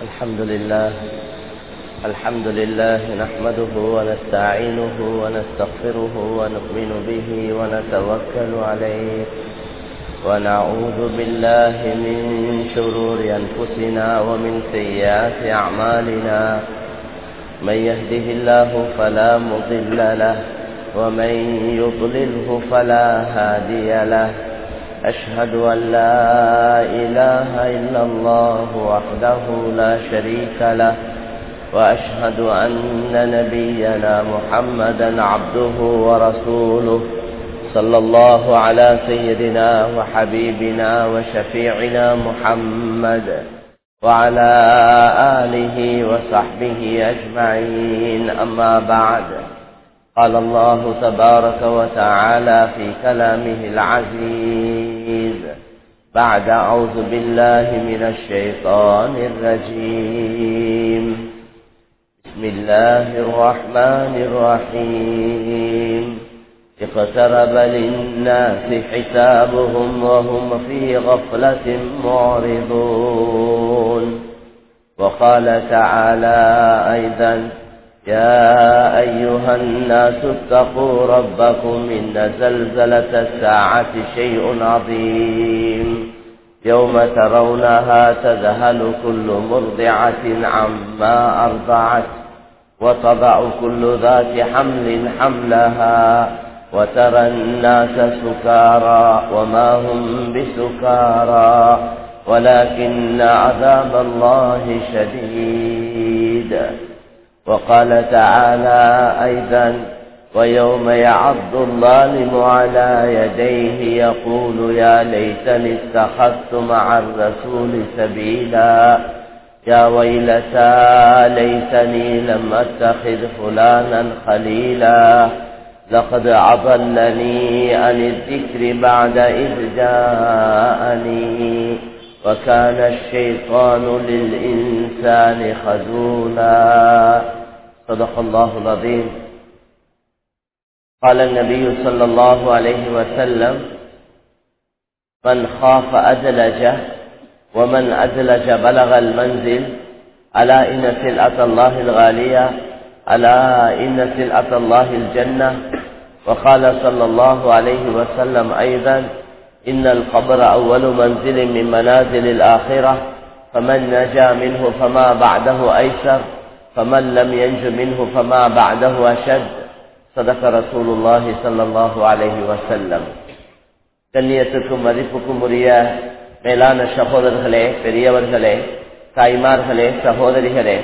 الحمد لله الحمد لله نحمده ونستعينه ونستغفره ونؤمن به ونتوكل عليه ونعوذ بالله من شرور أنفسنا ومن سيئات أعمالنا من يهده الله فلا مضل له ومن يضلله فلا هادي له أشهد أن لا إله إلا الله وحده لا شريك له وأشهد أن نبينا محمدا عبده ورسوله صلى الله على سيدنا وحبيبنا وشفيعنا محمد وعلى آله وصحبه أجمعين أما بعد قال الله تبارك وتعالى في كلامه العزيز بعد أعوذ بالله من الشيطان الرجيم بسم الله الرحمن الرحيم اقترب للناس حسابهم وهم في غفلة معرضون وقال تعالى أيضا يا أيها الناس اتقوا ربكم إن زلزلة الساعة شيء عظيم يوم ترونها تذهل كل مرضعة عما أرضعت وتضع كل ذات حمل حملها وترى الناس سكارى وما هم بسكارى ولكن عذاب الله شديد وقال تعالى أيضا ويوم يعض الظالم على يديه يقول يا ليتني اتخذت مع الرسول سبيلا يا ويلتى ليتني لم اتخذ فلانا خليلا لقد أضلني عن الذكر بعد إذ جاءني وكان الشيطان للإنسان خذولا صدق الله العظيم قال النبي صلى الله عليه وسلم من خاف أدلجه ومن أدلج بلغ المنزل ألا إن سلعة الله الغالية ألا إن سلعة الله الجنة وقال صلى الله عليه وسلم أيضا إن القبر أول منزل من منازل الآخرة فمن نجا منه فما بعده أيسر فمن لم ينج منه فما بعده أشد صدق رسول الله صلى الله عليه وسلم கண்ணியத்துக்கும் மதிப்புக்கும் உரிய மேலான சகோதரர்களே பெரியவர்களே தாய்மார்களே சகோதரிகளே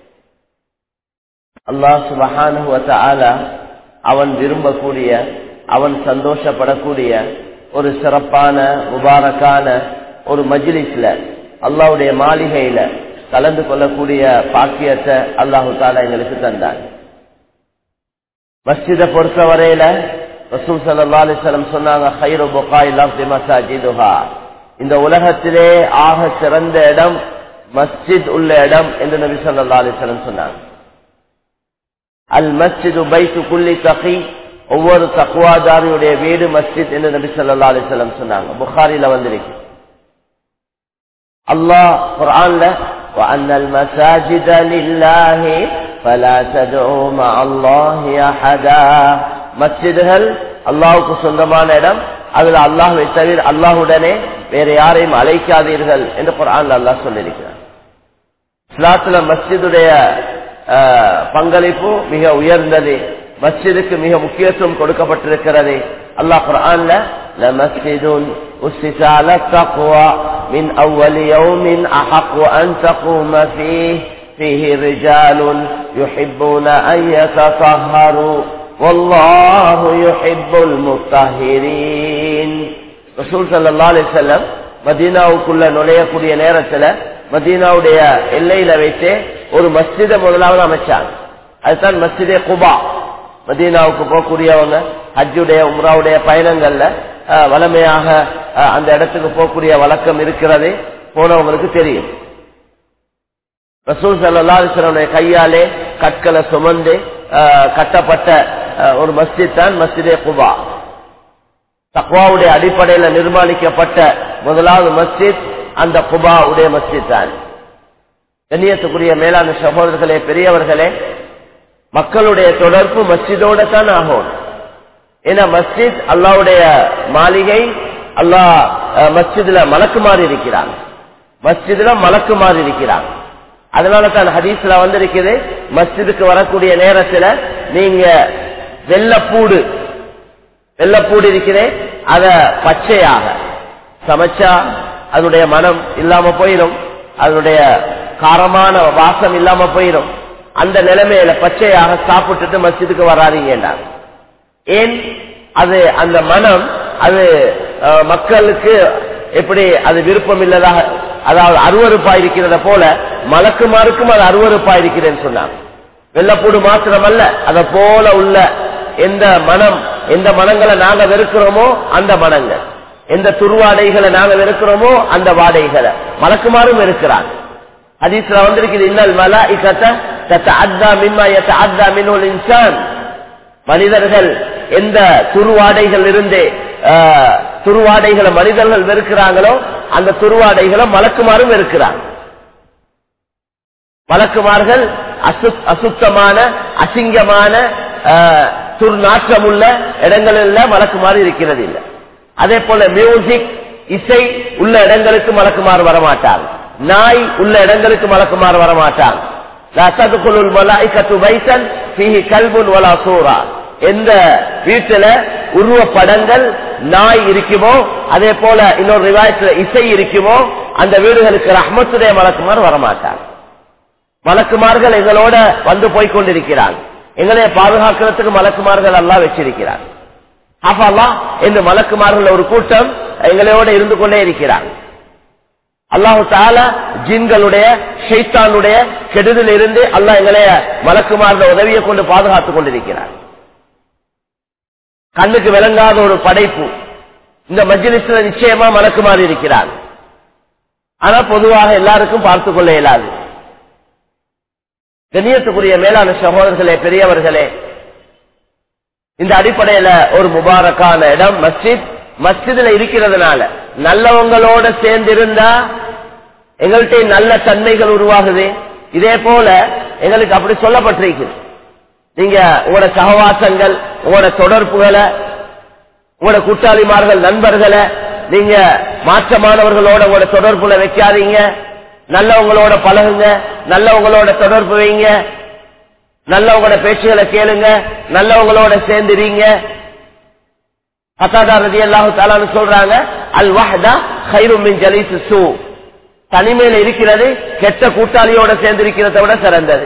அல்லாஹ் சுபஹானுவ அவன் விரும்பக்கூடிய அவன் சந்தோஷப்படக்கூடிய ஒரு சிறப்பான முபாரக்கான ஒரு மஜிலிஸ்ல அல்லாவுடைய மாளிகையில கலந்து கொள்ளக்கூடிய பாக்கியத்தை அல்லாஹு தாலா எங்களுக்கு தந்தான் மஸ்ஜிதை பொறுத்தவரையில ரசூல் சல்லா அலிஸ்லம் சொன்னாங்க ஹைரு புகாய் மசாஜிதுஹா இந்த உலகத்திலே ஆக சிறந்த இடம் மஸ்ஜித் உள்ள இடம் என்று நபி சொல்லா அலிஸ்லம் சொன்னாங்க அல் மஸ்ஜிது பைத்து குல்லி தகி ஒவ்வொரு தக்குவாதாரியுடைய வீடு மஸ்ஜித் என்று நபி சொல்லா அலிஸ்லம் சொன்னாங்க புகாரில வந்திருக்கு அல்லாஹ் குரான்ல وأن المساجد لله فلا تدعوا مع الله أحدا மஸ்ஜிதுகள் அல்லாஹுக்கு சொந்தமான இடம் அதுல அல்லாஹுவை தவிர அல்லாஹுடனே வேற யாரையும் அழைக்காதீர்கள் என்று குரான் அல்லாஹ் சொல்லியிருக்கிறார் இஸ்லாத்துல மஸ்ஜிதுடைய பங்களிப்பு மிக உயர்ந்தது மஸ்ஜிதுக்கு மிக முக்கியத்துவம் கொடுக்கப்பட்டிருக்கிறது அல்லாஹ் குரான்ல لمسجد أسس على التقوى من أول يوم أحق أن تقوم فيه فيه رجال يحبون أن يتطهروا والله يحب المطهرين رسول صلى الله عليه وسلم மதீனாவுக்குள்ள நுழையக்கூடிய நேரத்துல மதீனாவுடைய எல்லையில வைத்து ஒரு மஸ்ஜித முதலாவது அமைச்சாங்க அதுதான் மஸ்ஜிதே குபா மதீனாவுக்கு போகக்கூடியவங்க ஹஜ்ஜுடைய உம்ராவுடைய பயணங்கள்ல வளமையாக அந்த இடத்துக்கு போகக்கூடிய வழக்கம் இருக்கிறது போனவங்களுக்கு தெரியும் ரசூல் சல்லாஸ்வரனுடைய கையாலே கற்களை சுமந்து கட்டப்பட்ட ஒரு மஸ்ஜித் தான் மஸ்ஜிதே குபா தக்வாவுடைய அடிப்படையில் நிர்மாணிக்கப்பட்ட முதலாவது மஸ்ஜித் அந்த குபா உடைய மஸ்ஜித் தான் கண்ணியத்துக்குரிய மேலான சகோதரர்களே பெரியவர்களே மக்களுடைய தொடர்பு மஸ்ஜிதோட தான் ஆகும் ஏன்னா மஸ்ஜித் அல்லாவுடைய மாளிகை அல்லாஹ் அஹ், மஸ்ஜிதுல மலக்குமாறு இருக்கிறான் மஸ்ஜிதுல மலக்குமாறு இருக்கிறான் அதனால தான் ஹதீஸ்ல வந்திருக்குது மஸ்ஜிதுக்கு வரக்கூடிய நேரத்துல நீங்க வெள்ளப்பூடு வெள்ளப்பூடு இருக்கிறே அத பச்சையாக சமைச்சா அதனுடைய மனம் இல்லாம போயிடும் அதனுடைய காரமான வாசம் இல்லாம போயிடும் அந்த நிலைமையில பச்சையாக சாப்பிட்டுட்டு மஸ்ஜிதுக்கு வராதீங்கன்றாங்க ஏன் அது அந்த மனம் அது அஹ், மக்களுக்கு எப்படி அது விருப்பம் இல்லதாக அதாவது அருவறுப்பா இருக்கிறத போல மலக்குமாருக்கும் அது அருவறுப்பா இருக்கிறேன்னு சொன்னாங்க வெள்ளப்பூடு மாத்திரமல்ல அத போல உள்ள எந்த மனம் எந்த மனங்களை நாங்க வெறுக்கிறோமோ அந்த மனங்கள் எந்த துருவாடைகளை நாங்க வெறுக்கிறோமோ அந்த வாடைகளை மலக்குமாரும் வெறுக்கிறாங்க ஹதீஸ்ல வந்திருக்குது இன்னல் மலாஇகத தத்தஅத்தா மிம்மா யத்தஅத்தா மின்ஹுல் இன்சான் மனிதர்கள் எந்த துருவாடைகள் இருந்து ஆஹ், துருவாடைகளை மனிதர்கள் வெறுக்கிறாங்களோ அந்த துருவாடைகளை மலக்குமாரும் வெறுக்கிறாங்க மலக்குமார்கள் அசு அசுத்தமான அசிங்கமான ஆஹ், துர்நாற்றமுள்ள இடங்களில் மலக்குமாறு இருக்கிறது இல்லை அதே போல மியூசிக் இசை உள்ள இடங்களுக்கு மலக்குமாறு வரமாட்டாங்க நாய் உள்ள இடங்களுக்கு மலக்குமாறு வரமாட்டாங்க லா ததுகுலுல் மலாயிகத்து பைத்தன் ஃபீஹி கல்புன் வலா சூரா எந்த வீட்டுல உருவ படங்கள் நாய் இருக்குமோ அதே போல இன்னொரு ரிவாயத்துல இசை இருக்குமோ அந்த வீடுகளுக்கு ரஹ்மத்துடைய மலக்குமார் வரமாட்டாங்க மலக்குமார்கள் எங்களோட வந்து போய் கொண்டிருக்கிறாங்க எங்களை பாதுகாக்கிறதுக்கு மலக்குமார்கள் எல்லாம் வச்சிருக்கிறாங்க அப்பல்லா இந்த மலக்குமார்கள் ஒரு கூட்டம் எங்களோட இருந்து கொண்டே இருக்கிறாங்க அல்லாஹு தாலா ஜின்களுடைய ஷைத்தானுடைய கெடுதல் இருந்து அல்லாஹ் எங்களைய மலக்குமார்கள் உதவியை கொண்டு பாதுகாத்துக் கொண்டிருக்கிறார் கண்ணுக்கு விளங்காத ஒரு படைப்பு இந்த மஜ்லிஸ்ல நிச்சயமா மலக்குமாறு இருக்கிறார் ஆனா பொதுவாக எல்லாருக்கும் பார்த்துக் கொள்ள இயலாது கண்ணியத்துக்குரிய மேலான சகோதரர்களே பெரியவர்களே இந்த அடிப்படையில ஒரு முபாரக்கான இடம் மஸ்ஜித் மஸ்ஜிதுல இருக்கிறதுனால நல்லவங்களோட சேர்ந்து இருந்தா எங்கள்கிட்ட நல்ல தன்மைகள் உருவாகுது இதே போல எங்களுக்கு அப்படி சொல்லப்பட்டிருக்குது நீங்க உங்களோட சகவாசங்கள் உங்களோட தொடர்புகளை உங்களோட கூட்டாளிமார்கள் நண்பர்களை நீங்க மாற்றமானவர்களோட உங்களோட தொடர்புல வைக்காதீங்க நல்லவங்களோட பழகுங்க நல்லவங்களோட தொடர்பு வைங்க நல்லவங்களோட பேச்சுகளை கேளுங்க நல்லவங்களோட சேர்ந்துறீங்க அசாதா ரதி அல்லாஹு தாலான்னு சொல்றாங்க அல் வஹ்தா ஹைரும் மின் ஜலீஸ் சூ தனிமையில இருக்கிறது கெட்ட கூட்டாளியோட சேர்ந்து இருக்கிறத விட சிறந்தது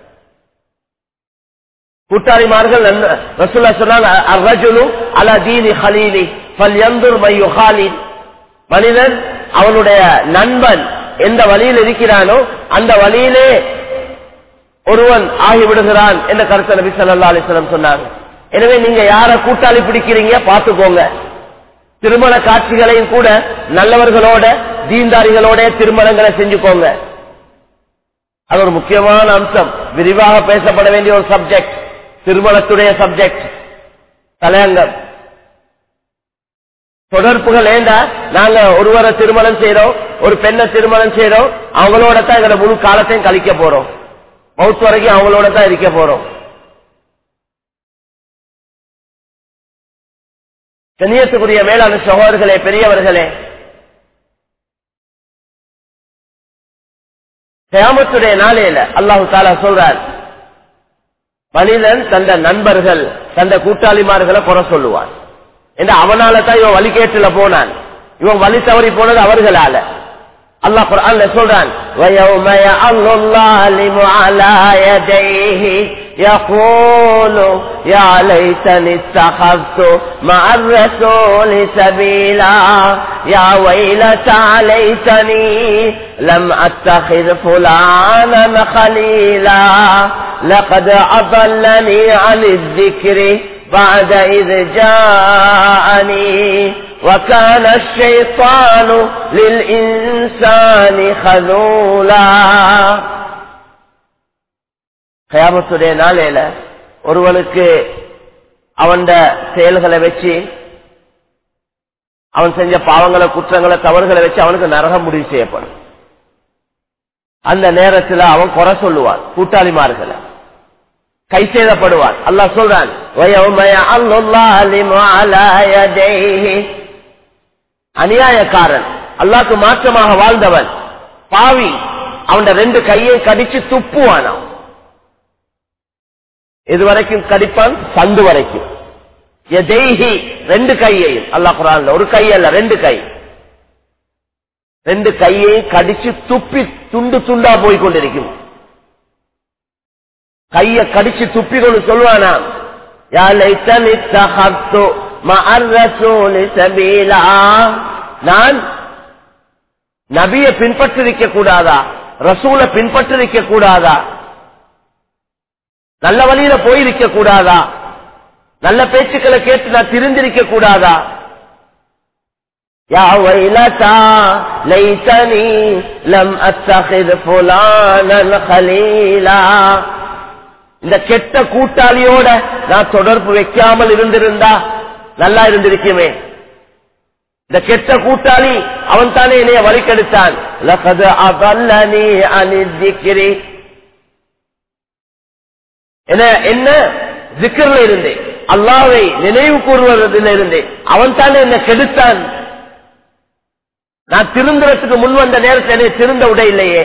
கூட்டாளிமார்கள் நன்ன- ரசூல்லா சொன்னாங்க அர்ரஜுலு அலா தீனி ஹலீலி ஃபல்யந்துர் மை யுஹாலின் மனிதன் அவனுடைய நண்பன் எந்த வழியில் இருக்கிறானோ அந்த வழியிலே ஒருவன் ஆகிவிடுகிறான் என்ற கருத்தை நபி ஸல்லல்லாஹு அலைஹி வஸல்லம் சொன்னாங்க எனவே நீங்க யார கூட்டாளி பிடிக்கிறீங்க பார்த்துக்கோங்க திருமண காட்சிகளையும் கூட நல்லவர்களோட தீன்தாரிகளோட திருமணங்களை செஞ்சுக்கோங்க அது ஒரு முக்கியமான அம்சம் விரிவாக பேசப்பட வேண்டிய ஒரு சப்ஜெக்ட் திருமணத்துடைய சப்ஜெக்ட் தலையங்கம் தொடர்புகள் ஏண்டா நாங்க ஒருவரை திருமணம் செய்யறோம் ஒரு பெண்ணை திருமணம் செய்யறோம் அவங்களோட தான் எங்களோட முழு காலத்தையும் கழிக்க போறோம் மவுத் வரைக்கும் அவங்களோட தான் இருக்க போறோம் கண்ணியத்துக்குரிய மேலான சகோதரர்களே பெரியவர்களே கியாமத்துடைய நாளையில அல்லாஹு தாலா சொல்றார் மனிதன் தந்த நண்பர்கள் தந்த கூட்டாளிமார்களை குறை சொல்லுவான் என்று அவனால தான் இவன் வழிகேட்டுல போனான் இவன் வழி தவறி போனது அவர்களால அல்லாஹ் குர்ஆன்ல சொல்றான் وَيَوْمَ يَعَضُّ الظَّالِمُ عَلَى يَدَيْهِ يَقُولُ يَا لَيْتَنِي اتَّخَذْتُ مَعَ الرَّسُولِ سَبِيلًا يَا وَيْلَتَى لَيْتَنِي لَمْ أَتَّخِذْ فُلَانًا خَلِيلًا لَقَدْ أَضَلَّنِي عَنِ الذِّكْرِ بعد إذ جاءني وكان الشيطان للإنسان خذولا கயாமத்துடைய நாளையில ஒருவனுக்கு அவன் செயல்களை வச்சு அவன் செஞ்ச பாவங்களை குற்றங்களை தவறுகளை வச்சு அவனுக்கு நரகம் முடிவு செய்யப்படும் அந்த நேரத்தில் அவன் குறை சொல்லுவான் கூட்டாளிமார்களை கை சேதப்படுவான் அல்லாஹ் சொல்றான் وَيَوْمَ يَعَضُّ الظَّالِمُ عَلَى يَدَيْهِ அநியாயக்காரன் அல்லாஹ்க்கு மாற்றமாக வாழ்ந்தவன் பாவி அவன் ரெண்டு கையை கடிச்சு துப்புவானாம் இது வரைக்கும் கடிப்பான் சந்து வரைக்கும் எதேஹி ரெண்டு கையையும் அல்லாஹ் குரான்ல ஒரு கை அல்ல ரெண்டு கை ரெண்டு கையை கடிச்சு துப்பி துண்டு துண்டா போய் கொண்டிருக்கும் கைய கடிச்சு துப்பி கொண்டு சொல்லுவானா யா லைத்தனி தஹத்து மஅர் ரசூலி சபீலா நான் நபியை பின்பற்றிருக்க கூடாதா ரசூல பின்பற்றிருக்க கூடாதா நல்ல வழியில போயிருக்க கூடாதா நல்ல பேச்சுக்களை கேட்டு நான் திருந்திருக்க கூடாதா يا ويلتا ليتني لم اتخذ فلانا خليلا இந்த கெட்ட கூட்டாளியோட நான் தொடர்பு வைக்காமல் இருந்திருந்தா நல்லா இருந்திருக்குமே இந்த கெட்ட கூட்டாளி அவன் தானே என்னைய வழிக்கெடுத்தான் லகது அபல்லனி அனிதிக்கிறி என்ன என்ன ஜிக்கர்ல இருந்தேன் அல்லாவை நினைவு கூறுவதில் இருந்தேன் அவன் தானே என்ன கெடுத்தான் நான் திருந்துறதுக்கு முன் வந்த நேரத்தில் என்னை திருந்த விட இல்லையே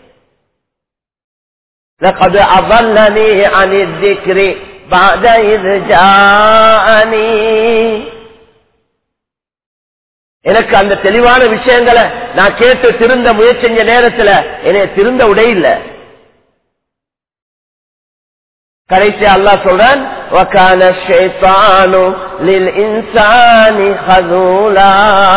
لقد أضلني عن الذكر بعد إذ جاءني எனக்கு அந்த தெளிவான விஷயங்களை நான் கேட்டு திருந்த முயற்சி செஞ்ச நேரத்தில் என்னை திருந்த விட இல்லை கடைசி அல்லாஹ் சொல்றான் وَكَانَ الشَّيْطَانُ لِلْإِنسَانِ خَذُولًا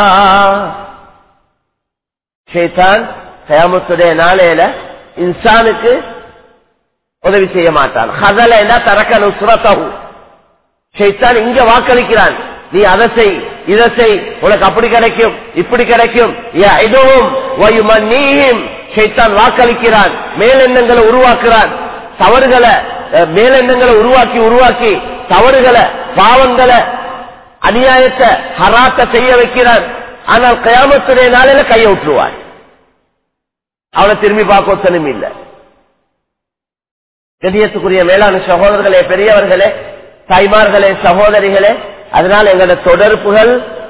ஷைத்தான் கயாமத்துடைய நாளையில இன்சானுக்கு உதவி செய்ய மாட்டான் ஹதல என்ன தரக்க நுஸ்ரத்தஹு ஷைத்தான் இங்க வாக்களிக்கிறான் நீ அதை செய் இதை செய் உனக்கு அப்படி கிடைக்கும் இப்படி கிடைக்கும் இதுவும் வயுமன்னீஹிம் ஷைத்தான் வாக்களிக்கிறான் மேலெண்ணங்களை உருவாக்குறான் தவறுகளை அஹ், மேலெண்ணங்களை உருவாக்கி உருவாக்கி தவறுகளை பாவங்களை அநியாயத்தை ஹராத்த செய்ய வைக்கிறான் ஆனால் கயாமத்துடைய நாளையில கையை விட்டுருவான் அவனை திரும்பி பார்க்க ஒத்தனும் இல்லை கண்ணியத்துக்குரிய மேலான சகோதரர்களே பெரியவர்களே தாய்மார்களே சகோதரிகளே அதனால் எங்களோட தொடர்புகள்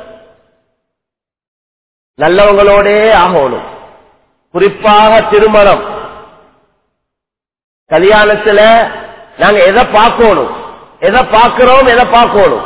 நல்லவங்களோடே ஆகணும் குறிப்பாக திருமணம் கல்யாணத்துல நாங்க எதை பார்க்கணும் எதை பார்க்கிறோம் எதை பார்க்கணும்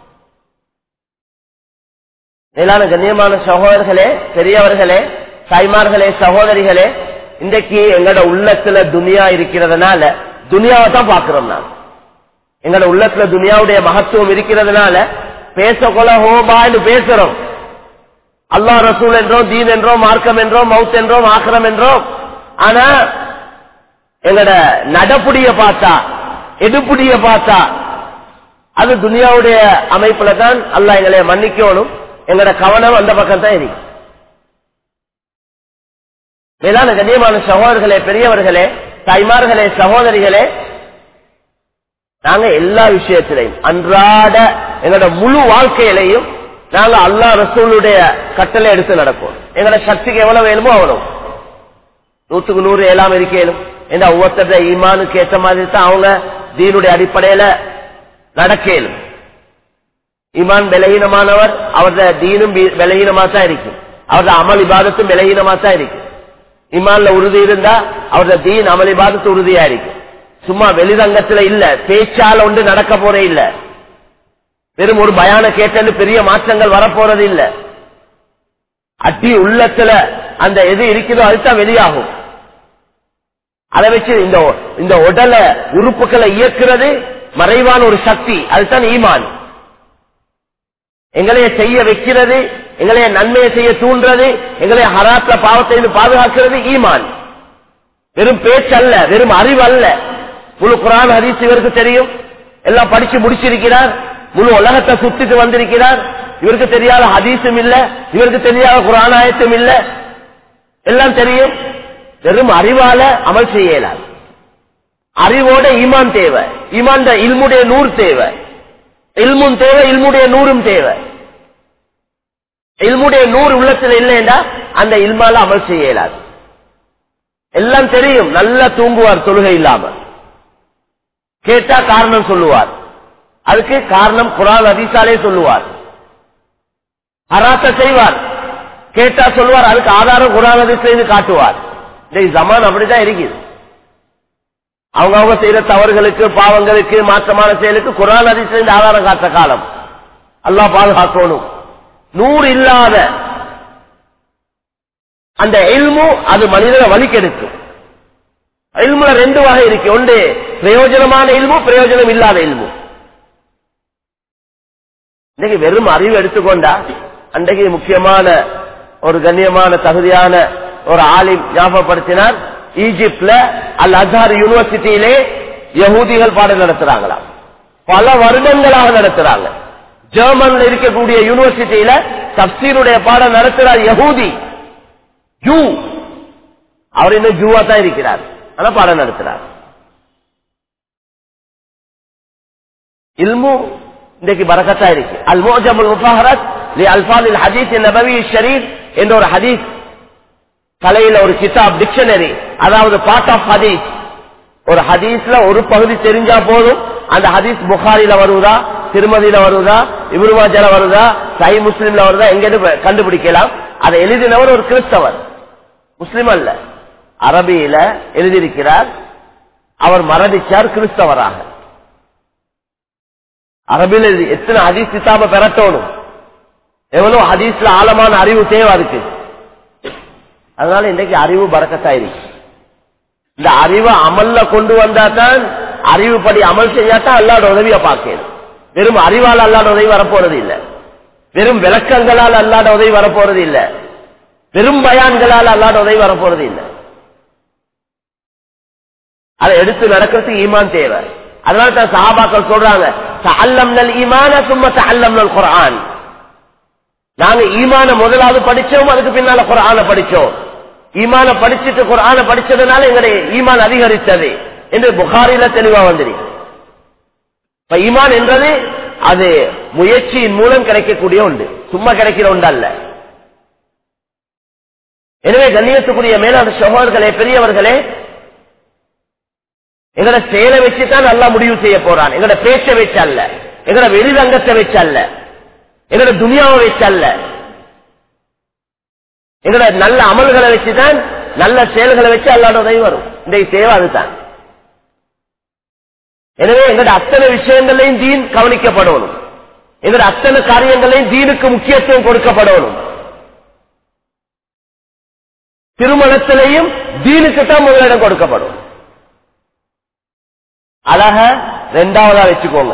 மேலான கண்ணியமான சகோதரர்களே பெரியவர்களே தாய்மார்களே சகோதரிகளே இன்றைக்கு எங்களோட உள்ளத்துல துனியா இருக்கிறதுனால துனியாவை தான் பார்க்கிறோம் நான் எங்களோட உள்ளத்துல துனியாவுடைய மகத்துவம் இருக்கிறதுனால பேசக்கொள்ள ஹோபான்னு பேசுறோம் அல்லாஹ் ரசூல் என்றோம் தீன் என்றோம் மார்க்கம் என்றோம் மவுத் என்றோம் ஆக்கிரம் என்றோம் ஆனா எங்களோட நடப்புடிய பார்த்தா எடுப்புடிய பார்த்தா அது துனியாவுடைய அமைப்புல தான் அல்லாஹ் எங்களை மன்னிக்கணும் எங்களோட கவனம் அந்த பக்கம் தான் இருக்கு மேலான கண்ணியமான சகோதரர்களே பெரியவர்களே தாய்மார்களே சகோதரிகளே நாங்க எல்லா விஷயத்திலையும் அன்றாட எங்களோட முழு வாழ்க்கையிலையும் நாங்க அல்லாஹ் ரசூலுடைய கட்டளை எடுத்து நடப்போம் எங்களோட சக்திக்கு எவ்வளவு வேணுமோ அவ்வளவு நூத்துக்கு நூறு எல்லாம் இருக்கேனும் இந்த ஒவ்வொருத்தர ஈமானுக்கு ஏற்ற மாதிரி தான் அவங்க தீனுடைய அடிப்படையில நடக்கலும் ஈமான் பலகீனமானவர் அவரது தீனும் பி- பலகீனமா தான் இருக்கும் அவரது அமல் இபாதத்தும் பலகீனமா தான் இருக்கும் ஈமான்ல உறுதி இருந்தா அவரது தீன் அமல் இபாதத்து உறுதியா இருக்கும் சும்மா வெளிரங்கத்துல இல்ல பேச்சால ஒன்று நடக்க போறே இல்ல வெறும் ஒரு பயான கேட்டன்னு பெரிய மாற்றங்கள் வரப்போறது இல்ல அட்டி உள்ளத்துல அந்த எது இருக்கிறதோ அதுதான் வெளியாகும் அதை வச்சு இந்த இந்த உடலை உறுப்புகளை இயக்குறது மறைவான ஒரு சக்தி அதுதான் ஈமான் எங்களைய செய்ய வைக்கிறது எங்களைய நன்மையை செய்ய தூண்டுறது எங்களைய ஹராத்த பாவத்தை இருந்து பாதுகாக்கிறது ஈமான் வெறும் பேச்சல்ல வெறும் அறிவு அல்ல முழு குரான் ஹதீஸ் இவருக்கு தெரியும் எல்லாம் படிச்சு முடிச்சிருக்கிறார் முழு உலகத்தை சுத்திட்டு வந்திருக்கிறார் இவருக்கு தெரியாத ஹதீஸும் இல்ல இவருக்கு தெரியாத குரான் ஆயத்தும் இல்ல எல்லாம் தெரியும் வெறும் அறிவால அமல் செய்ய இயலாது அறிவோட ஈமான் தேவை ஈமான் இல்முடைய நூறு தேவை இல்மும் தேவை இல்முடைய நூறும் தேவை இல்முடைய நூறு உள்ளத்துல இல்லைண்டா அந்த இல்மால அமல் செய்ய இயலாது எல்லாம் தெரியும் நல்லா தூங்குவார் தொழுகை இல்லாம கேட்டா காரணம் சொல்லுவார் அதுக்கு காரணம் குரான் அதிசாலே சொல்லுவார் ஹராத்த செய்வார் கேட்டா சொல்லுவார் அதுக்கு ஆதாரம் குரான் அதிசைன்னு காட்டுவார் இந்த ஜமான் அப்படிதான் இருக்குது அவங்க அவங்க செய்யற தவறுகளுக்கு பாவங்களுக்கு மாற்றமான செயலுக்கு குரான் அதிசைந்து ஆதாரம் காட்ட காலம் அல்லாஹ் பாதுகாக்கணும் நூறு இல்லாத அந்த எல்மு அது மனிதனை வலிக்கெடுக்கும் இல்முல ரெண்டு வகை இருக்கு ஒன்று பிரயோஜனமான இல்மு பிரயோஜனம் இல்லாத இல்மு இன்னைக்கு வெறும் அறிவு எடுத்துக்கொண்டா அன்றைக்கு முக்கியமான ஒரு கண்ணியமான தகுதியான ஒரு ஆலிம் ஞாபகப்படுத்தினார் ஈஜிப்ட்ல அல் அசார் யூனிவர்சிட்டியிலே யகூதிகள் பாடம் நடத்துறாங்களாம் பல வருடங்களாக நடத்துறாங்க ஜெர்மன்ல இருக்கக்கூடிய யூனிவர்சிட்டியில தப்சீருடைய பாடம் நடத்துறார் யகூதி ஜூ அவர் இன்னும் ஜூவா தான் இருக்கிறார் ஆனா பாடம் நடத்துறார் இல்மு இன்றைக்கு பரக்கத்தா இருக்கு அல் மோஜமுல் முஃபஹரத் லி அல்ஃபாலில் ஹதீஸ் நபவி ஷரீப் என்ற ஒரு ஹதீஸ் கலையில ஒரு கிதாப் டிக்ஷனரி அதாவது பார்ட் ஆஃப் ஹதீஸ் ஒரு ஹதீஸ்ல ஒரு பகுதி தெரிஞ்சா போதும் அந்த ஹதீஸ் புகாரில வருவதா திருமதியில வருவதா இபுருமாஜல வருதா சை முஸ்லீம்ல வருதா எங்க கண்டுபிடிக்கலாம் அதை எழுதினவர் ஒரு கிறிஸ்தவர் முஸ்லிம் அல்ல அரபியில எழுதியிருக்கிறார் அவர் மரணிச்சார் கிறிஸ்தவராக அரபியில் எழுதி- எத்தனை ஹதீஸ் கிதாப பெறட்டோணும் எவ்வளவு ஹதீஸ்ல ஆழமான அறிவு தேவை அதுக்கு அதனால இன்றைக்கு அறிவு பறக்கத்தா இருக்கு இந்த அறிவை அமல்ல கொண்டு வந்தா தான் அறிவுப்படி அமல் செய்யாதான் அல்லாட உதவிய பார்க்கணும் வெறும் அறிவால் அல்லாட உதவி வரப்போறது இல்ல வெறும் விளக்கங்களால் அல்லாட உதவி வரப்போறது இல்ல வெறும் பயான்களால் அல்லாட உதவி வரப்போறது இல்ல அதை எடுத்து நடக்கிறதுக்கு ஈமான் தேவை அதனால தான் சஹாபாக்கள் சொல்றாங்க தஅல்லம்னல் ஈமான சும்ம தஅல்லம்னல் குர்ஆன் நாங்க ஈமான முதலாவது படிச்சோம் அதுக்கு பின்னால குர்ஆன படிச்சோம் ஈமான படிச்சுட்டு குர்ஆன படிச்சதுனால எங்களுடைய ஈமான் அதிகரித்தது என்று புகாரில தெளிவா வந்துருக்கு இப்ப ஈமான் என்றது அது முயற்சியின் மூலம் கிடைக்கக்கூடிய ஒன்று சும்மா கிடைக்கிற ஒன்று அல்ல எனவே கண்ணியத்துக்குரிய மேலான சகோதரர்களே பெரியவர்களே எங்கட செயலை வச்சுதான் நல்லா முடிவு செய்ய போறான் எங்கட பேச்சை வச்சு அல்ல எங்கட வெளிரங்கத்தை வச்சு அல்ல எங்கட துனியாவை வச்சு அல்ல எங்கட நல்ல அமல்களை வச்சுதான் நல்ல செயல்களை வச்சு அல்லாட உதவி வரும் இன்றைக்கு தேவை அதுதான் எனவே எங்கட அத்தனை விஷயங்களையும் தீன் கவனிக்கப்படணும் எங்கட அத்தனை காரியங்களையும் தீனுக்கு முக்கியத்துவம் கொடுக்கப்படணும் திருமணத்திலையும் தீனுக்கு தான் முதலிடம் கொடுக்கப்படும் அழக ரெண்டாவதா வச்சுக்கோங்க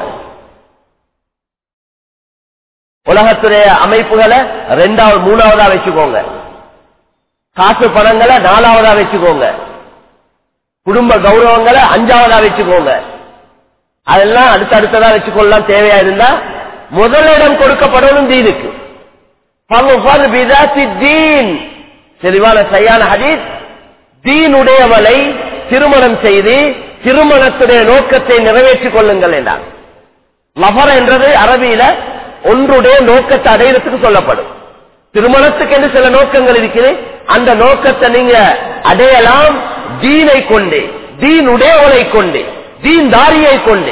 உலகத்துடைய அமைப்புகளை ரெண்டாவது மூணாவதா வச்சுக்கோங்க காசு பணங்களை நாலாவதா வச்சுக்கோங்க குடும்ப கௌரவங்களை அஞ்சாவதா வச்சுக்கோங்க அதெல்லாம் அடுத்தடுத்ததா வச்சுக்கொள்ளலாம் தேவையா இருந்தா முதலிடம் கொடுக்கப்படணும் தீனுக்கு ஃபகுஃபர் பிதாத்தி தீன் தெளிவான சரியான ஹதீஸ் தீனுடையவளை திருமணம் செய்து திருமணத்துடைய நோக்கத்தை நிறைவேற்றிக் கொள்ளுங்கள் என்றார் லபர் என்றது அரபியில ஒன்றுடைய நோக்கத்தை அடையிறதுக்கு சொல்லப்படும் திருமணத்துக்கு என்று சில நோக்கங்கள் இருக்குது அந்த நோக்கத்தை நீங்க அடையலாம் தீனை கொண்டு தீன் உடையவனை கொண்டு தீன் தாரியை கொண்டு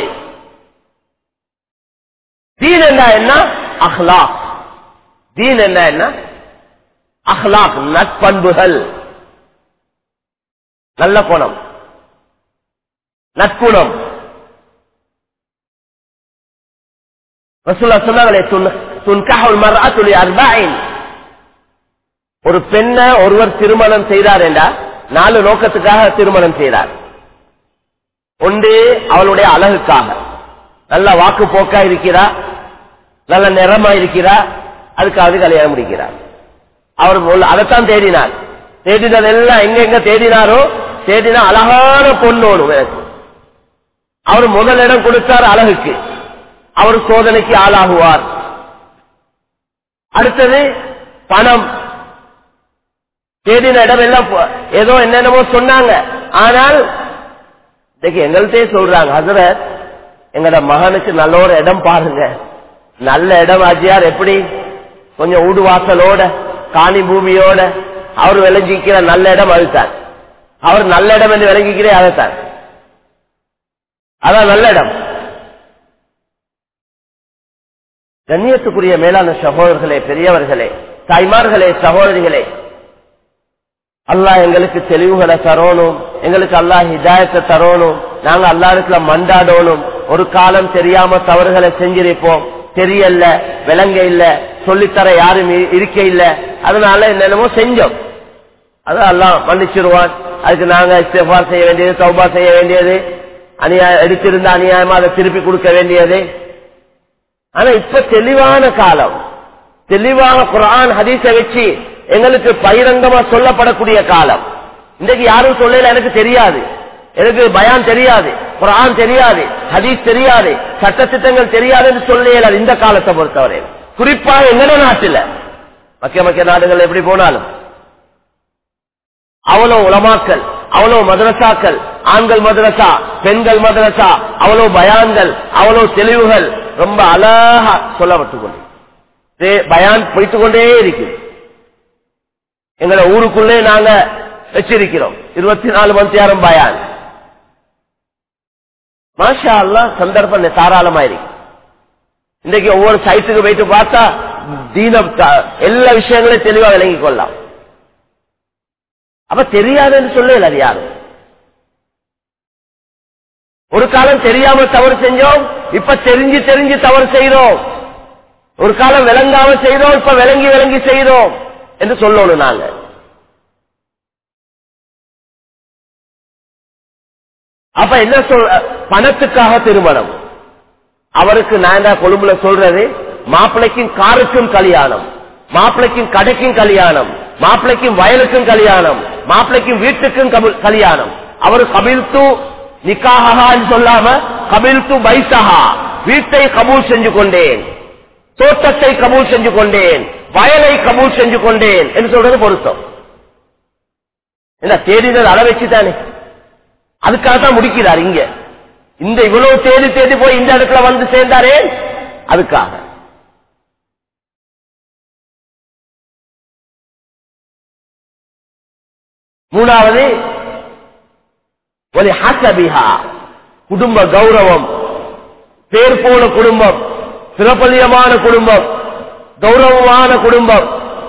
தீன் என்ன என்ன அஹ்லாக் தீன் என்ன என்ன அஹ்லாக் நட்பண்புகள் நல்ல குணம் நற்குணம் ரசூல்லா சொன்னாங்களே துன்- துன்கஹுல் மர்அத்து லி அர்பஇன். ஒரு பெண்ணை ஒருவர் திருமணம் செய்தார் என்றா நாலு நோக்கத்துக்காக திருமணம் செய்தார் ஒன்று அவளுடைய அழகுக்காக நல்ல வாக்கு போக்கா இருக்கிறா நல்ல நிறமா இருக்கிறா அதுக்காக கல்யாணம் முடிக்கிறார் அவர் உள்ள- அதைத்தான் தேடினார் தேடினது எல்லாம் எங்க எங்க தேடினாரோ தேடினா அழகான பொண்ணோடு எனக்கு அவர் முதலிடம் கொடுத்தார் அழகுக்கு அவர் சோதனைக்கு ஆளாகுவார் அடுத்தது பணம் தேடின இடம் எல்லாம் போ- ஏதோ என்னென்னமோ சொன்னாங்க ஆனால் இன்னைக்கு எங்கள்கிட்டே சொல்றாங்க ஹசரத் எங்கட மகனுக்கு நல்ல ஒரு இடம் பாருங்க நல்ல இடம் ஆஜியார் எப்படி கொஞ்சம் ஊடு வாசலோட காணி பூமியோட அவர் விளைஞ்சிக்கிற நல்ல இடம் அதுதான் அவர் நல்ல இடம் என்று விளங்கிக்கிறே அதைத்தான் அதான் நல்ல இடம் கண்ணியத்துக்குரிய மேலான சகோதரர்களே பெரியவர்களே தாய்மார்களே சகோதரிகளே அல்லாஹ் எங்களுக்கு தெளிவுகளை தரணும் எங்களுக்கு அல்லாஹ் ஹிதாயத்தை தரணும் நாங்க அல்லாருக்குள்ள மண்டாடணும் ஒரு காலம் தெரியாம தவறுகளை செஞ்சிருப்போம் தெரியல விளங்க இல்ல சொல்லித்தர யாரும் இ- இருக்க இல்ல அதனால என்னென்னமோ செஞ்சோம் அது அல்லாஹ் மன்னிச்சிருவான் அதுக்கு நாங்க இஸ்திஃபார் செய்ய வேண்டியது தௌபா செய்ய வேண்டியது அநியாய எடுத்திருந்த அநியாயமா அதை திருப்பி கொடுக்க வேண்டியது ஆனா இப்ப தெளிவான காலம் தெளிவாக குர்ஆன் ஹதீஸை வச்சு எங்களுக்கு பகிரங்கமா சொல்லப்படக்கூடிய காலம் இன்றைக்கு யாரும் சொல்லல எனக்கு தெரியாது எனக்கு பயான் தெரியாது குர்ஆன் தெரியாது ஹதீஸ் தெரியாது சட்டத்திட்டங்கள் தெரியாது என்று சொல்ல இந்த காலத்தை பொறுத்தவரை குறிப்பாக எங்கட நாட்டுல மக்கிய மக்கிய நாடுகள் எப்படி போனாலும் அவ்வளவு உலமாக்கள் அவ்வளவு மதரசாக்கள் ஆண்கள் மதரசா பெண்கள் மதரசா அவ்வளவு பயான்கள் அவ்வளவு தெளிவுகள் ரொம்ப அழகா சொல்லப்பட்டுக் கொண்டு தே- பயான் போயிட்டு கொண்டே இருக்கு எங்களை ஊருக்குள்ளே நாங்க வச்சிருக்கிறோம் இருபத்தி நாலு மந்தியாரம் பயான் மாஷா அல்லாஹ் சந்தர்ப்பம் தாராளமா இருக்கு இன்றைக்கு ஒவ்வொரு சைட்டுக்கு போயிட்டு பார்த்தா தீன த- எல்லா விஷயங்களையும் தெளிவா விளங்கிக் கொள்ளலாம் அப்ப தெரியாதுன்னு சொல்லல அது யாரும் ஒரு காலம் தெரியாம தவறு செஞ்சோம் இப்ப தெரிஞ்சு தெரிஞ்சு தவறு செய்யறோம் ஒரு காலம் விளங்காம செய்தோம் இப்ப விளங்கி விளங்கி செய்தோம் என்று சொல்லணும் நாங்க அப்ப என்ன சொல் பணத்துக்காக திருமணம் அவருக்கு நான் தான் கொழும்புல சொல்றது மாப்பிள்ளைக்கும் காருக்கும் கல்யாணம் மாப்பிள்ளைக்கும் கடைக்கும் கல்யாணம் மாப்பிள்ளைக்கும் வயலுக்கும் கல்யாணம் மாப்பிள்ளைக்கும் வீட்டுக்கும் கபு- கல்யாணம் அவர் கபில்து நிக்காஹான்னு சொல்லாம கபில்து பைசஹா வீட்டை கபூல் செஞ்சு கொண்டேன் தோட்டத்தை கபூல் செஞ்சு கொண்டேன் வயலை கபூல் செஞ்சு கொண்டேன் என்று சொல்றது பொருத்தம் என்ன தேடினது அள வச்சுதானே அதுக்காக தான் முடிக்கிறார் இங்க இந்த இவ்வளவு தேடி தேடி போய் இந்த இடத்துல வந்து சேர்ந்தாரே அதுக்காக மூணாவது ஒரு ஹசபிஹா குடும்ப கௌரவம் பேர் போன குடும்பம் சிறப்பதிகமான குடும்பம் கௌரவமான குடும்பம்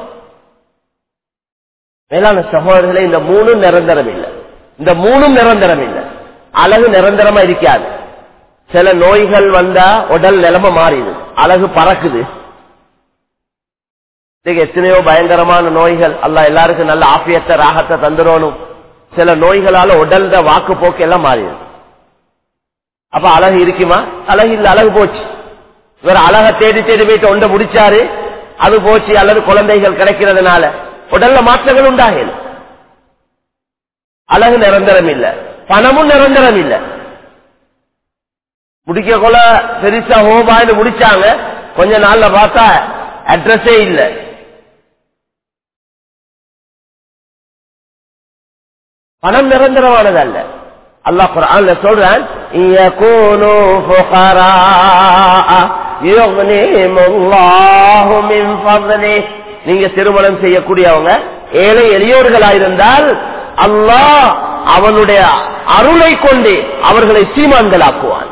மேலான சகோதரர்களே இந்த மூணும் நிரந்தரம் இல்லை இந்த மூணும் நிரந்தரம் இல்லை அழகு நிரந்தரமா இருக்காது சில நோய்கள் வந்தா உடல் நிலைமை மாறிது அழகு பறக்குது இன்னைக்கு எத்தனையோ பயங்கரமான நோய்கள் அல்லாஹ் எல்லாருக்கும் நல்ல ஆபியத்தை ராகத்தை தந்துடணும் சில நோய்களால உடல்த வாக்கு போக்கு எல்லாம் மாறிடுது அப்ப அழகு இருக்குமா அழகு இல்ல அழகு போச்சு இவர் அழக தேடி தேடி போயிட்டு ஒன்றை முடிச்சாரு அது போச்சு அல்லது குழந்தைகள் கிடைக்கிறதுனால உடல்ல மாற்றங்கள் உண்டாகல அழகு நிரந்தரம் இல்ல பணமும் நிரந்தரம் இல்ல முடிக்க கொள்ள பெருசா ஹோபான்னு முடிச்சாங்க கொஞ்ச நாள்ல பார்த்தா அட்ரஸே இல்ல பணம் நிரந்தரமானது அல்ல அல்லாஹ் குர்ஆன்ல சொல்றான் இயகூனு ஃபுகராஅ யுக்னிஹிமுல்லாஹு மின் ஃபضله நீங்க திருமணம் செய்யக்கூடியவங்க ஏழை எளியோர்களாயிருந்தால் அல்லாஹ் அவனுடைய அருளை கொண்டு அவர்களை சீமான்களாக்குவான்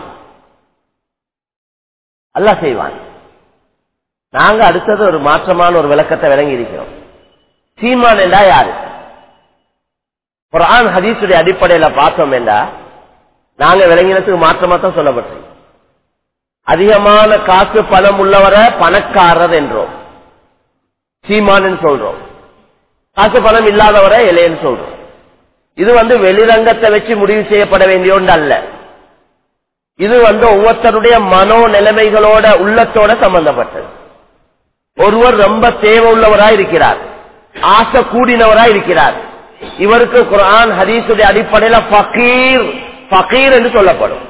அல்லாஹ் செய்வான் நாங்க அடுத்தது ஒரு மாற்றமான ஒரு விளக்கத்தை விளங்கி இருக்கிறோம் சீமான் என்றா யாரு குரான் ஹதீஸுடைய அடிப்படையில பார்த்தோம் என்றா நாங்க விளங்கினத்துக்கு மாற்றமா தான் சொல்லப்பட்டது அதிகமான காசு பணம் உள்ளவரை பணக்காரர் என்றோம் சீமான் சொல்றோம் காசு பணம் இல்லாதவரை இலைன்னு சொல்றோம் இது வந்து வெளிரங்கத்தை வச்சு முடிவு செய்யப்பட வேண்டிய ஒன்று அல்ல இது வந்து ஒவ்வொருத்தருடைய மனோ நிலைமைகளோட உள்ளத்தோட சம்பந்தப்பட்டது ஒருவர் ரொம்ப தேவை உள்ளவராய் இருக்கிறார் ஆசை கூடினவராய் இருக்கிறார் இவருக்கு குர்ஆன் ஹதீஸுடைய அடிப்படையில ஃபகீர் ஃபகீர் என்று சொல்லப்படும்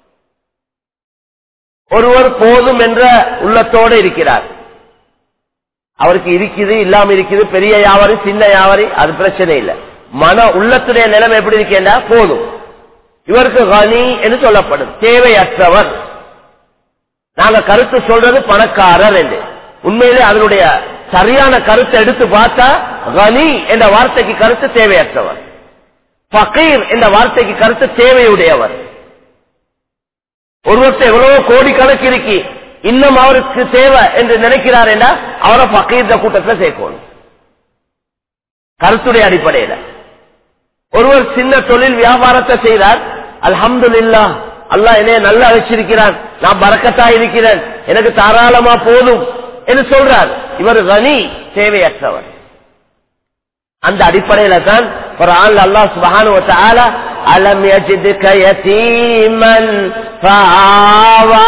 ஒருவர் போதும் என்ற உள்ளத்தோடு இருக்கிறார் அவருக்கு இருக்குது இல்லாம இருக்குது பெரிய வியாபாரி சின்ன வியாபாரி அது பிரச்சனை இல்லை மன உள்ளத்துடைய நிலைமை எப்படி இருக்கேன்னா போதும் இவருக்கு கனி என்று சொல்லப்படும் தேவையற்றவர் நாங்க கருத்து சொல்றது பணக்காரர் என்று உண்மையிலே அதனுடைய சரியான கருத்தை எடுத்து பார்த்தா கனி என்ற வார்த்தைக்கு கருத்து தேவையற்றவர் ஃபகீர் என்ற வார்த்தைக்கு கருத்து தேவையுடையவர் ஒருவர்த்த எவ்வளவோ கோடி கணக்கு இருக்கி இன்னும் அவருக்கு தேவை என்று நினைக்கிறார் என்றா அவரை ஃபகீர் கூட்டத்தில் சேர்க்கணும் கருத்துடைய அடிப்படையில ஒருவர் சின்ன தொழில் வியாபாரத்தை செய்தார் அல்ஹம்துலில்லா அல்லாஹ் என்னைய நல்லா வச்சிருக்கிறான் நான் பறக்கத்தா இருக்கிறேன் எனக்கு தாராளமா போதும் என்று சொல்றார் இவர் கனி தேவையற்றவர் அந்த அடிப்படையில தான் ஒரு ஆள் அல்லாஹ் சுபஹானு வ தஆலா அலம் யஜிதுக யதீமன் ஃபஆவா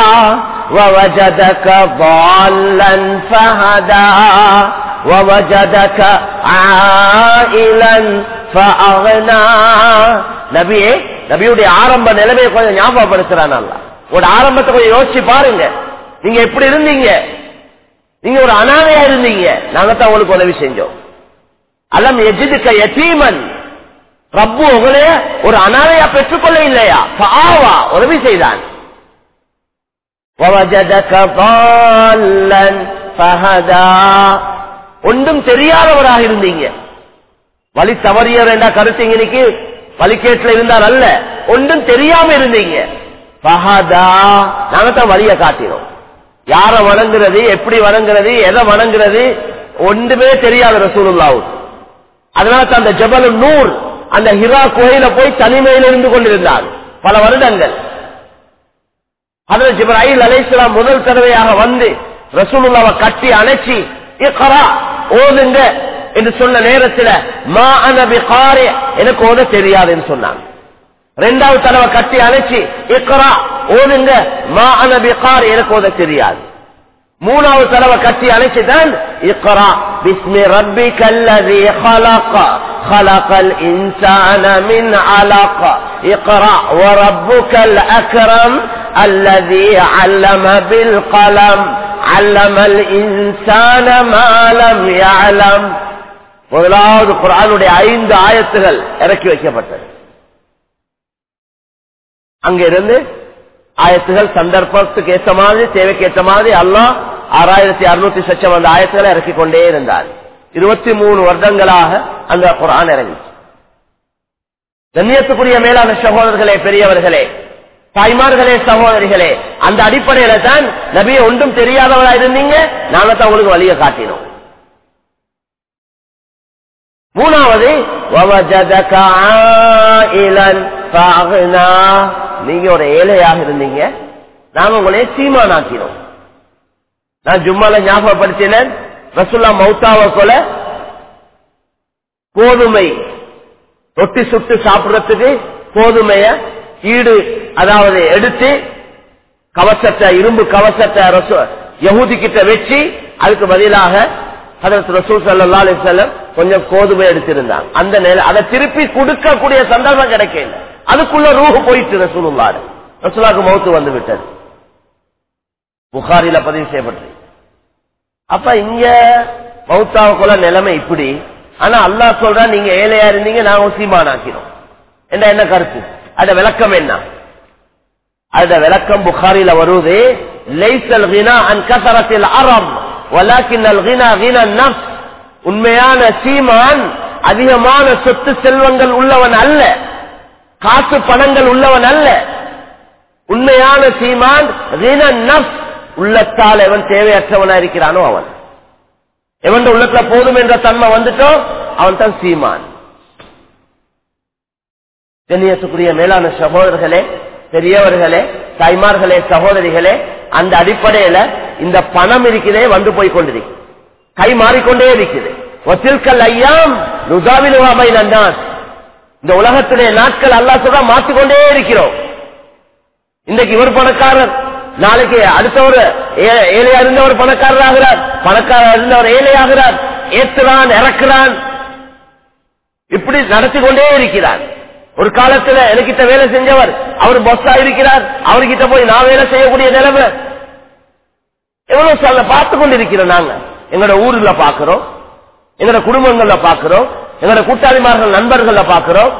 ووجدك ضالا فهدى ووجدك عائلا فأغنى நபியே நபியுடைய ஆரம்ப நிலைமையை கொஞ்சம் ஞாபகப்படுத்துறான் அல்ல ஒரு ஆரம்பத்தை கொஞ்சம் யோசிச்சு பாருங்க நீங்க எப்படி இருந்தீங்க நீங்க ஒரு அனாதையா இருந்தீங்க நாங்க தான் உங்களுக்கு உதவி செஞ்சோம் அலம் எஜிதுக்க யத்தீமன் ரப்பு உங்களே ஒரு அனாதையா பெற்றுக்கொள்ள இல்லையா பாவா உதவி செய்தான் وَوَجَدَكَ ضَالًّا فَهَدَى ஒன்றும் தெரியாதவராக இருந்தீங்க வழி தவறியவர் என்ற கருத்து இன்னைக்கு வழிகேட்டில் இருந்தால் அல்ல ஒன்றும் தெரியாம இருந்தீங்க பஹதா நாங்க தான் வழியை காட்டினோம் யார வணங்குறது எப்படி வணங்குறது எதை வணங்குறது ஒன்றுமே தெரியாத ரசூலுல்லாவுக்கு அதனால தான் அந்த ஜபல் நூர் அந்த ஹிரா கோயில போய் தனிமையில் இருந்து கொண்டிருந்தார் பல வருடங்கள் அதில் ஜிப்ராஹில் அலைஹிஸ்ஸலாம் முதல் தடவையாக வந்து ரசூலுல்லாவை கட்டி அணைச்சி இக்ரா ஓதுங்க என்று சொன்ன நேரத்தில் மா அனபி காரி எனக்கு ஓத தெரியாதுன்னு சொன்னாங்க ரெண்டாவது தடவை கட்டி அணைச்சி இக்ரா ஓதுங்க மா அனபி காரி எனக்கு ஓத தெரியாது மூணாவது தடவை கட்டி அணைச்சுதான் இக்ரா பிஸ்மி ரப்பிக அல்லதி خلق خلق الإنسان من علق اقرأ وربك الأكرم الذي علم بالقلم علم الإنسان ما لم يعلم முதலாவது குரானுடைய ஐந்து ஆயத்துகள் இறக்கி வைக்கப்பட்டது அங்கிருந்து ஆயத்துகள் சந்தர்ப்பத்துக்கு ஏற்ற மாதிரி தேவைக்கு ஏற்ற மாதிரி அல்லாஹ் ஆறாயிரத்தி அறுநூத்தி சச்சம் அந்த ஆயத்துகளை இறக்கிக் கொண்டே இருந்தார் இருபத்தி மூணு வருடங்களாக அந்த குரான் இறங்கிச்சு கண்ணியத்துக்குரிய மேலான சகோதரர்களே பெரியவர்களே தாய்மார்களே சகோதரிகளே அந்த அடிப்படையில தான் நபிய ஒன்றும் தெரியாதவரா இருந்தீங்க நாங்க தான் உங்களுக்கு வழியை காட்டினோம் மூணாவது وَوَجَدَكَ عَائِلًا فَأَغْنَى. நீங்க ஒரு ஏழையாக இருந்தீங்க நாங்க உங்களை சீமானாக்கினோம் நான் ஜும்மால ஞாபகப்படுத்தினேன் ரசுல்லா மௌத்தாவை போல கோதுமை ரொட்டி சுட்டு சாப்பிடுறதுக்கு கோதுமைய ஈடு அதாவது எடுத்து கவசத்தை இரும்பு கவசத்தை ரசு- யஹூதி கிட்ட வச்சு அதுக்கு பதிலாக அதற்கு ரசூல் சல்லா அலிசல்லம் கொஞ்சம் கோதுமை எடுத்திருந்தாங்க அந்த நிலை அதை திருப்பி கொடுக்கக்கூடிய சந்தர்ப்பம் கிடைக்கல அதுக்குள்ள ரூஹு போயிட்டு ரசூலுல்லாடு ரசூலாக்கு மௌத்து வந்து விட்டது புகாரில பதிவு செய்யப்பட்டது அப்ப இங்க மௌத்தாவுக்குள்ள நிலைமை இப்படி ஆனா அல்லாஹ் சொல்றா நீங்க ஏழையா இருந்தீங்க நாங்க சீமானாக்கிறோம் என்ன என்ன கருத்து அத விளக்கம் என்ன அத விளக்கம் புகாரில வருவது லைசல் கினா அன் கசரத்தில் அறம் வலாக்கின் கினா கினா நப்ஸ் உண்மையான சீமான் அதிகமான சொத்து செல்வங்கள் உள்ளவன் அல்ல காசு பணங்கள் உள்ளவன் அல்ல உண்மையான சீமான் கினா நப்ஸ் உள்ளத்தால் எவன் தேவையற்றவனா இருக்கிறானோ அவன் எவன் உள்ளத்துல போதும் என்ற தன்மை வந்துட்டோ அவன் தான் சீமான் கண்ணியத்துக்குரிய மேலான சகோதரர்களே பெரியவர்களே தாய்மார்களே சகோதரிகளே அந்த அடிப்படையில இந்த பணம் இருக்கிறதே வந்து போய் கொண்டிருக்கு கை மாறிக்கொண்டே இருக்குது ஒத்தில்கல் ஐயாம் நுதாவிலுவாமை நன்னான் இந்த உலகத்துடைய நாட்கள் அல்லா சொல்ற மாற்றிக்கொண்டே இருக்கிறோம் இன்றைக்கு இவர் பணக்காரர் நாளைக்கு அடுத்தவர் ஏ- ஏழையா இருந்தவர் பணக்காரர் ஆகிறார் பணக்காரர் இருந்தவர் ஏழையாகிறார் ஏற்றுறான் இறக்குறான் இப்படி நடத்தி கொண்டே இருக்கிறார் ஒரு காலத்துல எனக்கிட்ட வேலை செஞ்சவர் அவர் பொஸ்ஸா இருக்கிறார் அவர்கிட்ட போய் நான் வேலை செய்யக்கூடிய நிலைமை எவ்வளவு சொல்ல பார்த்து கொண்டிருக்கிறோம் நாங்க எங்களோட ஊர்ல பாக்குறோம் எங்களோட குடும்பங்கள்ல பாக்குறோம் எங்களோட கூட்டாளிமார்கள் நண்பர்கள்ல பாக்குறோம்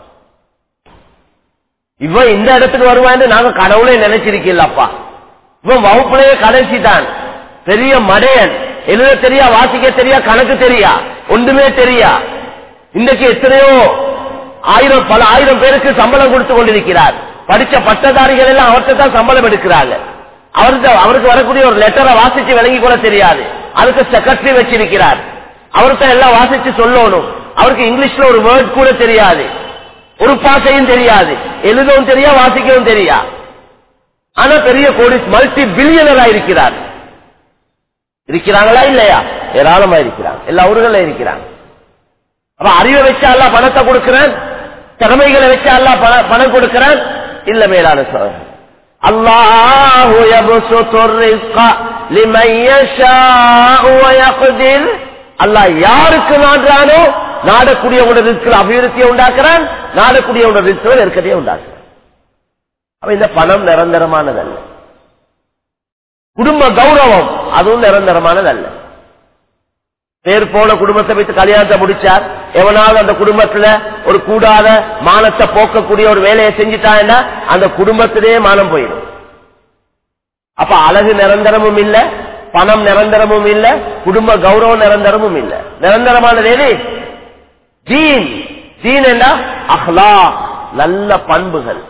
இவன் இந்த இடத்துக்கு வருவான்னு நாங்க கடவுளே நினைச்சிருக்கலப்பா இவன் வகுப்புலயே கடைசி தான் பெரிய மடையன் எழுத தெரியா வாசிக்க தெரியா கணக்கு தெரியா ஒன்றுமே தெரியா இன்னைக்கு எத்தனையோ ஆயிரம் பல ஆயிரம் பேருக்கு சம்பளம் கொடுத்து கொண்டிருக்கிறார் படிச்ச பட்டதாரிகள் எல்லாம் அவர்கிட்ட தான் சம்பளம் எடுக்கிறாங்க அவருக்கு அவருக்கு வரக்கூடிய ஒரு லெட்டரை வாசிச்சு விளங்கி கூட தெரியாது அதுக்கு செக்ரட்டரி வச்சிருக்கிறார் அவர்கிட்ட எல்லாம் வாசிச்சு சொல்லணும் அவருக்கு இங்கிலீஷ்ல ஒரு வேர்ட் கூட தெரியாது ஒரு பாசையும் தெரியாது எழுதவும் தெரியா வாசிக்கவும் தெரியா ஆனா பெரிய கோடி மல்டி பில்லியனரா இருக்கிறார் இருக்கிறாங்களா இல்லையா ஏராளமா இருக்கிறாங்க எல்லா ஊர்கள்ல இருக்கிறாங்க அப்ப அறிவை வச்சா அல்ல பணத்தை கொடுக்கிறான் திறமைகளை வச்சா அல்ல பணம் கொடுக்கிறான் இல்ல மேலான சோழர் அல்லாஹு யப்சுத்து الرزق لمن يشاء ويقدر அல்லாஹ் யாருக்கு நாடுறானோ நாடக்கூடியவனோட ரிஸ்கில் அபிவிருத்தியை உண்டாக்குறான் நாடக்கூடியவனோட ரிஸ்கில் நெருக்கடியை உண்டாக்குறான் அப்ப இந்த பணம் நிரந்தரமானதல்ல குடும்ப கௌரவம் அதுவும் நிரந்தரமானதல்ல பேர் போன குடும்பத்தை வைத்து கல்யாணத்தை முடிச்சார் எவனாவது அந்த குடும்பத்துல ஒரு கூடாத மானத்தை போக்கக்கூடிய ஒரு வேலையை செஞ்சுட்டான்னா அந்த குடும்பத்திலே மானம் போயிடும் அப்ப அழகு நிரந்தரமும் இல்ல பணம் நிரந்தரமும் இல்ல குடும்ப கௌரவம் நிரந்தரமும் இல்ல நிரந்தரமானது எது தீன் தீன் என்ன அஹ்லா நல்ல பண்புகள்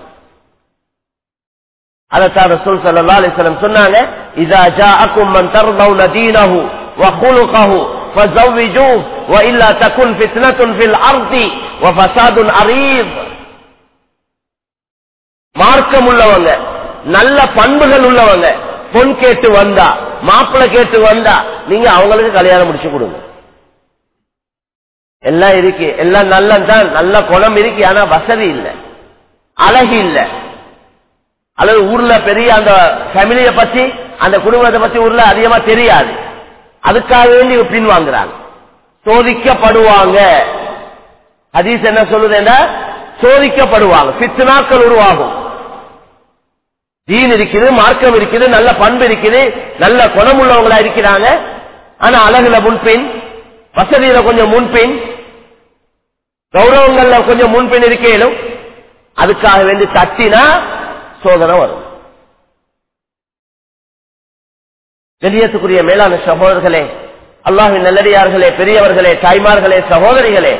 அதைத்தான் ரசூல் ஸல்லல்லாஹு அலைஹி வஸல்லம் சொன்னாங்க இதா ஜாஅக்கும் மன் தர்தவுன தீனஹு வ குலுகஹு فزوجوه وإلا تكن فتنة في الأرض وفساد عريض மார்க்கம் உள்ளவங்க நல்ல பண்புகள் உள்ளவங்க பொன் கேட்டு வந்தா மாப்பிள்ளை கேட்டு வந்தா நீங்க அவங்களுக்கு கல்யாணம் முடிச்சு கொடுங்க எல்லாம் இருக்கு எல்லாம் நல்லதான் நல்ல குணம் இருக்கு ஆனா வசதி இல்லை அழகு இல்லை அல்லது ஊர்ல பெரிய அந்த ஃபேமிலியை பத்தி அந்த குடும்பத்தை பத்தி ஊர்ல அதிகமா தெரியாது அதுக்காக வேண்டி பின் வாங்குறாங்க சோதிக்கப்படுவாங்க ஹதீஸ் என்ன சொல்லுதுன்னா சோதிக்கப்படுவாங்க பித்னாக்கள் உருவாகும் தீன் இருக்குது மார்க்கம் இருக்குது நல்ல பண்பு இருக்குது நல்ல குணம் உள்ளவங்களா இருக்கிறாங்க ஆனா அழகுல முன்பின் வசதியில கொஞ்சம் முன்பின் கௌரவங்கள்ல கொஞ்சம் முன்பின் இருக்கேனும் அதுக்காக வேண்டி தட்டினா சோதனை வரும் கண்ணியத்துக்குரிய மேலான சகோதரர்களே அல்லாஹின் நல்லடியார்களே பெரியவர்களே தாய்மார்களே சகோதரிகளே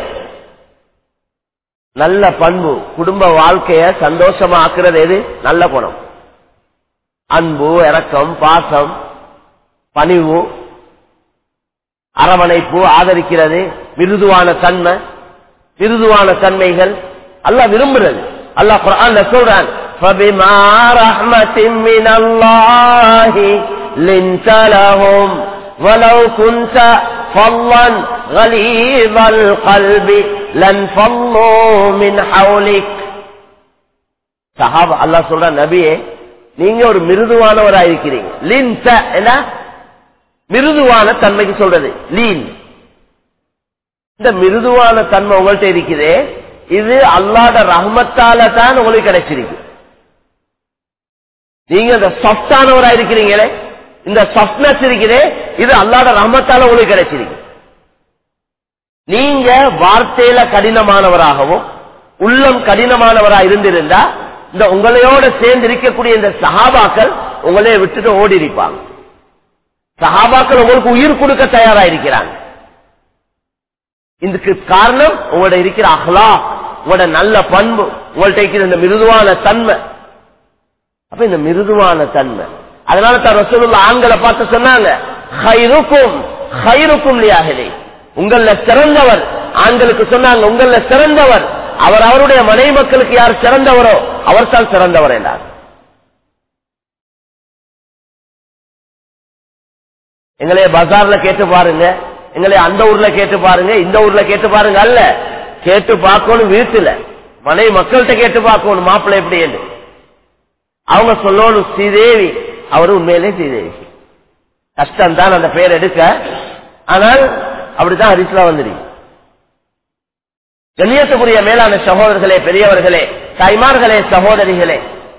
நல்ல பண்பு குடும்ப வாழ்க்கைய சந்தோஷமா ஆக்குறது எது நல்ல குணம் அன்பு இரக்கம் பாசம் பணிவு அரவணைப்பு ஆதரிக்கிறது மிருதுவான தன்மை மிருதுவான தன்மைகள் அல்லாஹ் விரும்புறது அல்லாஹ் குர்ஆன்ல சொல்றான் فبما رحمة من الله لنت لهم ولو كنت فظا غليظ القلب لانفضوا من حولك சஹாபா அல்லாஹ் சொல்ற நபியே நீங்க ஒரு மிருதுவானவரா இருக்கிறீங்க லின்ச என்ன மிருதுவான தன்மைக்கு சொல்றது லீன் இந்த மிருதுவான தன்மை உங்கள்கிட்ட இருக்குதே இது அல்லாட ரஹ்மத்தால தான் உங்களுக்கு கிடைச்சிருக்கு நீங்க இந்த சாஃப்டானவரா இருக்கிறீங்களே இந்த சாஃப்ட்னஸ் இருக்கிறே இது அல்லாட ரஹ்மத்தால உங்களுக்கு கிடைச்சிருக்கு நீங்க வார்த்தையில கடினமானவராகவும் உள்ளம் கடினமானவரா இருந்திருந்தா இந்த உங்களையோட சேர்ந்து இருக்கக்கூடிய இந்த சஹாபாக்கள் உங்களைய விட்டுட்டு ஓடி இருப்பாங்க சஹாபாக்கள் உங்களுக்கு உயிர் கொடுக்க தயாரா இருக்கிறாங்க இதுக்கு காரணம் உங்களோட இருக்கிற அஹ்லா உங்களோட நல்ல பண்பு உங்கள்ட்ட இருக்கிற இந்த மிருதுவான தன்மை அப்ப இந்த மிருதுவான தன்மை அதனால தான் ரசூலுல்லாஹ் ஆண்களை பார்த்து சொன்னாங்க ஹைருக்கும் ஹைருக்கும் லியாஹிலே உங்கள சிறந்தவர் ஆண்களுக்கு சொன்னாங்க உங்கள சிறந்தவர் அவர் அவருடைய மனைவி மக்களுக்கு யார் சிறந்தவரோ அவர் தான் சிறந்தவர் என்றார் எங்களே பஜார்ல கேட்டு பாருங்க எங்களை அந்த ஊர்ல கேட்டு பாருங்க இந்த ஊர்ல கேட்டு பாருங்க அல்ல கேட்டு பார்க்கணும் வீட்டுல மனைவி மக்கள்கிட்ட கேட்டு பார்க்கணும் மாப்பிள்ளை எப்படி என்று அவங்க சொல்லணும் ஸ்ரீதேவி அவரு உண்மையிலே ஸ்ரீதேவி கஷ்டம் தான் அந்த பேர் எடுக்க ஆனால் அப்படித்தான் ஹரிஸ்லா வந்துருக்கு கண்ணியத்துக்குரிய மேலான சகோதரர்களே பெரியவர்களே தாய்மார்களே சகோதரிகளே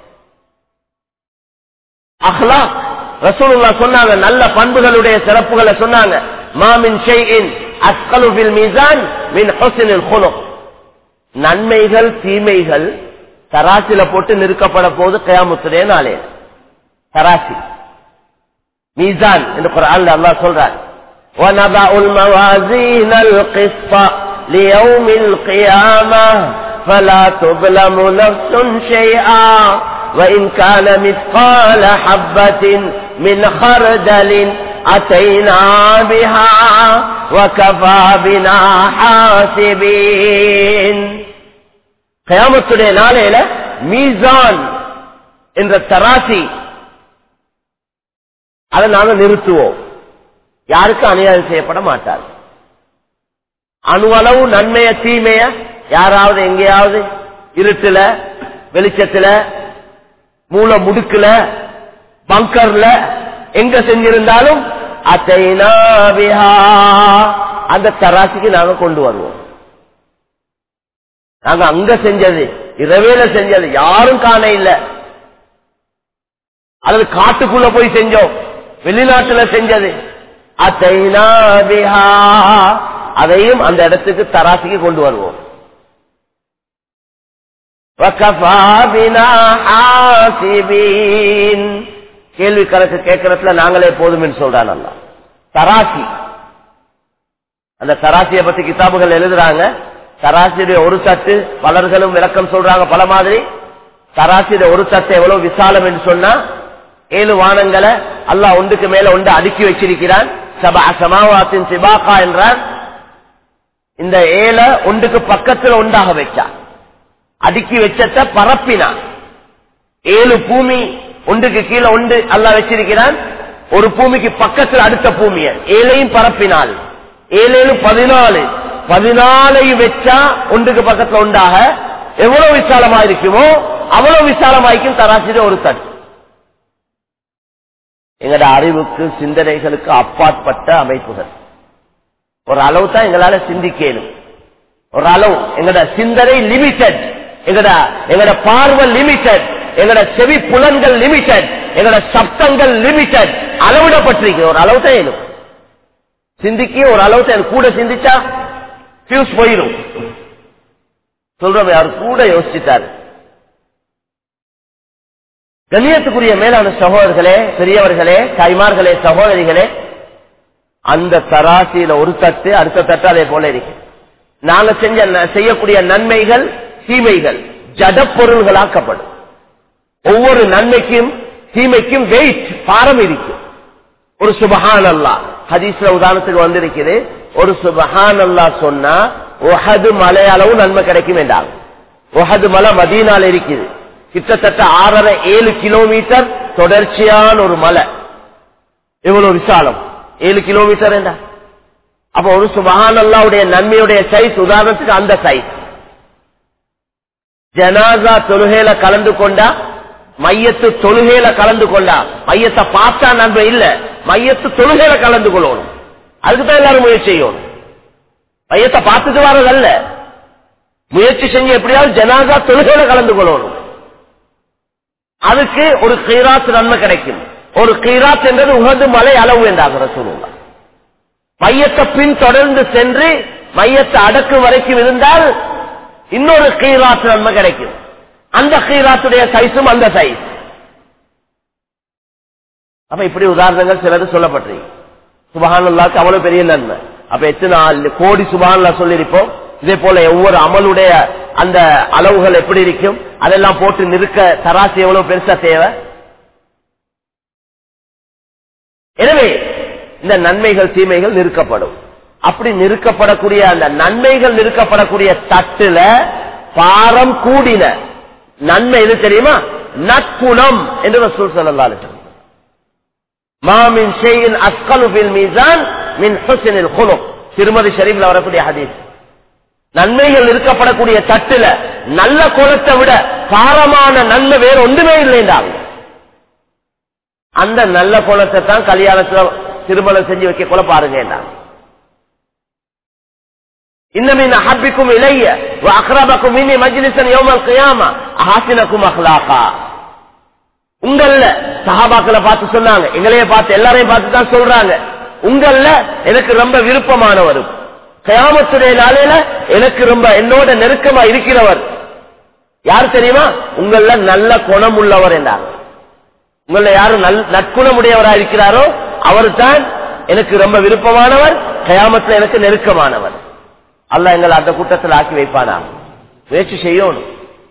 அஹ்லா ரசூலுல்லா சொன்னாங்க நல்ல பண்புகளுடைய சிறப்புகளை சொன்னாங்க மாமின் ஷைஇன் அஸ்கலு ஃபில் மீசான் மின் ஹுஸ்னில் குலுக் நன்மைகள் தீமைகள் தராசில போட்டு நிறுக்கப்பட போது கயாமுத்துடைய நாளே தராசி மீசான் என்று குர்ஆன்ல அல்லாஹ் சொல்றார் وَنَضَعُ الْمَوَازِينَ الْقِسْطَ لِيَوْمِ الْقِيَامَةِ فلا تظلم نفس شيئا وإن كان مثقال حبة من خردل أتينا بها وكفى بنا حاسبين கயாமத்துடைய நாளையில மீசான் என்ற தராசி அதை நாங்க நிறுத்துவோம் யாருக்கும் அநியாயம் செய்யப்பட மாட்டார் அணுவளவு நன்மைய தீமைய யாராவது எங்கேயாவது இருட்டுல வெளிச்சத்துல மூல முடுக்குல பங்கர்ல எங்க செஞ்சிருந்தாலும் அத்தைனா பிஹா அந்த தராசிக்கு நாங்க கொண்டு வருவோம் நாங்க அங்க செஞ்சது இரவேல செஞ்சது யாரும் காண இல்ல அல்லது காட்டுக்குள்ள போய் செஞ்சோம் வெளிநாட்டுல செஞ்சது அத்தைனா பிஹா அதையும் அந்த இடத்துக்கு தராசிக்கு கொண்டு வருவோம் وَكَفَى بِنَا حَاسِبِينَ கேள்வி கணக்கு கேட்கறதுல நாங்களே போதும்னு சொல்றான் அல்லா தராசி அந்த தராசியை பத்தி கிதாபுகள் எழுதுறாங்க தராசியுடைய ஒரு தட்டு பலர்களும் விளக்கம் சொல்றாங்க பல மாதிரி தராசியுடைய ஒரு தட்டு எவ்வளவு விசாலம் என்று சொன்னா ஏழு வானங்களை அல்லாஹ் ஒன்றுக்கு மேல ஒன்று அடுக்கி வச்சிருக்கிறான் சபா சமாவாத்தின் சிபாக்கா என்றான் இந்த ஏழை ஒன்றுக்கு பக்கத்துல ஒன்றாக வச்சான் அடுக்கி வச்சத பரப்பினான் ஏழு பூமி ஒன்றுக்கு கீழே ஒன்று அல்லா வச்சிருக்கிறான் ஒரு பூமிக்கு பக்கத்தில் அடுத்த பூமிய ஏழையும் பரப்பினால் ஏழேழு பதினாலு பதினாலையும் வச்சா ஒன்றுக்கு பக்கத்துல உண்டாக எவ்வளவு விசாலமா இருக்குமோ அவ்வளவு விசாலமாய்க்கும் தராசிட ஒரு தட்டு எங்கட அறிவுக்கு சிந்தனைகளுக்கு அப்பாற்பட்ட அமைப்புகள் ஒரு அளவு தான் எங்களால சிந்திக்கணும் ஒரு அளவு எங்கட சிந்தனை லிமிட்டட் எங்கட எங்கட பார்வை லிமிட்டட் எங்கட செவி புலன்கள் லிமிட்டட் எங்கட சப்தங்கள் லிமிட்டட் அளவிடப்பட்டிருக்கு ஒரு அளவு தான் ஏனும் சிந்திக்க ஒரு அளவு தான் கூட சிந்திச்சா பியூஸ் போயிடும் சொல்றோம் யார் கூட யோசிச்சுட்டாரு கண்ணியத்துக்குரிய மேலான சகோதரர்களே பெரியவர்களே தாய்மார்களே சகோதரிகளே அந்த தராசியில ஒரு தட்டு அடுத்த தட்டு அதே போல இருக்கு நாங்க செஞ்ச செய்யக்கூடிய நன்மைகள் தீமைகள் ஜட பொருள்களாக்கப்படும் ஒவ்வொரு நன்மைக்கும் தீமைக்கும் வெயிட் பாரம் இருக்கும் ஒரு சுபஹான் அல்லா ஹதீஸ்ல உதாரணத்துக்கு வந்திருக்குது ஒரு சுபஹான் அல்லா சொன்னா ஒஹது மலை அளவு நன்மை கிடைக்கும் என்றாங்க ஒஹது மலை மதீனால இருக்குது கிட்டத்தட்ட ஆறரை ஏழு கிலோமீட்டர் தொடர்ச்சியான ஒரு மலை இவ்வளவு விசாலம் ஏழு கிலோமீட்டர் என்ன அப்ப ஒரு சுபஹான் அல்லாவுடைய நன்மையுடைய சைஸ் உதாரணத்துக்கு அந்த சைஸ் ஜனாசா தொழுகையில கலந்து கொண்டா மையத்து தொழுகையில கலந்து கொண்டா மையத்தை பார்த்தா நன்மை இல்ல மையத்து தொழுகையில கலந்து கொள்ளணும் அதுக்குதான் எல்லாரும் முயற்சி செய்யணும் மையத்தை பார்த்துட்டு வர்றதல்ல முயற்சி செஞ்சு எப்படியாவது ஜனாசா தொழுகையில கலந்து கொள்ளணும் அதுக்கு ஒரு கீராத் நன்மை கிடைக்கும் ஒரு கீராத் என்றது உகது மலை அளவு என்றாகிற சொல்லுங்க மையத்தை பின் தொடர்ந்து சென்று மையத்தை அடக்கும் வரைக்கும் இருந்தால் இன்னொரு கீராத் நன்மை கிடைக்கும் அந்த கீராத்துடைய சைஸும் அந்த சைஸ் அப்ப இப்படி உதாரணங்கள் சிலது சொல்லப்பட்டிருக்கு சுபஹானுல்லாக்கு அவ்வளவு பெரிய நன்மை அப்ப எத்தனை ஆள் கோடி சுபஹான்லா சொல்லியிருப்போம் இதே போல ஒவ்வொரு அமலுடைய அந்த அளவுகள் எப்படி இருக்கும் அதெல்லாம் போட்டு நிற்க தராசு எவ்வளவு பெருசா தேவை எனவே இந்த நன்மைகள் தீமைகள் நிறுக்கப்படும் அப்படி நிறுக்கப்படக்கூடிய அந்த நன்மைகள் நிறுக்கப்படக்கூடிய தட்டுல பாரம் கூடின நன்மை எது தெரியுமா நற்குணம் என்று ரசூல் சொல்லலாம் மாமின் ஷெயின் அஸ்கலு பில் மீசான் மின் ஹுசனில் குலம் திருமதி ஷரீப்ல வரக்கூடிய ஹதீஸ் நன்மைகள் இருக்கப்படக்கூடிய தட்டுல நல்ல குலத்தை விட பாரமான நன்மை வேற ஒன்றுமே இல்லைன்றாங்க அந்த நல்ல குலத்தை தான் கல்யாணத்துல திருமணம் செஞ்சு வைக்க கொள்ள பாருங்க இன்னமின் அஹப்பிக்கும் இளைய அக்ரபக்கும் இன்னி மஜ்லிசன் யோமல் கியாமா அஹாசினக்கும் அஹ்லாக்கா உங்கள சஹாபாக்களை பார்த்து சொன்னாங்க எங்களையே பார்த்து எல்லாரையும் பார்த்து தான் சொல்றாங்க உங்கள எனக்கு ரொம்ப விருப்பமானவர் கயாமத்துடைய நாளையில எனக்கு ரொம்ப என்னோட நெருக்கமா இருக்கிறவர் யார் தெரியுமா உங்கள நல்ல குணம் உள்ளவர் என்றார் உங்கள யாரு நல் நற்குணமுடையவரா இருக்கிறாரோ அவர் தான் எனக்கு ரொம்ப விருப்பமானவர் கயாமத்துல எனக்கு நெருக்கமானவர் அல்ல எங்களை அந்த கூட்டத்தில் ஆக்கி வைப்பானா முயற்சி செய்யணும்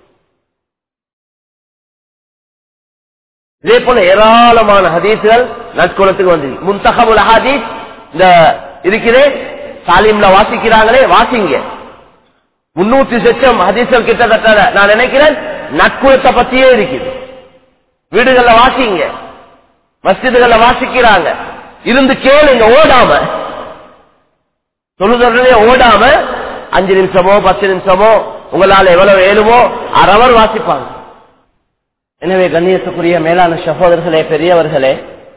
இதே போல ஏராளமான ஹதீஸ்கள் நற்குலத்துக்கு வந்து முன்தகமுல் ஹதீஸ் இந்த இருக்கிறே சாலிம்ல வாசிக்கிறாங்களே வாசிங்க முன்னூத்தி சொச்சம் ஹதீஸ்கள் கிட்டத்தட்ட நான் நினைக்கிறேன் நட்குலத்தை பத்தியே இருக்குது வீடுகள்ல வாசிங்க மஸ்ஜிதுகள்ல வாசிக்கிறாங்க இருந்து கேளுங்க ஓடாம தொழுதே ஓடாம அஞ்சு நிமிஷமோ பத்து நிமிஷமோ உங்களால எவ்வளவு வேணுமோ அறவர் வாசிப்பாங்க எனவே கண்ணியத்துக்குரிய மேலான சகோதரர்களே பெரியவர்களே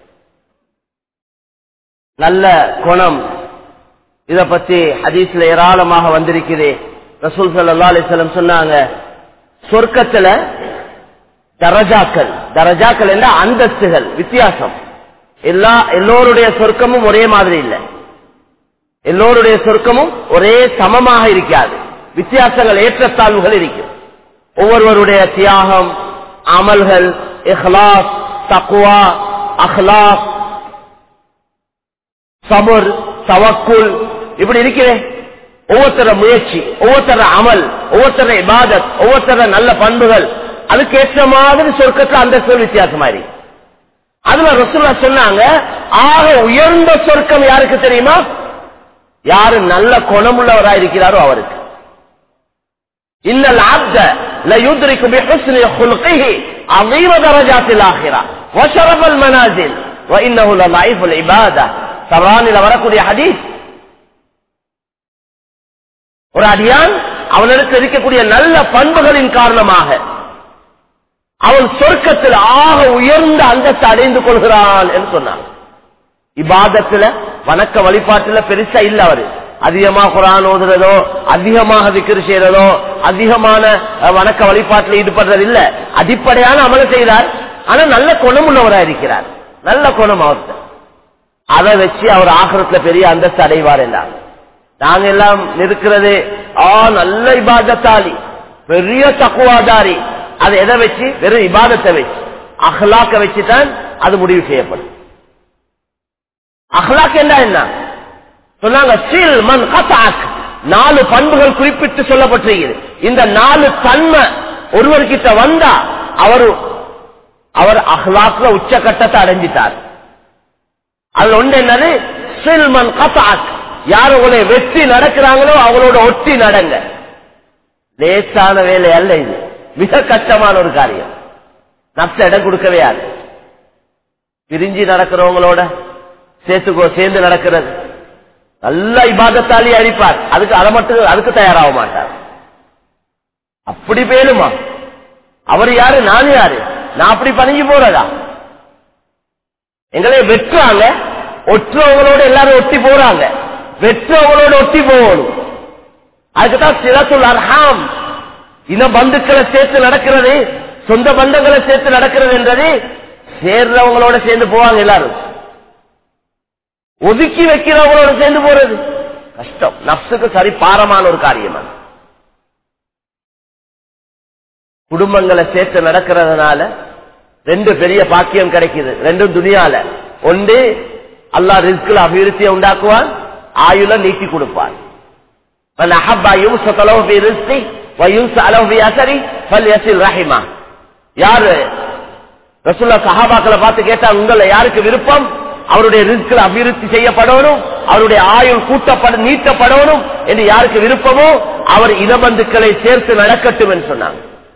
நல்ல குணம் இத பத்தி ஹதீஸ்ல ஏராளமாக வந்திருக்குது ரசூல் சல்லா அலிஸ்லம் சொன்னாங்க சொர்க்கத்துல தரஜாக்கள் தரஜாக்கள் என்ற அந்தஸ்துகள் வித்தியாசம் எல்லா எல்லோருடைய சொர்க்கமும் ஒரே மாதிரி இல்லை எல்லோருடைய சொர்க்கமும் ஒரே சமமாக இருக்காது வித்தியாசங்கள் ஏற்றத்தாழ்வுகள் இருக்கும் ஒவ்வொருவருடைய தியாகம் அமல்கள் இஹ்லாஸ் தக்குவா அஹ்லாஸ் சபர் தவக்குல் இப்படி இருக்கிறேன் ஒவ்வொருத்தர முயற்சி ஒவ்வொருத்தர அமல் ஒவ்வொருத்தர இபாதத் ஒவ்வொருத்தர நல்ல பண்புகள் அதுக்கு ஏற்ற மாதிரி சொர்க்கத்துல அந்த சொல் வித்தியாசமா இருக்கு அதுல ரசூல்லா சொன்னாங்க ஆக உயர்ந்த சொர்க்கம் யாருக்கு தெரியுமா யாரு நல்ல குணமுள்ளவராக இருக்கிறாரோ அவருக்கு இன்னல் ஆப்த ليدرك بحسن خلقه عظيم درجات الآخرة وشرف المنازل وإنه لضعيف العبادة தரானில் வரக்கூடிய ஹதீஸ் ஒரு அடியான் அவனிடத்தில் இருக்கக்கூடிய நல்ல பண்புகளின் காரணமாக அவன் சொர்க்கத்தில் ஆக உயர்ந்த அந்தஸ்து அடைந்து கொள்கிறான் என்று சொன்னான் இபாதத்துல வணக்க வழிபாட்டுல பெருசா இல்ல அவரு அதிகமா குரான் ஓதுறதோ அதிகமாக திக்ரு செய்யறதோ அதிகமான அஹ், வணக்க வழிபாட்டில் ஈடுபடுறது இல்ல அடிப்படையான அமல செய்கிறார் ஆனா நல்ல குணம் உள்ளவராக இருக்கிறார் நல்ல குணம் அவர்கிட்ட அதை வச்சு அவர் ஆகிரத்துல பெரிய அந்தஸ்து அடைவார் என்றார் நாங்க எல்லாம் இருக்கிறது ஆ நல்ல இபாதத்தாளி பெரிய தக்குவாதாரி அதை எதை வச்சு வெறும் இபாதத்தை வச்சு அஹ்லாக்க வச்சு தான் அது முடிவு செய்யப்படும் அஹ்லாக் என்ன என்ன சொன்னாங்க சில் மன் கசாக் நாலு பண்புகள் குறிப்பிட்டு சொல்லப்பட்டிருக்கிறது இந்த நாலு தன்மை ஒருவர்கிட்ட வந்தா அவர் அவர் அஹ்லாக்ல உச்சகட்டத்தை அடைஞ்சிட்டார் அதுல ஒன்று என்னது சில்மன் கசாக் யார் உங்களை வெற்றி நடக்கிறாங்களோ அவங்களோட ஒட்டி நடங்க லேசான வேலை அல்ல இது மிக கஷ்டமான ஒரு காரியம் நப்ச இடம் கொடுக்கவே ஆகுது பிரிஞ்சு நடக்கிறவங்களோட சேர்த்துக்கோ சேர்ந்து நடக்கிறது நல்ல இபாதத்தாலி அழிப்பார் அதுக்கு அதை மட்டும் அதுக்கு தயாராக மாட்டார் அப்படி பேணுமா அவர் யாரு நான் யாரு நான் அப்படி பணிஞ்சு போறதா எங்களை வெட்டுறாங்க ஒட்டுறவங்களோட எல்லாரும் ஒட்டி போறாங்க வெற்றவங்களோட ஒட்டி போகணும் அதுக்குதான் சிறத்துள் அர்ஹாம் இன பந்துக்களை சேர்த்து நடக்கிறது சொந்த பந்தங்களை சேர்த்து நடக்கிறது என்றது சேர்றவங்களோட சேர்ந்து போவாங்க எல்லாரும் ஒதுக்கி வைக்கிறவங்களோட சேர்ந்து போறது கஷ்டம் நப்சுக்கு சரி பாரமான ஒரு காரியம் அது குடும்பங்களை சேர்த்து நடக்கிறதுனால ரெண்டு பெரிய பாக்கியம் கிடைக்குது ரெண்டும் துணியால ஒன்று அல்லா ரிஸ்கில் அபிவிருத்தியை உண்டாக்குவான் ஆயுள நீட்டி கொடுப்பான் من أحب أن يبسط له في رزقه وينسى له في أثره فليصل رحمه யாரு ரசூல்லா சஹாபாக்களை பார்த்து கேட்டா உங்களை யாருக்கு விருப்பம் அவருடைய ரிஸ்கில் அபிவிருத்தி செய்யப்படணும் அவருடைய ஆயுள் கூட்டப்பட நீட்டப்படணும் என்று யாருக்கு விருப்பமோ அவர் இனபந்துக்களை சேர்த்து நடக்கட்டும் என்று சொன்னாங்க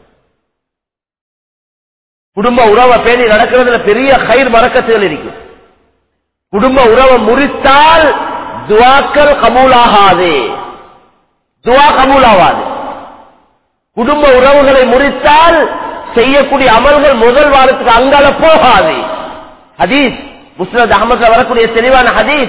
குடும்ப உறவை பேணி நடக்கிறதுல பெரிய கயிர் மறக்கத்துகள் இருக்கு குடும்ப உறவை முறித்தால் துவாக்கள் கமூலாகாது துவா கமூலாவாது குடும்ப உறவுகளை முறித்தால் செய்யக்கூடிய அமல்கள் முதல் வாரத்துக்கு அங்கால போகாது ஹதீஸ் முஸ்னத் அகமதுல வரக்கூடிய தெளிவான ஹதீஸ்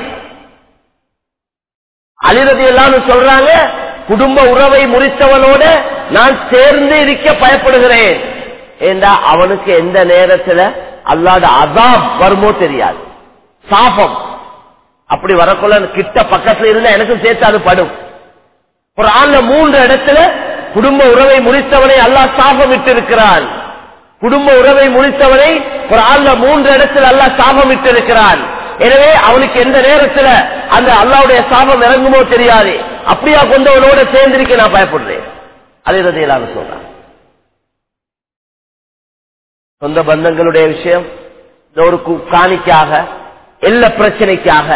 அலிரதி எல்லாம் சொல்றாங்க குடும்ப உறவை முறித்தவனோட நான் சேர்ந்து இருக்க பயப்படுகிறேன் ஏண்டா அவனுக்கு எந்த நேரத்துல அல்லாத அதாப் வருமோ தெரியாது சாபம் அப்படி வரக்குள்ள கிட்ட பக்கத்துல இருந்தா எனக்கும் சேர்த்து அது படும் ஒரு ஆண்ல மூன்று இடத்துல குடும்ப உறவை முறித்தவனை அல்லாஹ் சாபம் இருக்கிறான் குடும்ப உறவை முறித்தவனை ஒரு ஆண்ல மூன்று இடத்துல அல்லாஹ் சாபம் இருக்கிறான் எனவே அவனுக்கு எந்த நேரத்துல அந்த அல்லாவுடைய சாபம் இறங்குமோ தெரியாது அப்படியா கொண்டவனோட சேர்ந்திருக்க நான் பயப்படுறேன் அலிரதையிலான சொல்றாங்க சொந்த பந்தங்களுடைய விஷயம் இந்த ஒரு கு- காணிக்காக எல்ல பிரச்சனைக்காக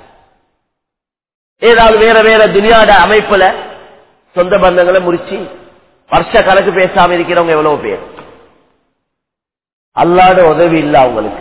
ஏதாவது வேற வேற துனியாட அமைப்புல சொந்த பந்தங்களை முறிச்சு வருஷ கணக்கு பேசாம இருக்கிறவங்க எவ்வளவு பேர் அல்லாத உதவி இல்ல அவங்களுக்கு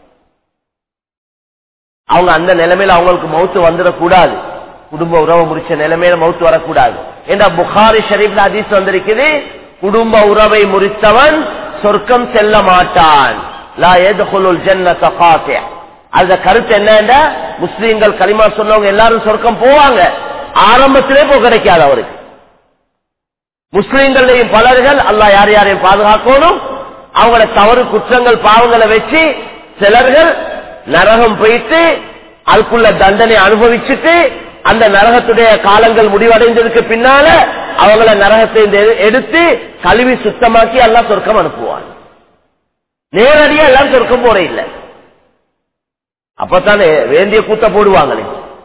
அவங்க அந்த நிலைமையில அவங்களுக்கு மௌத்து வந்துடக்கூடாது குடும்ப உறவு முறிச்ச நிலைமையில மௌத்து வரக்கூடாது என்ற புகாரி ஷரீப்ல ஹதீஸ் வந்திருக்குது குடும்ப உறவை முறித்தவன் சொர்க்கம் செல்ல மாட்டான் லா எதுகுலுல் ஜன்னத காத்திய அந்த கருத்து என்னன்னா முஸ்லீம்கள் களிமா சொன்னவங்க எல்லாரும் சொர்க்கம் போவாங்க ஆரம்பத்திலே போக கிடைக்காது அவருக்கு முஸ்லீம்களையும் பலர்கள் அல்லாஹ் யார் யாரையும் பாதுகாக்கணும் அவங்கள தவறு குற்றங்கள் பாவங்களை வச்சு சிலர்கள் நரகம் போயிட்டு அதுக்குள்ள தண்டனை அனுபவிச்சுட்டு அந்த நரகத்துடைய காலங்கள் முடிவடைந்ததுக்கு பின்னால அவங்கள நரகத்தை இந்த எடு- எடுத்து கழுவி சுத்தமாக்கி எல்லாம் சொர்க்கம் அனுப்புவான் நேரடியா எல்லாம் சொர்க்கம் போற இல்ல அப்பத்தானே வேண்டிய கூத்த போடுவாங்களே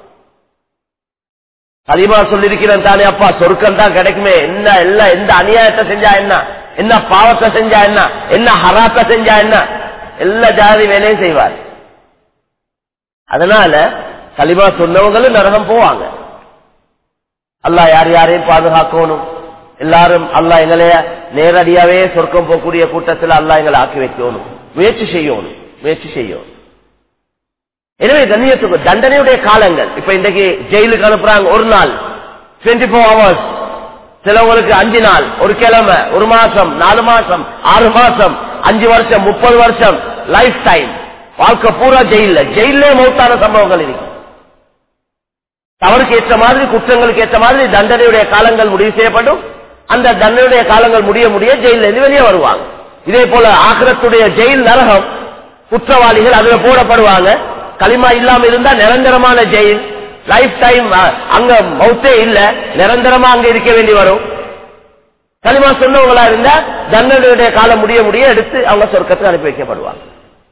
கலிமா சொல்லிருக்கிறேன் தானே அப்பா சொர்க்கம் தான் கிடைக்குமே என்ன எல்லாம் எந்த அநியாயத்தை செஞ்சா என்ன என்ன பாவத்தை செஞ்சா என்ன என்ன ஹராத்தை செஞ்சா என்ன எல்லா ஜாதி வேலையும் செய்வார் அதனால கலிமா சொன்னவங்களும் நரகம் போவாங்க அல்லாஹ் யார் யாரையும் பாதுகாக்கணும் எல்லாரும் அல்லாஹ் எங்களைய நேரடியாவே சொர்க்கம் போகக்கூடிய கூட்டத்தில் அல்லாஹ் எங்களை ஆக்கி வைக்கணும் முயற்சி செய்யணும் முயற்சி செய்யணும் எனவே கண்ணியத்துக்கு தண்டனையுடைய காலங்கள் இப்ப இன்றைக்கு ஜெயிலுக்கு அனுப்புறாங்க ஒரு நாள் 24 ஃபோர் ஹவர்ஸ் சிலவங்களுக்கு அஞ்சு நாள் ஒரு கிழமை ஒரு மாசம் நாலு மாசம் ஆறு மாசம் அஞ்சு வருஷம் முப்பது வருஷம் லைஃப் டைம் வாழ்க்கை பூரா ஜெயில ஜெயிலே மௌத்தான சம்பவங்கள் இருக்கு தவறுக்கு ஏற்ற மாதிரி குற்றங்களுக்கு ஏற்ற மாதிரி தண்டனையுடைய காலங்கள் முடிவு செய்யப்படும் அந்த தண்டனையுடைய காலங்கள் முடிய முடிய ஜெயில இருந்து வெளியே வருவாங்க இதே போல ஆக்கிரத்துடைய ஜெயில் நரகம் குற்றவாளிகள் அதுல போடப்படுவாங்க களிமா இல்லாம இருந்தா நிரந்தரமான ஜெயில் லைஃப் டைம் அங்க மௌத்தே இல்ல நிரந்தரமா அங்க இருக்க வேண்டி வரும் களிமா சொன்னவங்களா இருந்தா தண்டனையுடைய காலம் முடிய முடிய எடுத்து அவங்க சொர்க்கத்துக்கு அனுப்பி வைக்கப்படுவாங்க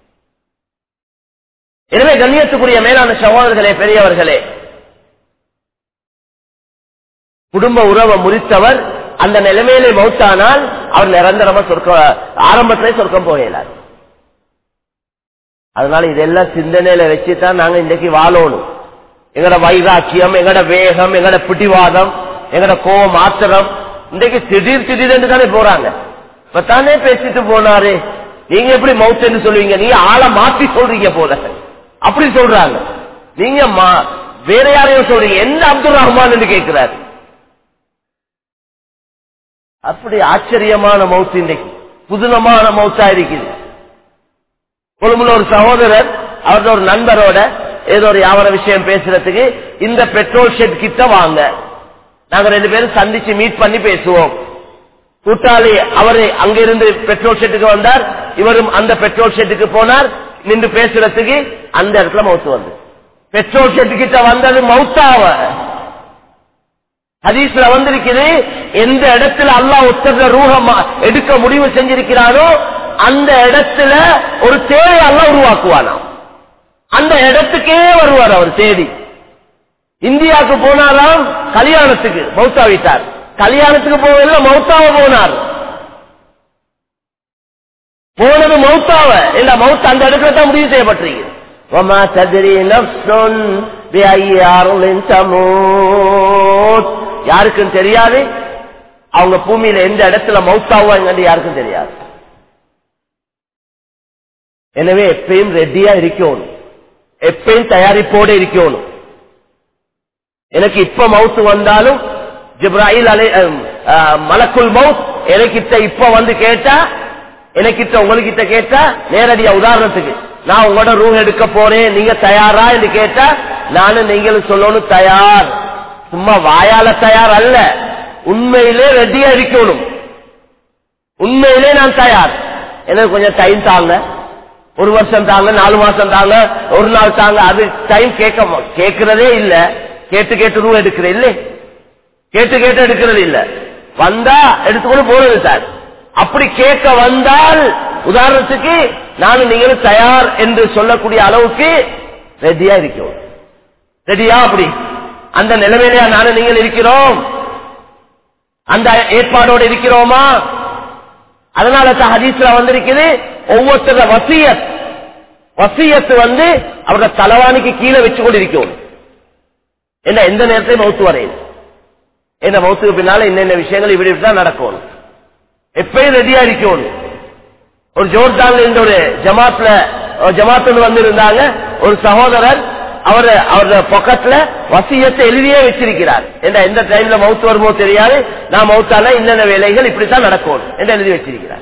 எனவே கண்ணியத்துக்குரிய மேலான சகோதரர்களே பெரியவர்களே குடும்ப உறவை முறித்தவர் அந்த நிலைமையிலே மௌத்தானால் அவர் நிரந்தரமா சொர்க்க ஆரம்பத்திலே சொர்க்கம் போகலார் அதனால இதெல்லாம் சிந்தனையில வச்சுதான் நாங்க இன்றைக்கு வாழணும் எங்கட வைராக்கியம் எங்கட வேகம் எங்கட பிடிவாதம் எங்கட கோபம் ஆத்திரம் இன்றைக்கு திடீர் திடீர்னு தானே போறாங்க இப்ப தானே பேசிட்டு போனாரு நீங்க எப்படி மவுத்துன்னு சொல்லுவீங்க நீங்க ஆளை மாத்தி சொல்றீங்க போல அப்படி சொல்றாங்க நீங்க மா- வேற யாரையும் சொல்றீங்க எந்த அப்துல் ரஹ்மான் கேட்கிறாரு அப்படி ஆச்சரியமான மவுத்து இன்றைக்கு புதுனமான மவுத்தா இருக்குது கொழும்புல ஒரு சகோதரர் அவரோட ஒரு நண்பரோட ஏதோ ஒரு வியாபார விஷயம் பேசுறதுக்கு இந்த பெட்ரோல் ஷெட் கிட்ட வாங்க நாங்க ரெண்டு பேரும் சந்திச்சு மீட் பண்ணி பேசுவோம் கூட்டாளி அவரு அங்கிருந்து பெட்ரோல் ஷெட்டுக்கு வந்தார் இவரும் அந்த பெட்ரோல் ஷெட்டுக்கு போனார் நின்று பேசுறதுக்கு அந்த இடத்துல மவுத்து வந்து பெட்ரோல் ஷெட்டு கிட்ட வந்தது மவுத்தாவ ஹதீஸ்ல வந்திருக்குது எந்த இடத்துல அல்லாஹ் ஒத்தர ரூஹமா எடுக்க முடிவு செஞ்சிருக்கிறானோ அந்த இடத்துல ஒரு தேவை அல்லாஹ் உருவாக்குவானாம் அந்த இடத்துக்கே வருவார் அவர் தேடி இந்தியாவுக்கு போனாராம் கல்யாணத்துக்கு மௌத்தா விட்டார் கல்யாணத்துக்கு போகல மௌத்தாவ போனார் போனது மௌத்தாவ இல்ல மௌத் அந்த இடத்துல தான் முடிவு செய்யப்பட்டிருக்கு وما تدري نفس بأي أرض تموت யாருக்கும் தெரியாது அவங்க பூமியில எந்த இடத்துல மௌத்தாவாங்க யாருக்கும் தெரியாது எனவே எப்பயும் ரெடியா இருக்கணும் எப்பயும் தயாரிப்போட இருக்கணும் எனக்கு இப்ப மவுத்து வந்தாலும் ஜிப்ராஹில் அலை அஹ், அஹ், மலக்குல் மவுத் எனக்கிட்ட இப்ப வந்து கேட்டா எனக்கிட்ட உங்ககிட்ட கேட்டா நேரடியா உதாரணத்துக்கு நான் உங்களோட ரூம் எடுக்க போறேன் நீங்க தயாரா என்று கேட்டா நானும் நீங்களும் சொல்லணும் தயார் சும்மா வாயால தயார் அல்ல உண்மையிலே ரெடியா இருக்கணும் உண்மையிலே நான் தயார் எனக்கு கொஞ்சம் டைம் தாங்க ஒரு வருஷம் தாங்க நாலு மாசம் தாங்க ஒரு நாள் தாங்க அது டைம் கேட்க ம- கேட்கிறதே இல்ல கேட்டு கேட்டு ரூ எடுக்கிறேன் இல்லை கேட்டு கேட்டு எடுக்கிறது இல்ல வந்தா எடுத்துக்கொண்டு போறது சார் அப்படி கேட்க வந்தால் உதாரணத்துக்கு நானும் நீங்களும் தயார் என்று சொல்லக்கூடிய அளவுக்கு ரெடியா இருக்கோம் ரெடியா அப்படி அந்த நிலைமையிலயா நானும் நீங்கள் இருக்கிறோம் அந்த ஏற்பாடோடு இருக்கிறோமா அதனால தான் ஹதீஸ்ல வந்திருக்குது ஒவ்வொருத்தர வசியத் வசியத்து வந்து அவரோட தலைவாணிக்கு கீழே வச்சு கொண்டு இருக்கணும் என்ன எந்த நேரத்தையும் மௌத்து வரையும் என்ன மௌத்துக்கு பின்னால என்னென்ன விஷயங்கள் இப்படி இப்படி தான் நடக்கணும் எப்பயும் ரெடியா இருக்கணும் ஒரு ஜோர்டான்ல இருந்த ஒரு ஜமாத்ல ஒரு ஜமாத்துல வந்து இருந்தாங்க ஒரு சகோதரர் அவர் அவரோட பொக்கெட்ல வசியத்தை எழுதியே வச்சிருக்கிறார் என்ன எந்த டைம்ல மவுத்து வருமோ தெரியாது நான் மவுத்தால என்னென்ன வேலைகள் இப்படித்தான் நடக்கும் என்று எழுதி வச்சிருக்கிறார்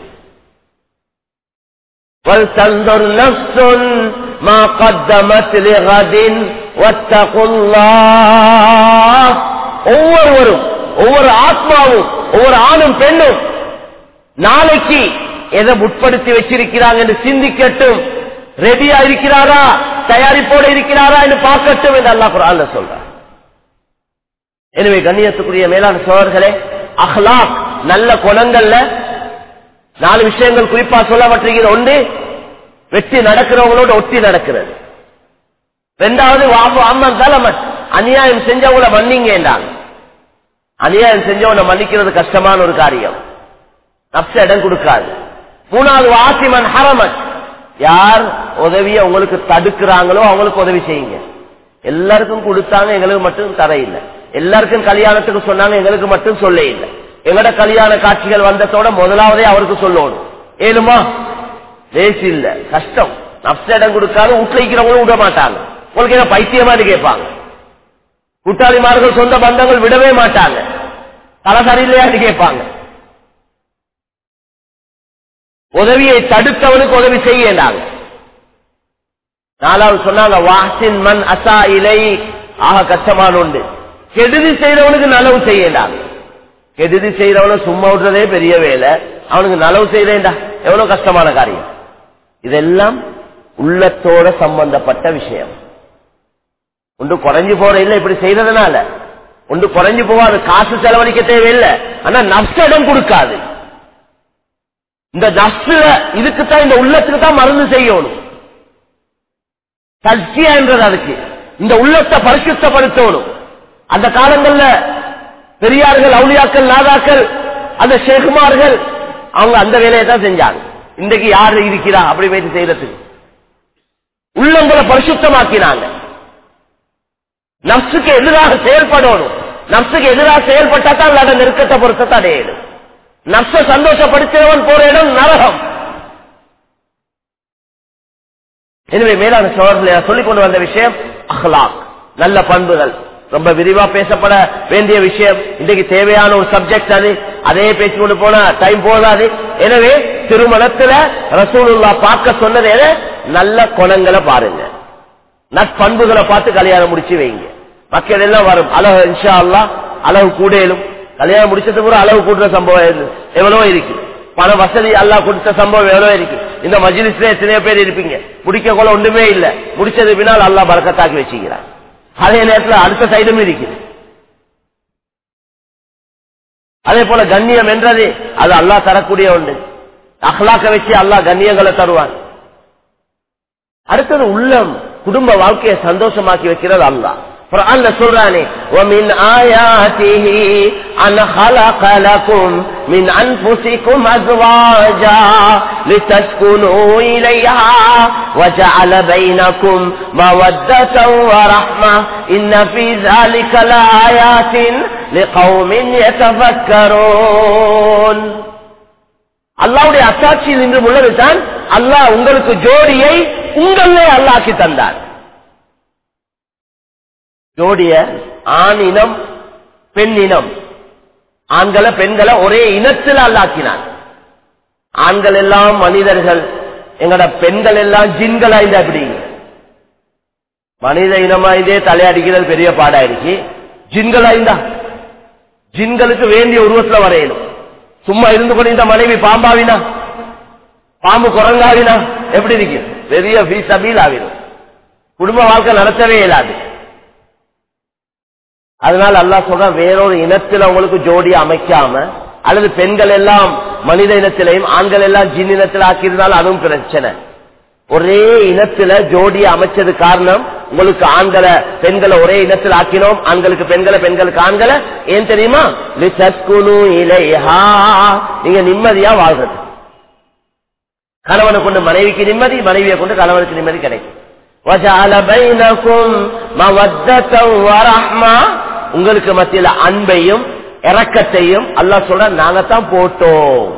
وَلْتَنْظُرْ نَفْسٌ مَا قَدَّمَتْ لِغَدٍ وَاتَّقُوا اللَّهَ ஒவ்வொருவரும் ஒவ்வொரு ஆத்மாவும் ஒவ்வொரு ஆணும் பெண்ணும் நாளைக்கு எதை முற்படுத்தி வச்சிருக்கிறாங்க என்று சிந்திக்கட்டும் ரெடியா இருக்கிறாரா தயாரிப்போடு இருக்கிறாரா என்று பார்க்கட்டும் என்று அல்லாஹ் குரான்ல சொல்றார் எனவே கண்ணியத்துக்குரிய மேலான சோழர்களே அஹ்லாக் நல்ல குணங்கள்ல நாலு விஷயங்கள் குறிப்பா சொல்லப்பட்டிருக்கிறது ஒன்று வெற்றி நடக்கிறவங்களோட ஒட்டி நடக்கிறது ரெண்டாவது வாபு அம்மன் தலைமன் அநியாயம் செஞ்சவங்கள மன்னிங்க என்றாங்க அநியாயம் செஞ்சவனை மன்னிக்கிறது கஷ்டமான ஒரு காரியம் நப்ச இடம் கொடுக்காது மூணாவது வாசிமன் ஹரமன் யார் உதவிய உங்களுக்கு தடுக்கிறாங்களோ அவங்களுக்கு உதவி செய்யுங்க எல்லாருக்கும் கொடுத்தாங்க எங்களுக்கு மட்டும் தர இல்லை எல்லாருக்கும் கல்யாணத்துக்கு சொன்னாங்க எங்களுக்கு மட்டும் சொல்ல இல்லை எங்கட கல்யாண காட்சிகள் வந்ததோட முதலாவதே அவருக்கு சொல்லணும் ஏழுமா லேசி இல்ல கஷ்டம் நப்ச இடம் கொடுக்காது வீட்டுல இருக்கிறவங்களும் விட மாட்டாங்க உங்களுக்கு என்ன பைத்தியமானு கேட்பாங்க கூட்டாளிமார்கள் சொந்த பந்தங்கள் விடவே மாட்டாங்க தலை சரியில்லையான்னு கேட்பாங்க உதவியை தடுத்தவனுக்கு உதவி செய்யலாங்க நாலாவது சொன்னாங்க வாசின் மண் அசா இலை ஆக கஷ்டமான உண்டு கெடுதி செய்தவனுக்கு நலவு செய்யலாங்க கெடுதி செய்தவன சும்மா விடுறதே பெரிய வேலை அவனுக்கு நலவு செய்தேன்டா எவ்வளவு கஷ்டமான காரியம் இதெல்லாம் உள்ளத்தோட சம்பந்தப்பட்ட விஷயம் ஒன்று குறைஞ்சு போற இல்ல இப்படி செய்ததுனால ஒன்று குறைஞ்சு போவாது காசு செலவழிக்க தேவையில்லை ஆனா நஷ்ட இடம் கொடுக்காது இந்த நஷ்ட இதுக்குத்தான் இந்த உள்ளத்துக்கு தான் மருந்து செய்யணும் சத்தியா என்றது அதுக்கு இந்த உள்ளத்தை பரிசுத்தப்படுத்தணும் அந்த காலங்கள்ல பெரியார்கள் அவுளியாக்கள் நாதாக்கள் அந்த ஷேகுமார்கள் அவங்க அந்த வேலையை தான் செஞ்சாங்க இன்றைக்கு யாரு இருக்கிறா அப்படி போயிட்டு செய்யறதுக்கு உள்ளங்களை பரிசுத்தமாக்கினாங்க நப்சுக்கு எதிராக செயல்படணும் நப்சுக்கு எதிராக செயல்பட்டா தான் அல்லாத நெருக்கத்தை பொறுத்தத்தை அடையணும் நப்ச சந்தோஷப்படுத்தினவன் போற இடம் நரகம் எனவே மேலான சோழர்களை சொல்லிக் கொண்டு வந்த விஷயம் அஹ்லாக் நல்ல பண்புகள் ரொம்ப விரிவா பேசப்பட வேண்டிய விஷயம் இன்றைக்கு தேவையான ஒரு சப்ஜெக்ட் அது அதே பேசிக்கொண்டு போனா டைம் போதாது எனவே திருமணத்துல ரசூலுல்லா பார்க்க சொன்னது எது? நல்ல குணங்களை பாருங்க நற்பண்புகளை பார்த்து கல்யாணம் முடிச்சு வைங்க மக்கள் எல்லாம் வரும் அழகு இன்ஷா அல்லா அழகு கூடையிலும் கல்யாணம் முடிச்சது கூட அளவு கூட்டுற சம்பவம் எது- எவ்வளவோ இருக்கு பண வசதி அல்லாஹ் கொடுத்த சம்பவம் எவ்வளவு இருக்கு இந்த மஜிலிஸ்ல எத்தனையோ பேர் இருப்பீங்க முடிக்க கூட ஒண்ணுமே இல்ல முடிச்சது பின்னால் அல்லாஹ் பறக்கத்தாக்கி வச்சுக்கிறான் அதே நேரத்தில் அடுத்த சைடும் இருக்குது அதே போல கண்ணியம் என்றது அது அல்லாஹ் தரக்கூடிய ஒன்று அஹ்லாக்க வச்சு அல்லாஹ் கண்ணியங்களை தருவான் அடுத்தது உள்ளம் குடும்ப வாழ்க்கையை சந்தோஷமாக்கி வைக்கிறது அல்லாஹ் குர்ஆன்ல சொல்றானே ومن آياته أن خلق لكم من أنفسكم أزواجا لتسكنوا إليها وجعل بينكم مودة ورحمة إن في ذلك لآيات لقوم يتفكرون அல்லாவுடைய அத்தாட்சியில் இன்று உள்ளதுதான் அல்லாஹ் உங்களுக்கு ஜோடியை உங்களே அல்லாக்கி தந்தார் ஜோடிய ஆண் இனம் பெண் இனம் ஆண்களை பெண்களை ஒரே இனத்தில் அல்லாக்கினான் ஆண்கள் எல்லாம் மனிதர்கள் எங்கட பெண்கள் எல்லாம் ஜின்களா இந்த அப்படி மனித இனமா இதே தலையடிக்கிறது பெரிய பாடாயிருச்சு ஜின்களா இருந்தா ஜின்களுக்கு வேண்டிய உருவத்துல வரையணும் சும்மா இருந்து கொண்டு இந்த மனைவி பாம்பாவினா பாம்பு குரங்காவினா எப்படி இருக்கு பெரிய பீசபீல் ஆவிடும் குடும்ப வாழ்க்கை நடத்தவே இயலாது அதனால அல்லாஹ் சொல்ற வேறொரு இனத்தில் உங்களுக்கு ஜோடி அமைக்காம அல்லது பெண்கள் எல்லாம் மனித இனத்திலையும் ஆண்கள் எல்லாம் ஜின் இனத்தில் ஆக்கியிருந்தாலும் அதுவும் பிரச்சனை ஒரே இனத்துல ஜோடி அமைச்சது காரணம் உங்களுக்கு ஆண்களை பெண்களை ஒரே இனத்தில் ஆக்கினோம் ஆண்களுக்கு பெண்களை பெண்களுக்கு ஆண்களை ஏன் தெரியுமா லிதஸ்குனு இலைஹா நீங்க நிம்மதியா வாழ்றது கணவனை கொண்டு மனைவிக்கு நிம்மதி மனைவியை கொண்டு கணவனுக்கு நிம்மதி கிடைக்கும் وَجَعَلَ بَيْنَكُمْ مَوَدَّةً وَرَحْمَةً உங்களுக்கு மத்தியில அன்பையும் இரக்கத்தையும் அல்லாஹ் சொல்ற நாங்க தான் போட்டோம்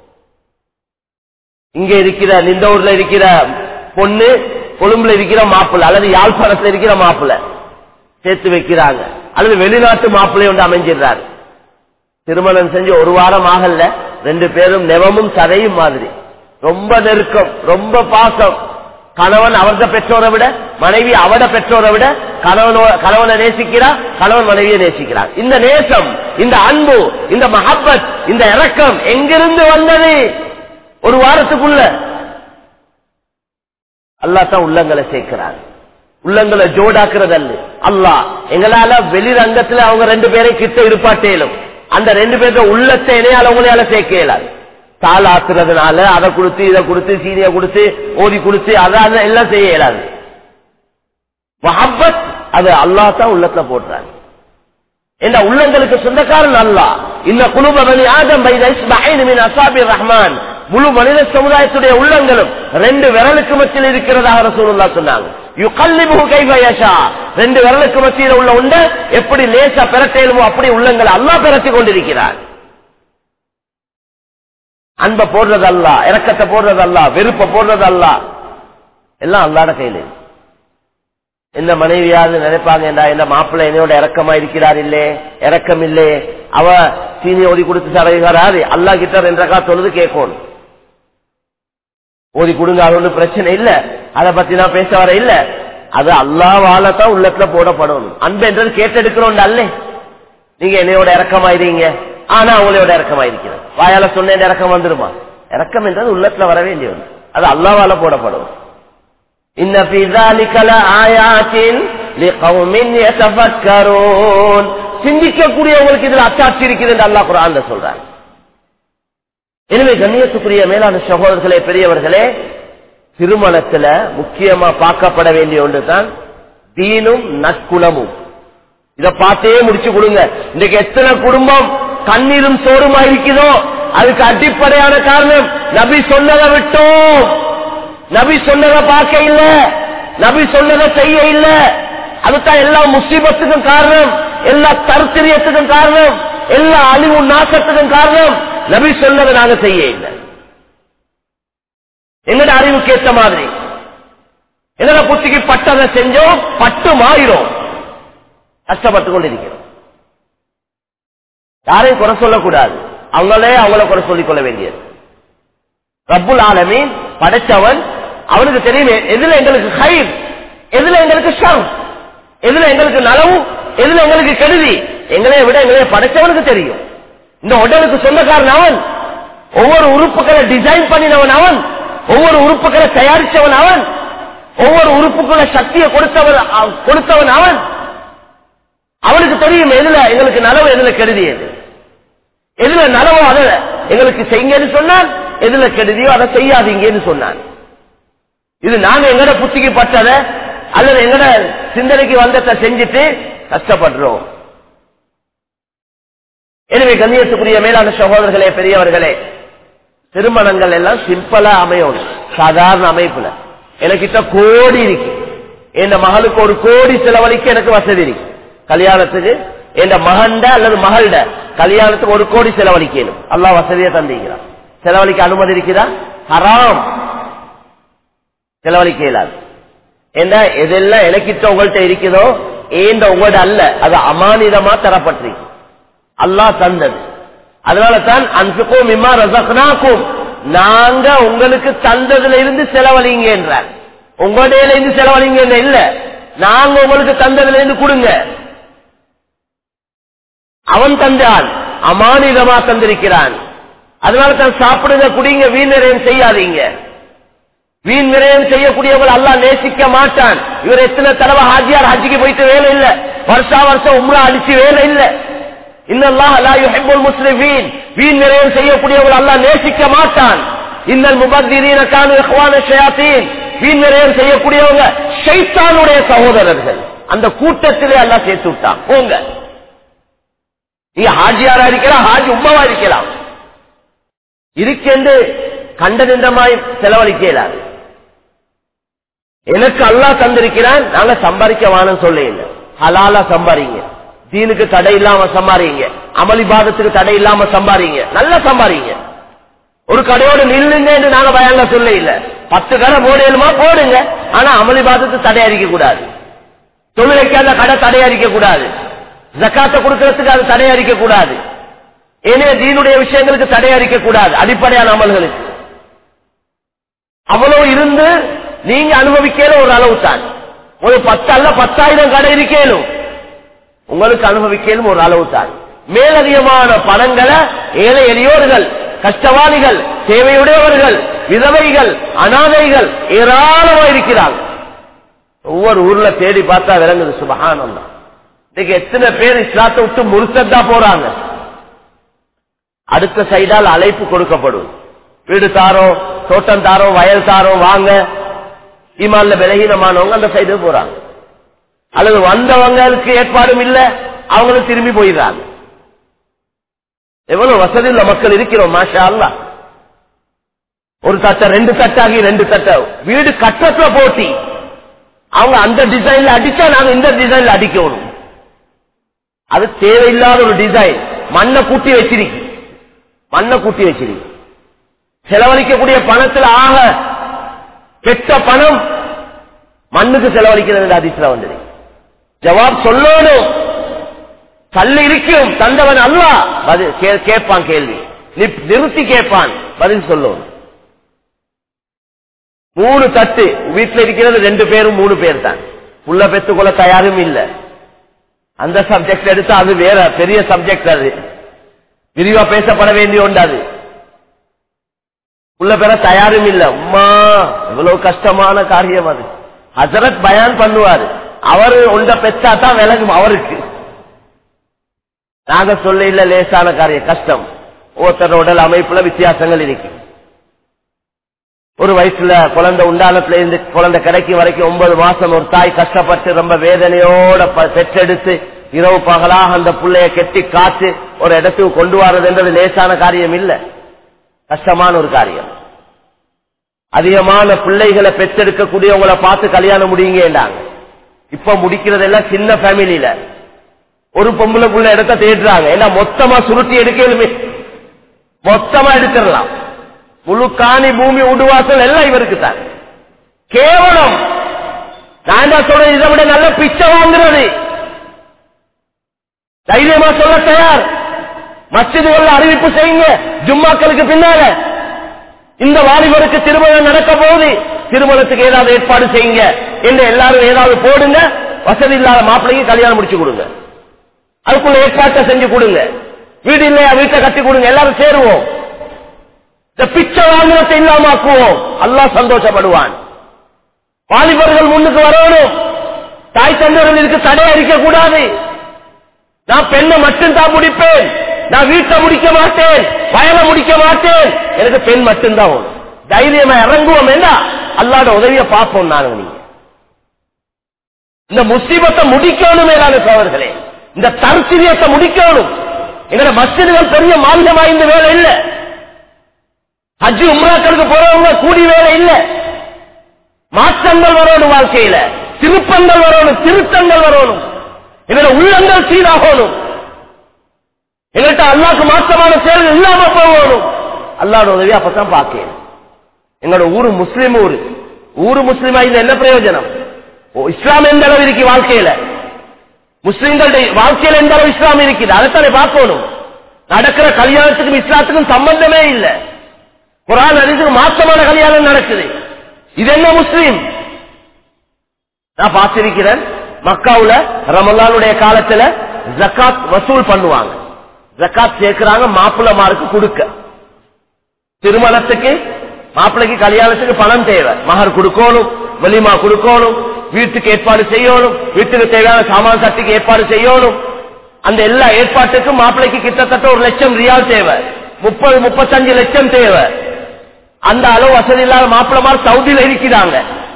இங்க இருக்கிற இந்த ஊர்ல இருக்கிற பொண்ணு கொழும்புல இருக்கிற மாப்பிள்ளை அல்லது யாழ்ப்பாணத்துல இருக்கிற மாப்பிள்ளை சேர்த்து வைக்கிறாங்க அல்லது வெளிநாட்டு மாப்பிள்ளை ஒன்று அமைஞ்சிடுறாரு திருமணம் செஞ்சு ஒரு வாரம் ஆகல ரெண்டு பேரும் நெவமும் சதையும் மாதிரி ரொம்ப நெருக்கம் ரொம்ப பாசம் கணவன் அவரத பெற்றோரை விட மனைவி அவட பெற்றோரை விட கணவனோ கணவனை நேசிக்கிறார் கணவன் மனைவியை நேசிக்கிறார் இந்த நேசம் இந்த அன்பு இந்த மஹப்பத் இந்த இரக்கம் எங்கிருந்து வந்தது ஒரு வாரத்துக்குள்ள அல்லா தான் உள்ளங்களை சேர்க்கிறார் உள்ளங்களை ஜோடாக்குறது அல்ல அல்லாஹ் எங்களால வெளிரங்கத்துல அவங்க ரெண்டு பேரை கிட்ட இருப்பாட்டேலும் அந்த ரெண்டு பேர்த்த உள்ளத்தை இணையால உங்களால சேர்க்க இயலாது தாள் ஆத்துறதுனால அதை கொடுத்து இதை கொடுத்து சீனிய கொடுத்து ஓதி கொடுத்து அதான் எல்லாம் செய்ய இயலாது மஹப்பத் அது அல்லாஹ் தான் உள்ளத்துல போடுறாங்க இந்த உள்ளங்களுக்கு சொந்தக்காரன் அல்லா இந்த குழுப பனி ஆதம் பை மின் அசாபி ரஹ்மான் முழு மனித சமுதாயத்துடைய உள்ளங்களும் ரெண்டு விரலுக்கு மத்தியில் இருக்கிறதாக ரசூலுல்லா சொன்னாங்க யுகல்லிபுஹு கைஃப யஷா ரெண்டு விரலுக்கு மத்தியில் உள்ள உண்ட எப்படி லேசா பெரட்டேலுமோ அப்படி உள்ளங்களை அல்லாஹ் பெரட்டி கொண்டிருக்கிறார் அன்பை போடுறது அல்ல இறக்கத்தை போடுறது அல்ல வெறுப்பை போடுறது அல்ல எல்லாம் அல்லாட கையில இருக்கு. இந்த மனைவியாவது நினைப்பாங்க என்றா இந்த மாப்பிள்ளை என்னோட இறக்கமா இருக்கிறார் இல்லே இறக்கம் இல்லே அவ சீனி ஓதி கொடுத்து சரகிறாரு அல்லா கிட்ட ரெண்டக்கா தொழுது கேட்கணும் ஓதி கொடுங்க அது ஒன்றும் பிரச்சனை இல்ல அதை பத்தி நான் பேச வர இல்ல அது அல்லாவால தான் உள்ளத்துல போடப்படணும் அன்பு என்றது கேட்டெடுக்கிறோம் அல்ல நீங்க என்னையோட இறக்கமாயிருங்க ஆனா அவங்களோட இறக்கமாயிருக்கிறேன் வாயால சொன்ன இறக்கம் வந்துருமா இறக்கம் என்றது உள்ளத்துல வர வேண்டிய ஒன்று அது அல்லாவால போடப்படும் إن في ذلك لآيات لقوم يتفكرون சிந்திக்கக்கூடியவங்களுக்கு இதுல அச்சாட்சி இருக்குது என்று அல்லாஹ் குரான்ல சொல்றாங்க எனவே கண்ணியத்துக்குரிய மேலான சகோதரர்களே பெரியவர்களே திருமணத்துல முக்கியமா பார்க்கப்பட வேண்டிய ஒன்று தான் தீனும் நற்குணமும் இத பார்த்தே முடிச்சு கொடுங்க இன்றைக்கு எத்தனை குடும்பம் கண்ணீரும் சோறுமா இருக்குதோ அதுக்கு அடிப்படையான காரணம் நபி சொன்னதை விட்டோம் நபி சொன்னதை பார்க்க இல்ல நபி சொன்னதை செய்ய இல்ல அதுதான் எல்லா முசீபத்துக்கும் காரணம் எல்லா தருத்திரியத்துக்கும் காரணம் எல்லா அழிவு நாசத்துக்கும் காரணம் நபி சொன்னதை நாங்க செய்ய இல்லை எங்கட அறிவுக்கு ஏற்ற மாதிரி எங்கட புத்திக்கு பட்டதை செஞ்சோம் பட்டு மாறிடும் கஷ்டப்பட்டு கொண்டிருக்கிறோம் யாரையும் குறை சொல்லக்கூடாது அவங்களே அவங்கள குறை சொல்லிக் கொள்ள வேண்டியது ரப்புல் ஆலமீன் படைச்சவன் அவனுக்கு தெரியும் எதுல எங்களுக்கு ஹைர் எதுல எங்களுக்கு ஷம் எதுல எங்களுக்கு நலவு எதுல எங்களுக்கு கெடுதி எங்களைய விட எங்களைய படைச்சவனுக்கு தெரியும் இந்த உடலுக்கு சொந்தக்காரன் அவன் ஒவ்வொரு உறுப்புகளை டிசைன் பண்ணினவன் அவன் ஒவ்வொரு உறுப்புகளை தயாரிச்சவன் அவன் ஒவ்வொரு உறுப்புக்குள்ள சக்தியை கொடுத்தவன் அவ- கொடுத்தவன் அவன் அவனுக்கு தெரியும் எதுல எங்களுக்கு நலவு எதுல கெடுதி எது எதுல நலவோ அதை எங்களுக்கு செய்யுங்கன்னு சொன்னான் எதுல கெடுதியோ அதை செய்யாதீங்கன்னு சொன்னான் இது நாங்க எங்கட புத்திக்கு பட்டத அல்லது எங்கட சிந்தனைக்கு வந்ததை செஞ்சுட்டு கஷ்டப்படுறோம் எனவே கண்ணியத்துக்குரிய மேலான சகோதரர்களே பெரியவர்களே திருமணங்கள் எல்லாம் சிம்பிளா அமையும் சாதாரண அமைப்புல எனக்கிட்ட கோடி இருக்கு என் மகளுக்கு ஒரு கோடி செலவழிக்க எனக்கு வசதி இருக்கு கல்யாணத்துக்கு என் மகன்ட அல்லது மகள்ட கல்யாணத்துக்கு ஒரு கோடி செலவழிக்கணும் அல்லாஹ் வசதியை தந்திக்கிறான் செலவழிக்க அனுமதி இருக்குதா ஹராம் செலவழிக்க இயலாது என்ன எதெல்லாம் எனக்கிட்ட உங்கள்கிட்ட இருக்குதோ ஏந்த உங்களோட அல்ல அது அமானிதமா தரப்பட்டிருக்கு அல்லாஹ் தந்தது அதனால தான் அன்சுக்கும் மிம்மா ரசக்னாக்கும் நாங்க உங்களுக்கு தந்ததுல இருந்து செலவழிங்க என்றார் உங்களுடைய இருந்து செலவழிங்க இல்ல நாங்க உங்களுக்கு தந்ததுல இருந்து கொடுங்க அவன் தந்தான் அமானிதமா தந்திருக்கிறான் அதனால தான் சாப்பிடுங்க குடிங்க வீண் நிறையம் செய்யாதீங்க வீண் விரயம் செய்யக்கூடியவர்கள் அல்லாஹ் நேசிக்க மாட்டான் இவர் எத்தனை தடவை ஹாஜியார் ஹஜ்ஜிக்கு போயிட்டு வேலை இல்ல வருஷா வருஷம் உம்ரா அடிச்சு வேலை இல்ல இன்னல்லாஹ் லா யுஹிப்புல் முஸ்லிமீன் வீண் விரயம் செய்யக்கூடியவர்கள் அல்லாஹ் நேசிக்க மாட்டான் இன்னல் முபத்திரீன கானு இஹ்வான ஷயாத்தீன் வீண் விரயம் செய்யக்கூடியவங்க ஷைத்தானுடைய சகோதரர்கள் அந்த கூட்டத்திலே எல்லாம் சேர்த்து விட்டான் போங்க நீங்க ஹாஜியாரா இருக்கலாம் ஹாஜி உம்மவா இருக்கலாம் இருக்கென்று கண்ட நின்றமாய் செலவழிக்கலாது எனக்கு அல்லாஹ் தந்திருக்கிறான் நாங்க சம்பாதிக்க வானம் சொல்ல இல்லை ஹலாலா சம்பாதிங்க தீனுக்கு தடை இல்லாம சம்பாதிங்க அமளிபாதத்துக்கு தடை இல்லாம சம்பாதிங்க நல்லா சம்பாதிங்க ஒரு கடையோட நில்லுங்க நாங்க பயங்க சொல்ல இல்ல பத்து கடை போடலுமா போடுங்க ஆனா அமளிபாதத்துக்கு தடை அறிக்க கூடாது தொழிலைக்கு அந்த கடை தடை அறிக்க கூடாது ஜக்காத்தை கொடுக்கறதுக்கு அது தடை அறிக்க கூடாது ஏனைய தீனுடைய விஷயங்களுக்கு தடை அறிக்க கூடாது அடிப்படையான அமல்களுக்கு அவ்வளவு இருந்து நீங்க அனுபவிக்கல ஒரு அளவு தான் ஒரு பத்து அல்ல பத்தாயிரம் கடை இருக்கேனும் உங்களுக்கு அனுபவிக்கலும் ஒரு அளவு தான் மேலதிகமான பணங்களை ஏழை எளியோர்கள் கஷ்டவாளிகள் தேவையுடையவர்கள் விதவைகள் அனாதைகள் ஏராளமா இருக்கிறாங்க ஒவ்வொரு ஊர்ல தேடி பார்த்தா விளங்குது சுபகானம் தான் இன்னைக்கு எத்தனை பேர் இஸ்லாத்தை விட்டு முழுசத்தா போறாங்க அடுத்த சைடால் அழைப்பு கொடுக்கப்படும் வீடு தாரோம் தோட்டம் தாரோம் வயல் தாரோம் வாங்க ஈமான்ல விலகீனமானவங்க அந்த சைடு போறாங்க அல்லது வந்தவங்களுக்கு ஏற்பாடும் இல்ல அவங்களும் திரும்பி போயிடுறாங்க எவ்வளவு வசதி உள்ள மக்கள் இருக்கிறோம் மாஷா அல்லா ஒரு தட்டை ரெண்டு தட்டாகி ரெண்டு தட்டை வீடு கட்டத்துல போட்டி அவங்க அந்த டிசைன்ல அடிச்சா நாங்க இந்த டிசைன்ல அடிக்கணும் அது தேவையில்லாத ஒரு டிசைன் மண்ணை கூட்டி வச்சிருக்கு மண்ணை கூட்டி வச்சிருக்கு செலவழிக்கக்கூடிய பணத்துல ஆக கெட்ட பணம் மண்ணுக்கு செலவழிக்கிறது அதிசல வந்தது ஜவாப் சொல்லணும் கல்லு இருக்கும் தந்தவன் அல்ல பதில் கே- கேட்பான் கேள்வி நிப்- நிறுத்தி கேட்பான் பதில் சொல்லணும் மூணு தட்டு வீட்டுல இருக்கிறது ரெண்டு பேரும் மூணு பேர் தான் புள்ள பெத்துக்கொள்ள தயாரும் இல்ல அந்த சப்ஜெக்ட் எடுத்தா அது வேற பெரிய சப்ஜெக்ட் அது விரிவா பேசப்பட வேண்டிய ஒன்று அது உள்ள பெற தயாரும் இல்ல உம்மா இவ்வளவு கஷ்டமான காரியம் அது ஹசரத் பயான் பண்ணுவாரு அவரு ஒன்ற பெற்றா தான் விலகும் அவருக்கு நாங்க சொல்ல இல்ல லேசான காரியம் கஷ்டம் ஒருத்தர் உடல் அமைப்புல வித்தியாசங்கள் இருக்கு ஒரு வயசுல குழந்தை உண்டானத்துல இருந்து குழந்தை கிடைக்கும் வரைக்கும் ஒன்பது மாசம் ஒரு தாய் கஷ்டப்பட்டு ரொம்ப வேதனையோட ப- பெற்றெடுத்து இரவு பகலாக அந்த புள்ளைய கெட்டி காத்து ஒரு இடத்துக்கு கொண்டு வர்றதுன்றது லேசான காரியம் இல்ல கஷ்டமான ஒரு காரியம் அதிகமான பிள்ளைகளை பெற்றெடுக்கக்கூடியவங்களை பார்த்து கல்யாணம் முடியுங்கன்றாங்க இப்ப முடிக்கிறதெல்லாம் சின்ன ஃபேமிலியில ஒரு பொம்பளை புள்ள இடத்த தேடுறாங்க ஏன்னா மொத்தமா சுருட்டி எடுக்கலுமே மொத்தமா எடுத்துடலாம் முழு காணி பூமி உடுவாசல் எல்லாம் இவருக்கு தான் கேவலம் நான் என்ன சொல்றேன் இதை விட நல்ல பிச்சை வாங்குறது தைரியமா சொல்ல தயார் மஸ்ஜிதுகள்ல அறிவிப்பு செய்யுங்க ஜும்மாக்களுக்கு பின்னால இந்த வாலிபருக்கு திருமணம் நடக்க போகுது திருமணத்துக்கு ஏதாவது ஏற்பாடு செய்யுங்க என்று எல்லாரும் ஏதாவது போடுங்க வசதி இல்லாத மாப்பிள்ளைக்கு கல்யாணம் முடிச்சு கொடுங்க அதுக்குள்ள ஏற்பாட்டை செஞ்சு கொடுங்க வீடு இல்லையா வீட்டை கட்டி கொடுங்க எல்லாரும் சேருவோம் இந்த பிச்சை வாங்கினத்தை இல்லாமக்குவோம் அல்லாஹ் சந்தோஷப்படுவான் வாலிபர்கள் முன்னுக்கு வரணும் தாய் தந்தர்கள் இதுக்கு தடை அடிக்க கூடாது நான் பெண்ணை மட்டும்தான் முடிப்பேன் நான் வீட்டை முடிக்க மாட்டேன் வயலை முடிக்க மாட்டேன் எனக்கு பெண் மட்டும்தான் வேணும் தைரியமா இறங்குவோம் என்ன அல்லாட உதவியை பார்ப்போம் நானும் நீங்க இந்த முசீபத்தை முடிக்கணும் மேலான சோழர்களே இந்த தற்சிரியத்தை முடிக்கணும் எங்களோட மசிதிகள் பெரிய மாநிலம் வாய்ந்த வேலை இல்ல ஹஜ்ஜி உம்ராக்களுக்கு போறவங்க கூடி வேலை இல்ல மாற்றங்கள் வரணும் வாழ்க்கையில திருப்பங்கள் வரணும் திருத்தங்கள் வரணும் எங்களோட உள்ளங்கள் சீராகணும் எங்கள்கிட்ட அல்லாக்கு மாற்றமான செயல்கள் இல்லாம போகணும் அல்லாட உதவி அப்பதான் பார்க்கணும் எங்களோட ஊரு முஸ்லிம் ஊரு ஊரு முஸ்லிமா இந்த என்ன பிரயோஜனம் ஓ, இஸ்லாம் எந்த அளவு இருக்கு வாழ்க்கையில முஸ்லிம்களுடைய வாழ்க்கையில எந்த அளவு இஸ்லாம் இருக்குது அதைத்தானே பார்க்கணும் நடக்கிற கல்யாணத்துக்கும் இஸ்லாத்துக்கும் சம்பந்தமே இல்லை குரான் அதிகம் மாற்றமான கல்யாணம் நடக்குது இது என்ன முஸ்லீம் நான் பார்த்திருக்கிறேன் மக்காவுல ரமலானுடைய காலத்துல ஜக்காத் வசூல் பண்ணுவாங்க ஜக்காத் சேர்க்கிறாங்க மாப்பிள்ளமாருக்கு கொடுக்க திருமணத்துக்கு மாப்பிள்ளைக்கு கல்யாணத்துக்கு பணம் தேவை மகர் கொடுக்கணும் வலிமா கொடுக்கணும் வீட்டுக்கு ஏற்பாடு செய்யணும் வீட்டுக்கு தேவையான சாமான் சட்டிக்கு ஏற்பாடு செய்யணும் அந்த எல்லா ஏற்பாட்டுக்கும் மாப்பிள்ளைக்கு கிட்டத்தட்ட ஒரு லட்சம் ரியால் தேவை முப்பது முப்பத்தஞ்சு லட்சம் தேவை அந்த அளவு வசதி இல்லாத மாப்பிள்ளமார் சவுதியில இருக்கிறாங்க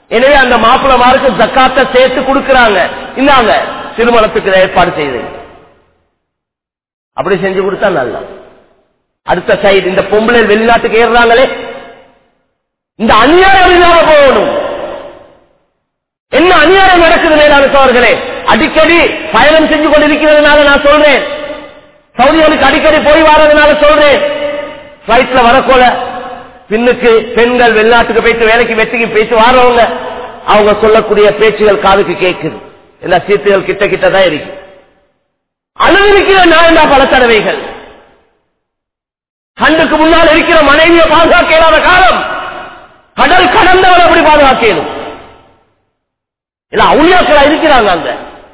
எனவே அந்த மாப்பிளமாருக்கு ஜக்காத்தை சேர்த்து கொடுக்கறாங்க இந்தாங்க திருமணத்துக்கு ஏற்பாடு செய்து அப்படி செஞ்சு கொடுத்தா நல்லா அடுத்த சைடு இந்த பொம்பளை வெளிநாட்டுக்கு ஏறுறாங்களே இந்த அநியாயம் இல்லாம போகணும் என்ன அநியாயம் நடக்குது மேலான சோழர்களே அடிக்கடி பயணம் செஞ்சு கொண்டிருக்கிறதுனால நான் சொல்றேன் சவுதிகளுக்கு அடிக்கடி போய் வர்றதுனால சொல்றேன் பிளைட்ல வரக்கோல பின்னுக்கு பெண்கள் வெளிநாட்டுக்கு போயிட்டு வேலைக்கு வெட்டிக்கு போயிட்டு வாரவங்க அவங்க சொல்லக்கூடிய பேச்சுகள் காதுக்கு கேட்குது எல்லா சீட்டுகள் கிட்ட கிட்ட தான் இருக்கு அனுபவிக்கிற நான் பல தடவைகள் கண்ணுக்கு முன்னால் இருக்கிற மனைவியை பாதுகாக்க இயலாத காலம் கடல் கடந்தவரை எப்படி பாதுகாக்கணும் இல்ல அவுளியாக்களா இருக்கிறாங்க அங்க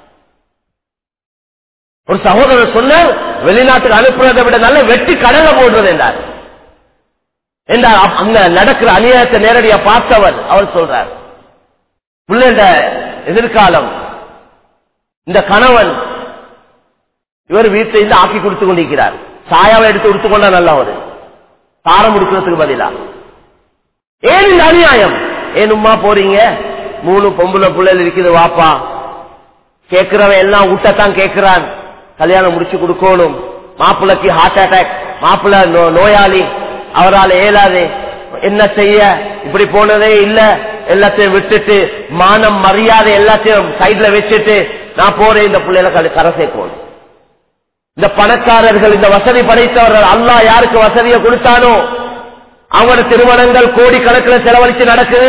ஒரு சகோதரர் சொன்னார் வெளிநாட்டுக்கு அனுப்புறதை விட நல்ல வெட்டி கடல்ல போடுறது என்றார் என்றார் அப்- அங்க நடக்கிற அநியாயத்தை நேரடியா பார்த்தவர் அவர் சொல்றார் பிள்ளைட எதிர்காலம் இந்த கணவன் இவர் வீட்டில் இருந்து ஆக்கி கொடுத்து கொண்டிருக்கிறார் சாயாவை எடுத்து கொடுத்து கொண்டா நல்லா ஒரு தாரம் கொடுக்கறதுக்கு பதிலா ஏன் இந்த அநியாயம் ஏன் உம்மா போறீங்க மூணு பொம்பளை பிள்ளைகள் இருக்குது வாப்பா கேட்கிறவன் எல்லாம் ஊட்டத்தான் கேட்கிறான் கல்யாணம் முடிச்சு கொடுக்கணும் மாப்பிள்ளைக்கு ஹார்ட் அட்டாக் மாப்பிள்ளை நோ- நோயாளி அவரால் இயலாது என்ன செய்ய இப்படி போனதே இல்ல எல்லாத்தையும் விட்டுட்டு மானம் மரியாதை எல்லாத்தையும் சைட்ல வச்சுட்டு நான் போறேன் இந்த பிள்ளைகளை கரை- கரை சேர்க்கணும் இந்த பணக்காரர்கள் இந்த வசதி படைத்தவர்கள் அல்லாஹ் யாருக்கு வசதியை கொடுத்தானோ அவங்களோட திருமணங்கள் கோடி கணக்கில் செலவழிச்சு நடக்குது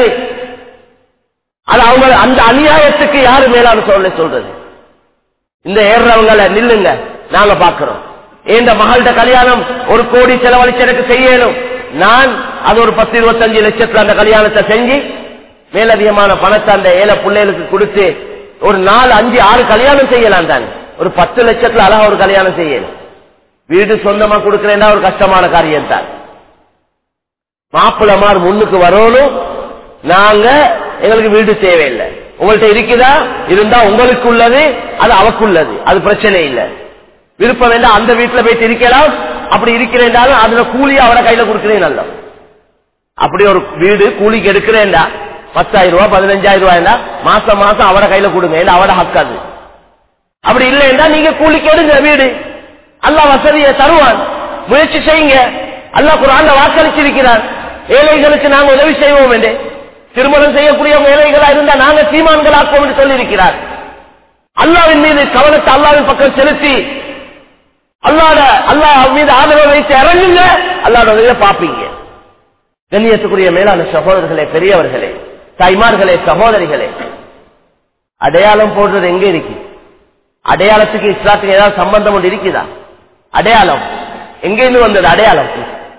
அது அவங்க அந்த அநியாயத்துக்கு யாரு மேலான சொல்ல சொல்றது இந்த ஏறுறவங்கள நில்லுங்க நாங்க பாக்குறோம் இந்த மகள்கிட்ட கல்யாணம் ஒரு கோடி செலவழிச்சு எனக்கு செய்யணும் நான் அது ஒரு பத்து இருபத்தஞ்சு லட்சத்துல அந்த கல்யாணத்தை செஞ்சு மேலதிகமான பணத்தை அந்த ஏழை பிள்ளைகளுக்கு கொடுத்து ஒரு நாலு அஞ்சு ஆறு கல்யாணம் செய்யலாம் தான் ஒரு பத்து லட்சத்துல அழகா ஒரு கல்யாணம் செய்யணும் வீடு சொந்தமா கொடுக்கிறேன்னா ஒரு கஷ்டமான காரியம் தான் மாப்பிள்ளமார் முன்னுக்கு வரணும் நாங்க எங்களுக்கு வீடு தேவையில்லை உங்கள்ட்ட இருக்குதா இருந்தா உங்களுக்கு உள்ளது அது அவக்குள்ளது அது பிரச்சனை இல்லை விருப்பம் வேண்டாம் அந்த வீட்டுல போயிட்டு இருக்கலாம் அப்படி இருக்கிறேன்டாலும் அதுல கூலி அவரை கையில கொடுக்கிறேன் நல்ல அப்படி ஒரு வீடு கூலிக்கு எடுக்கிறேன்டா பத்தாயிரம் ரூபாய் பதினஞ்சாயிரம் ரூபாய்டா மாசம் மாசம் அவரை கையில கொடுங்க இல்ல அவட ஹக்காது அப்படி இல்லைன்னா நீங்க கூலிக்கு எடுங்க வீடு அல்லாஹ் வசதியை தருவான் முயற்சி செய்யுங்க அல்லாஹ் குரான்ல வாக்களிச்சிருக்கிறார் ஏழைகளுக்கு நாங்க உதவி செய்வோம் என்று திருமணம் செய்யக்கூடியவங்க ஏழைகளா இருந்தா நாங்க சீமான்களாக்குவோம் என்று சொல்லியிருக்கிறார் அல்லாவின் மீது கவனத்தை அல்லாவின் பக்கம் செலுத்தி அல்லாட அல்லாஹ் மீது ஆதரவு வைத்து இறங்குங்க அல்லாட உதவியை பாப்பீங்க கண்ணியத்துக்குரிய மேலான சகோதரர்களே பெரியவர்களே தாய்மார்களே சகோதரிகளே அடையாளம் போடுறது எங்க இருக்கு அடையாளத்துக்கு இஸ்லாத்துக்கு ஏதாவது சம்பந்தம் ஒன்று இருக்குதா அடையாளம் எங்க இருந்து வந்தது அடையாளம்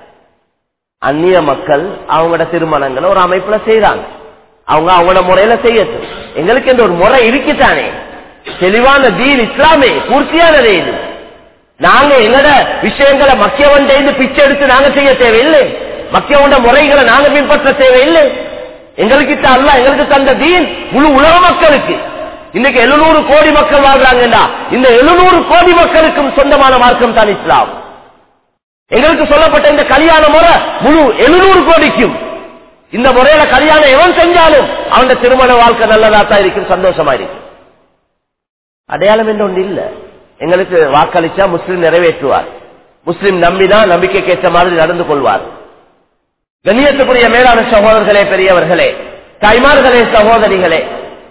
அந்நிய மக்கள் அவங்களோட திருமணங்களை ஒரு அமைப்புல செய்யறாங்க அவங்க அவங்களோட முறையில செய்யட்டும் எங்களுக்கு இந்த ஒரு முறை இருக்குதானே தெளிவான தீன் இஸ்லாமே பூர்த்தியானதே இது நாங்க எங்கட விஷயங்களை மக்கியவன் பிச்சை எடுத்து நாங்க செய்ய தேவையில்லை மக்கியவண்ட முறைகளை நாங்க பின்பற்ற தேவையில்லை எங்களுக்கு அல்ல எங்களுக்கு தந்த தீன் முழு உலக மக்களுக்கு இன்னைக்கு எழுநூறு கோடி மக்கள் வாழ்றாங்கடா இந்த எழுநூறு கோடி மக்களுக்கும் சொந்தமான மார்க்கம் தான் இஸ்லாம் எங்களுக்கு சொல்லப்பட்ட இந்த கல்யாண முறை முழு எழுநூறு கோடிக்கும் இந்த முறையில கல்யாணம் எவன் செஞ்சாலும் அவன் திருமண வாழ்க்கை நல்லதா தான் இருக்கும் சந்தோஷமா இருக்கும் அடையாளம் என்று ஒன்று இல்ல எங்களுக்கு வாக்களிச்சா முஸ்லிம் நிறைவேற்றுவார் முஸ்லிம் நம்பிதான் நம்பிக்கைக்கு ஏற்ற மாதிரி நடந்து கொள்வார் கண்ணியத்துக்குரிய மேலான சகோதரர்களே பெரியவர்களே தாய்மார்களே சகோதரிகளே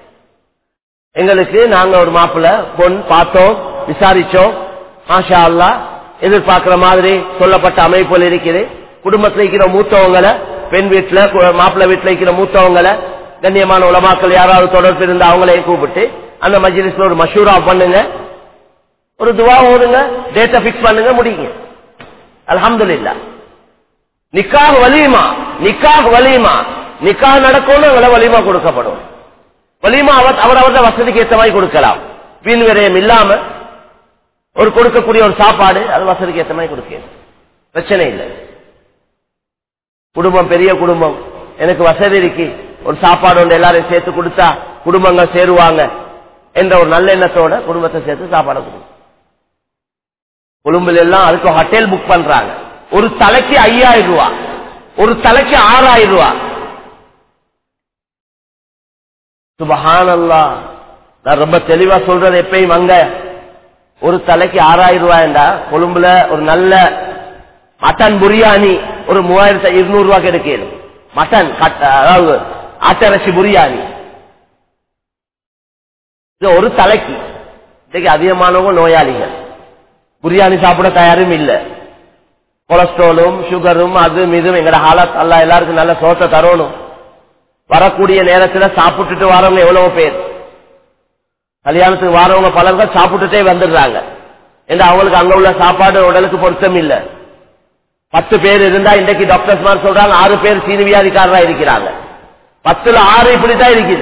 எங்களுக்கு நாங்க ஒரு மாப்பிள்ள பொன் பார்த்தோம் விசாரிச்சோம் மாஷா அல்லா எதிர்பார்க்கிற மாதிரி சொல்லப்பட்ட அமைப்புகள் இருக்குது குடும்பத்தில் இருக்கிற மூத்தவங்களை பெண் வீட்டுல கு- மாப்பிள்ளை வீட்டுல இருக்கிற மூத்தவங்களை கண்ணியமான உலமாக்கள் யாராவது தொடர்பு இருந்தா அவங்களையும் கூப்பிட்டு அந்த மஜ்லிஸ்ல ஒரு மஷூரா பண்ணுங்க ஒரு துவா ஓடுங்க டேட்டை பிக்ஸ் பண்ணுங்க முடியுங்க அல்ஹம்துலில்லா நிக்காக வலிமா நிக்காக வலிமா நிக்காக நடக்கணும் அவளை வலிமா கொடுக்கப்படும் வலிமா அவர் அவர் அவரது வசதிக்கு ஏற்ற மாதிரி கொடுக்கலாம் வீண் விரயம் இல்லாம ஒரு கொடுக்கக்கூடிய ஒரு சாப்பாடு அது வசதிக்கு ஏற்ற மாதிரி கொடுக்க பிரச்சனை இல்லை குடும்பம் பெரிய குடும்பம் எனக்கு வசதி இருக்கு ஒரு சாப்பாடு ஒன்று எல்லாரையும் சேர்த்து கொடுத்தா குடும்பங்கள் சேருவாங்க என்ற ஒரு நல்ல எண்ணத்தோட குடும்பத்தை சேர்த்து சாப்பாடு கொடுக்கும் கொழும்புல எல்லாம் அதுக்கு ஹோட்டல் புக் பண்றாங்க ஒரு தலைக்கு ஐயாயிரம் ரூபாய் ஒரு தலைக்கு ஆறாயிரம் ரூபாய் சுபஹானல்லா நான் ரொம்ப தெளிவா சொல்றது எப்பயும் அங்க ஒரு தலைக்கு ஆறாயிரம் ரூபாய்டா கொழும்புல ஒரு நல்ல மட்டன் பிரியாணி ஒரு மூவாயிரத்தி இருநூறு ரூபாய் கிடைக்கணும் மட்டன் கட்ட அதாவது ஆட்டரசி பிரியாணி இது ஒரு தலைக்கு இன்னைக்கு அதிகமானவங்க நோயாளிகள் பிரியாணி சாப்பிட தயாரும் இல்ல கொலஸ்ட்ராலும் சுகரும் அதுவும் இதுவும் எங்கட ஹாலத் அல்ல எல்லாருக்கும் நல்ல சோத்தை தரணும் வரக்கூடிய நேரத்துல சாப்பிட்டுட்டு வரவங்க எவ்வளவு பேர் கல்யாணத்துக்கு வரவங்க பலர்கள் சாப்பிட்டுட்டே வந்துடுறாங்க ஏன்னா அவங்களுக்கு அங்க உள்ள சாப்பாடு உடலுக்கு பொருத்தம் இல்ல பத்து பேர் இருந்தா இன்றைக்கு டாக்டர்ஸ் மாதிரி சொல்றாங்க ஆறு பேர் சீனி வியாதிக்காரரா இருக்கிறாங்க பத்துல ஆறு இப்படித்தான் இருக்குது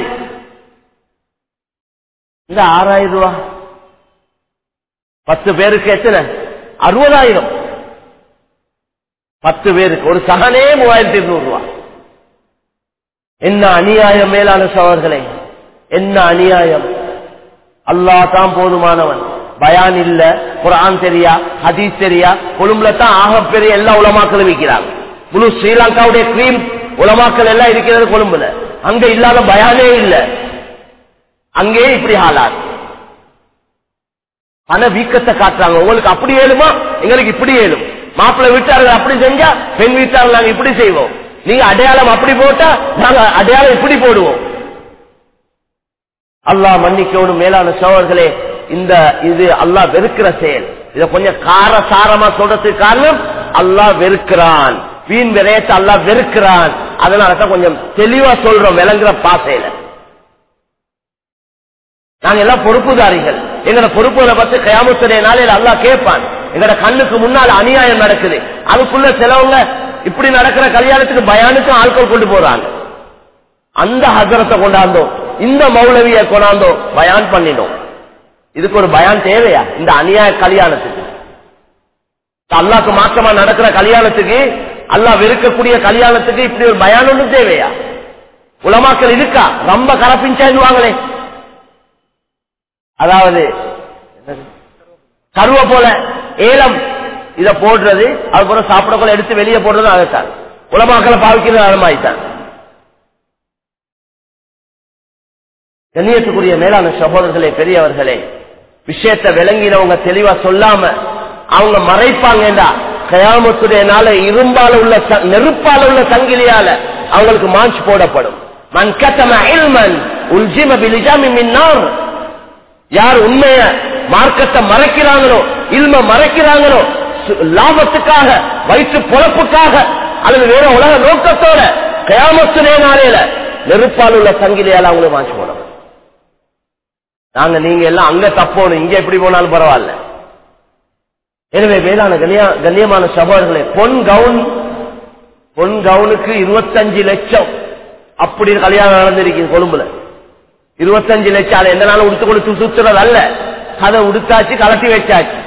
இந்த ஆறாயிரம் ரூபாய் பத்து பேருக்கு எத்தனை அறுபதாயிரம் பத்து பேருக்கு ஒரு சகனே மூவாயிரத்தி இருநூறு ரூபாய் என்ன அநியாயம் மேலான சோழர்களே என்ன அநியாயம் அல்லா தான் போதுமானவன் பயான் இல்ல குரான் தெரியா ஹதீஸ் தெரியா கொழும்புல தான் ஆக பெரிய எல்லா உலமாக்களும் விற்கிறாங்க முழு ஸ்ரீலங்காவுடைய கிரீம் உலமாக்கள் எல்லாம் இருக்கிறது கொழும்புல அங்க இல்லாத பயானே இல்ல அங்கே இப்படி ஹாலாத் பண வீக்கத்தை காட்டுறாங்க உங்களுக்கு அப்படி ஏழுமா எங்களுக்கு இப்படி ஏழும் மாப்பிள்ளை வீட்டார்கள் அப்படி செஞ்சா பெண் வீட்டார்கள் நாங்க இப்படி செய்வோம் நீங்க அடையாளம் அப்படி போட்டா நாங்க அடையாளம் இப்படி போடுவோம் அல்லாஹ் மன்னிக்கணும் மேலான சோழர்களே இந்த இது அல்லாஹ் வெறுக்கிற செயல் இத கொஞ்சம் கார சாரமா சொல்றதுக்கு காரணம் அல்லாஹ் வெறுக்கிறான் வீண் விரையத்தை அல்லாஹ் வெறுக்கிறான் அதனாலதான் கொஞ்சம் தெளிவா சொல்றோம் விளங்குற பாசையில நாங்க எல்லாம் பொறுப்புதாரிகள் எங்கட பொறுப்புகளை பத்தி கயாமத்துடைய நாளையில அல்லாஹ் கேட்பான் எங்கட கண்ணுக்கு முன்னால் அநியாயம் நடக்குது அதுக்குள்ள சிலவங்க இப்படி நடக்கிற கல்யாணத்துக்கு பயானுக்கும் ஆட்கள் கொண்டு போறாங்க அந்த ஹசரத்தை கொண்டாந்தோம் இந்த மௌலவிய கொண்டாந்தோம் பயான் பண்ணினோம் இதுக்கு ஒரு பயான் தேவையா இந்த அநியாய கல்யாணத்துக்கு அல்லாக்கு மாற்றமா நடக்கிற கல்யாணத்துக்கு அல்லாஹ் வெறுக்கக்கூடிய கல்யாணத்துக்கு இப்படி ஒரு பயான் ஒன்றும் தேவையா உலமாக்கள் இருக்கா ரொம்ப கரப்பிஞ்சாங்குவாங்களே அதாவது கருவ போல ஏலம் இத போடுறது அதுக்கப்புறம் சாப்பிடக்குள்ள எடுத்து வெளியே போடுறது அதைத்தான் உலமாக்களை பாவிக்கிறது அது மாதிரிதான் கண்ணியத்துக்குரிய மேலான சகோதரர்களே பெரியவர்களே விஷயத்தை விளங்கினவங்க தெளிவா சொல்லாம அவங்க மறைப்பாங்கடா கயாமத்துடைய நாள இரும்பால உள்ள ச- நெருப்பால உள்ள சங்கிலியால அவங்களுக்கு மாஞ்ச் போடப்படும் மன் கத்தம இல்மன் உல்ஜிம பிலிஜாமி மின்னார் யார் உண்மைய மார்க்கத்தை மறைக்கிறாங்களோ இல்ம மறைக்கிறாங்களோ சு- லாபத்துக்காக வயிற்று பொழப்புக்காக அல்லது வேற உலக நோக்கத்தோட கயாமத்துடைய நாளையில நெருப்பால் உள்ள சங்கிலியால அவங்களுக்கு மாஞ்ச் போடணும் நாங்க நீங்க எல்லாம் அங்க தப்போணும் இங்க எப்படி போனாலும் பரவாயில்ல எனவே வேளாண் கண்ணியா கண்ணியமான சகோதரர்களே பொன் கவுன் பொன் கவுனுக்கு இருபத்தஞ்சு லட்சம் அப்படி கல்யாணம் நடந்திருக்கு கொழும்புல இருபத்தஞ்சு லட்சம் அதை எந்த நாளும் உடுத்து கொடுத்து சுத்துறது அல்ல அதை உடுத்தாச்சு கலட்டி வச்சாச்சு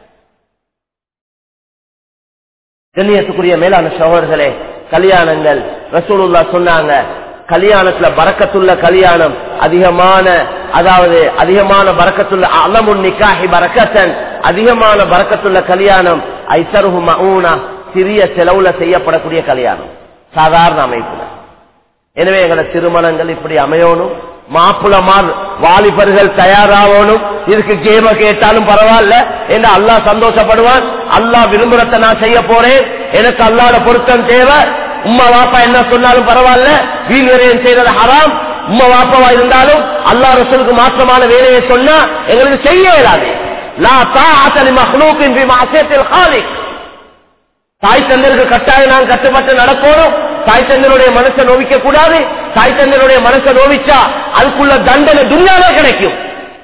கண்ணியத்துக்குரிய மேலான சகோதரர்களே கல்யாணங்கள் ரசூலுல்லா சொன்னாங்க கல்யாணத்துல பறக்கத்துள்ள கல்யாணம் அதிகமான அதாவது அதிகமான பறக்கத்துள்ள அலமுன் நிக்காஹி பறக்கத்தன் அதிகமான பறக்கத்துள்ள கல்யாணம் ஐசருஹு மஊனா சிறிய செலவுல செய்யப்படக்கூடிய கல்யாணம் சாதாரண அமைப்புல எனவே எங்களோட திருமணங்கள் இப்படி அமையணும் மாப்பிளமார் வாலிபர்கள் தயாராகணும் இதுக்கு கேம கேட்டாலும் பரவாயில்ல என்று அல்லாஹ் சந்தோஷப்படுவான் அல்லாஹ் விரும்புறத நான் செய்ய போறேன் எனக்கு அல்லாத பொருத்தம் தேவை உம்மா வாப்பா என்ன சொன்னாலும் பரவாயில்ல வீண் விரயம் செய்யறது ஹராம் உம்மா வாப்பாவா இருந்தாலும் அல்லாஹ் ரசூலுக்கு மாற்றமான வேலையை சொன்னா எங்களுக்கு செய்ய இயலாது லா தாஅத லிமக்லூக்கின் ஃபீ மஅசியத்தில் காலிக் தாய் தந்தருக்கு கட்டாயம் நான் கட்டுப்பட்டு நடக்கணும் தாய் தந்தருடைய மனசை நோவிக்க கூடாது தாய் தந்தருடைய மனசை நோவிச்சா அதுக்குள்ள தண்டனை துன்யாவே கிடைக்கும்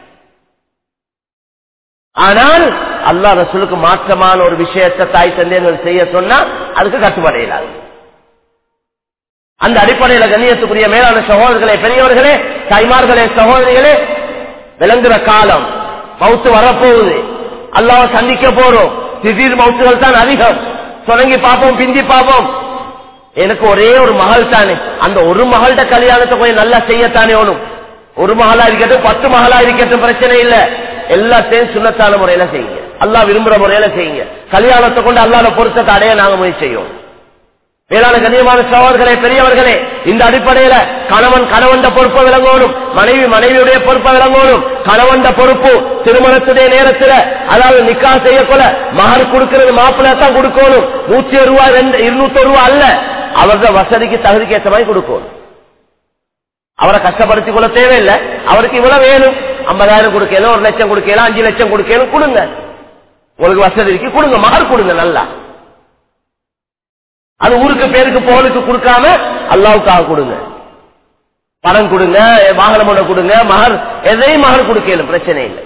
ஆனால் அல்லாஹ் ரசூலுக்கு மாற்றமான ஒரு விஷயத்தை தாய் தந்தையர்கள் செய்ய சொன்னா அதுக்கு கட்டுப்படையிலாது அந்த அடிப்படையில கண்ணியத்துக்குரிய மேலான சகோதரர்களே பெரியவர்களே தாய்மார்களே சகோதரிகளே விளங்குற காலம் மவுத்து வரப்போகுது அல்லாஹ் சந்திக்க போறோம் திடீர் மவுத்துகள் தான் அதிகம் தொடங்கி பார்ப்போம் பிந்தி பார்ப்போம் எனக்கு ஒரே ஒரு மகள் தானே அந்த ஒரு மகள்கிட்ட கல்யாணத்தை கொஞ்சம் நல்லா செய்யத்தானே ஒண்ணும் ஒரு மகளா இருக்கட்டும் பத்து மகளா இருக்கட்டும் பிரச்சனை இல்ல எல்லாத்தையும் சுண்ணத்தான முறையில செய்யுங்க அல்லாஹ் விரும்புற முறையில செய்யுங்க கல்யாணத்தை கொண்டு அல்லாத பொருத்தத்தை அடைய நாங்க முயற்சி செய்யும் மேலான கண்ணியமான சகோதரர்களே பெரியவர்களே இந்த அடிப்படையில கணவன் கணவன் பொறுப்பை விளங்கணும் மனைவி மனைவியுடைய பொறுப்பை விளங்கணும் கணவன் பொறுப்பு திருமணத்துடைய நேரத்துல அதாவது நிக்கா செய்யக்கொள்ள மகர் கொடுக்கிறது மாப்பிள்ளை தான் கொடுக்கணும் நூத்தி ரூபாய் ரெண்டு இருநூத்தி ரூபாய் அல்ல அவரது வசதிக்கு தகுதிக்கு ஏற்ற மாதிரி கொடுக்கணும் அவரை கஷ்டப்படுத்திக் கொள்ள தேவையில்லை அவருக்கு இவ்வளவு வேணும் ஐம்பதாயிரம் கொடுக்கணும் ஒரு லட்சம் கொடுக்கலாம் அஞ்சு லட்சம் கொடுக்கணும் கொடுங்க உங்களுக்கு வசதி இருக்கு கொடுங்க மகர் கொடுங்க நல்லா அது ஊருக்கு பேருக்கு போனுக்கு கொடுக்காம அல்லாவுக்காக கொடுங்க பணம் கொடுங்க வாகனம் ஒண்ணு கொடுங்க மகர் எதையும் மகர் கொடுக்கலும் பிரச்சனை இல்லை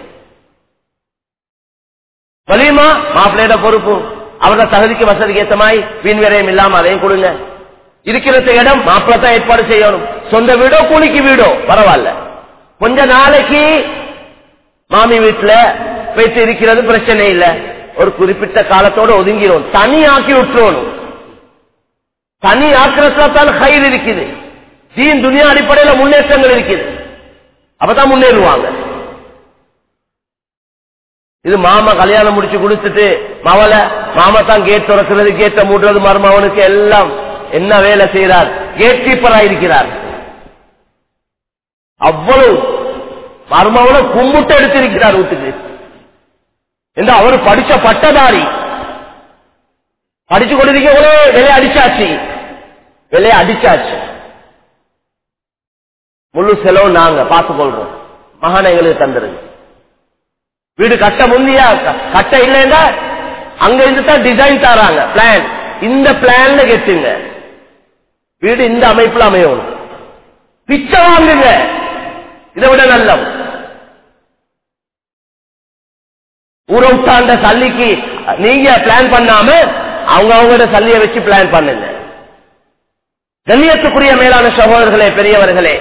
வலியுமா மாப்பிள்ளையோட பொறுப்பு அவரோட தகுதிக்கு வசதிக்கு ஏத்த மாதிரி வீண் விரயம் இல்லாம அதையும் கொடுங்க இருக்கிற இடம் மாப்பிள்ளை தான் ஏற்பாடு செய்யணும் சொந்த வீடோ கூலிக்கு வீடோ பரவாயில்ல கொஞ்ச நாளைக்கு மாமி வீட்டுல போயிட்டு இருக்கிறது பிரச்சனை இல்லை ஒரு குறிப்பிட்ட காலத்தோட ஒதுங்கிடும் தனி ஆக்கி விட்டுறணும் தனி ஆக்கிரத்துல தான் கயிறு இருக்குது தீன் துணியா அடிப்படையில முன்னேற்றங்கள் இருக்குது அப்பதான் முன்னேறுவாங்க இது மாமா கல்யாணம் முடிச்சு கொடுத்துட்டு மவளை மாமா தான் கேட் திறக்கிறது கேட்ட மூடுறது மருமவனுக்கு எல்லாம் என்ன வேலை செய்யறார் கேட் கீப்பரா இருக்கிறார் அவ்வளவு மருமவனை கும்பிட்டு எடுத்திருக்கிறார் வீட்டுக்கு என்று அவர் படிச்ச பட்டதாரி படிச்சு கொண்டிருக்கவங்களே விலையை அடிச்சாச்சு விலையை அடிச்சாச்சு முழு செலவு நாங்க பார்த்துக் கொள்றோம் மகான எங்களுக்கு தந்துருங்க வீடு கட்ட முந்தியா கட்ட இல்லைன்னா அங்க இருந்து தான் டிசைன் தராங்க பிளான் இந்த பிளான்ல கெட்டுங்க வீடு இந்த அமைப்புல அமையணும் பிச்சை வாங்குங்க இதை விட நல்லம் ஊரை விட்டாண்ட சல்லிக்கு நீங்க பிளான் பண்ணாம அவங்க அவங்களோட சல்லியை வச்சு பிளான் பண்ணுங்க கண்ணியத்துக்குரிய மேலான சகோதரர்களே பெரியவர்களே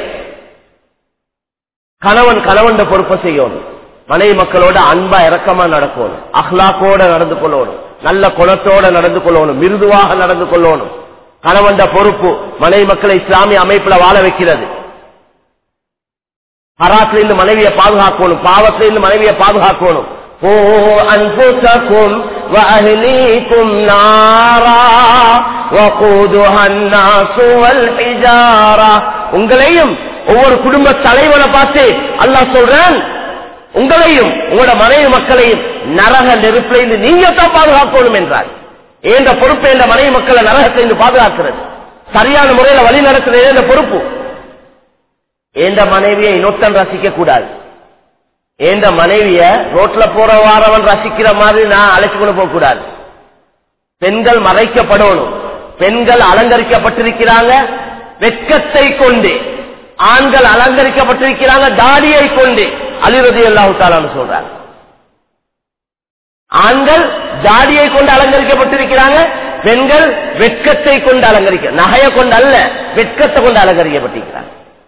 கணவன் கணவன் பொறுப்பை செய்யணும் மனைவி மக்களோட அன்பா இறக்கமா நடக்கணும் அஹ்லாக்கோட நடந்து கொள்ளணும் நல்ல குணத்தோட நடந்து கொள்ளணும் மிருதுவாக நடந்து கொள்ளணும் கணவன் பொறுப்பு மனைவி மக்களை இஸ்லாமிய அமைப்புல வாழ வைக்கிறது ஹராத்திலிருந்து மனைவியை பாதுகாக்கணும் பாவத்திலிருந்து மனைவியை பாதுகாக்கணும் قوا أنفسكم وأهليكم نارا وقودها الناس والحجارة உங்களையும் ஒவ்வொரு குடும்ப தலைவனை பார்த்து அல்லாஹ் சொல்றான் உங்களையும் உங்களோட மனைவி மக்களையும் நரக நெருப்பிலிருந்து நீங்க தான் பாதுகாக்கணும் என்றார் ஏந்த பொறுப்பு என்ற மனைவி மக்களை நரகத்திலிருந்து பாதுகாக்கிறது சரியான முறையில வழி நடக்கிறது என்ற பொறுப்பு ஏந்த மனைவியை இன்னொத்தன் ரசிக்க கூடாது ஏந்த மனைவிய ரோட்ல போற வாரவன் ரசிக்கிற மாதிரி நான் அழைச்சு கொண்டு போக கூடாது பெண்கள் மறைக்கப்படணும் பெண்கள் அலங்கரிக்கப்பட்டிருக்கிறாங்க வெட்கத்தை கொண்டு ஆண்கள் அலங்கரிக்கப்பட்டிருக்கிறாங்க தாடியை கொண்டு அலிரதி அல்லாஹு சொல்றாங்க ஆண்கள் ஜாடியை கொண்டு அலங்கரிக்கப்பட்டிருக்கிறாங்க பெண்கள் வெட்கத்தை கொண்டு அலங்கரிக்க நகையை கொண்டு அல்ல வெட்கத்தை கொண்டு அலங்கரிக்கப்பட்டிருக்கிறாங்க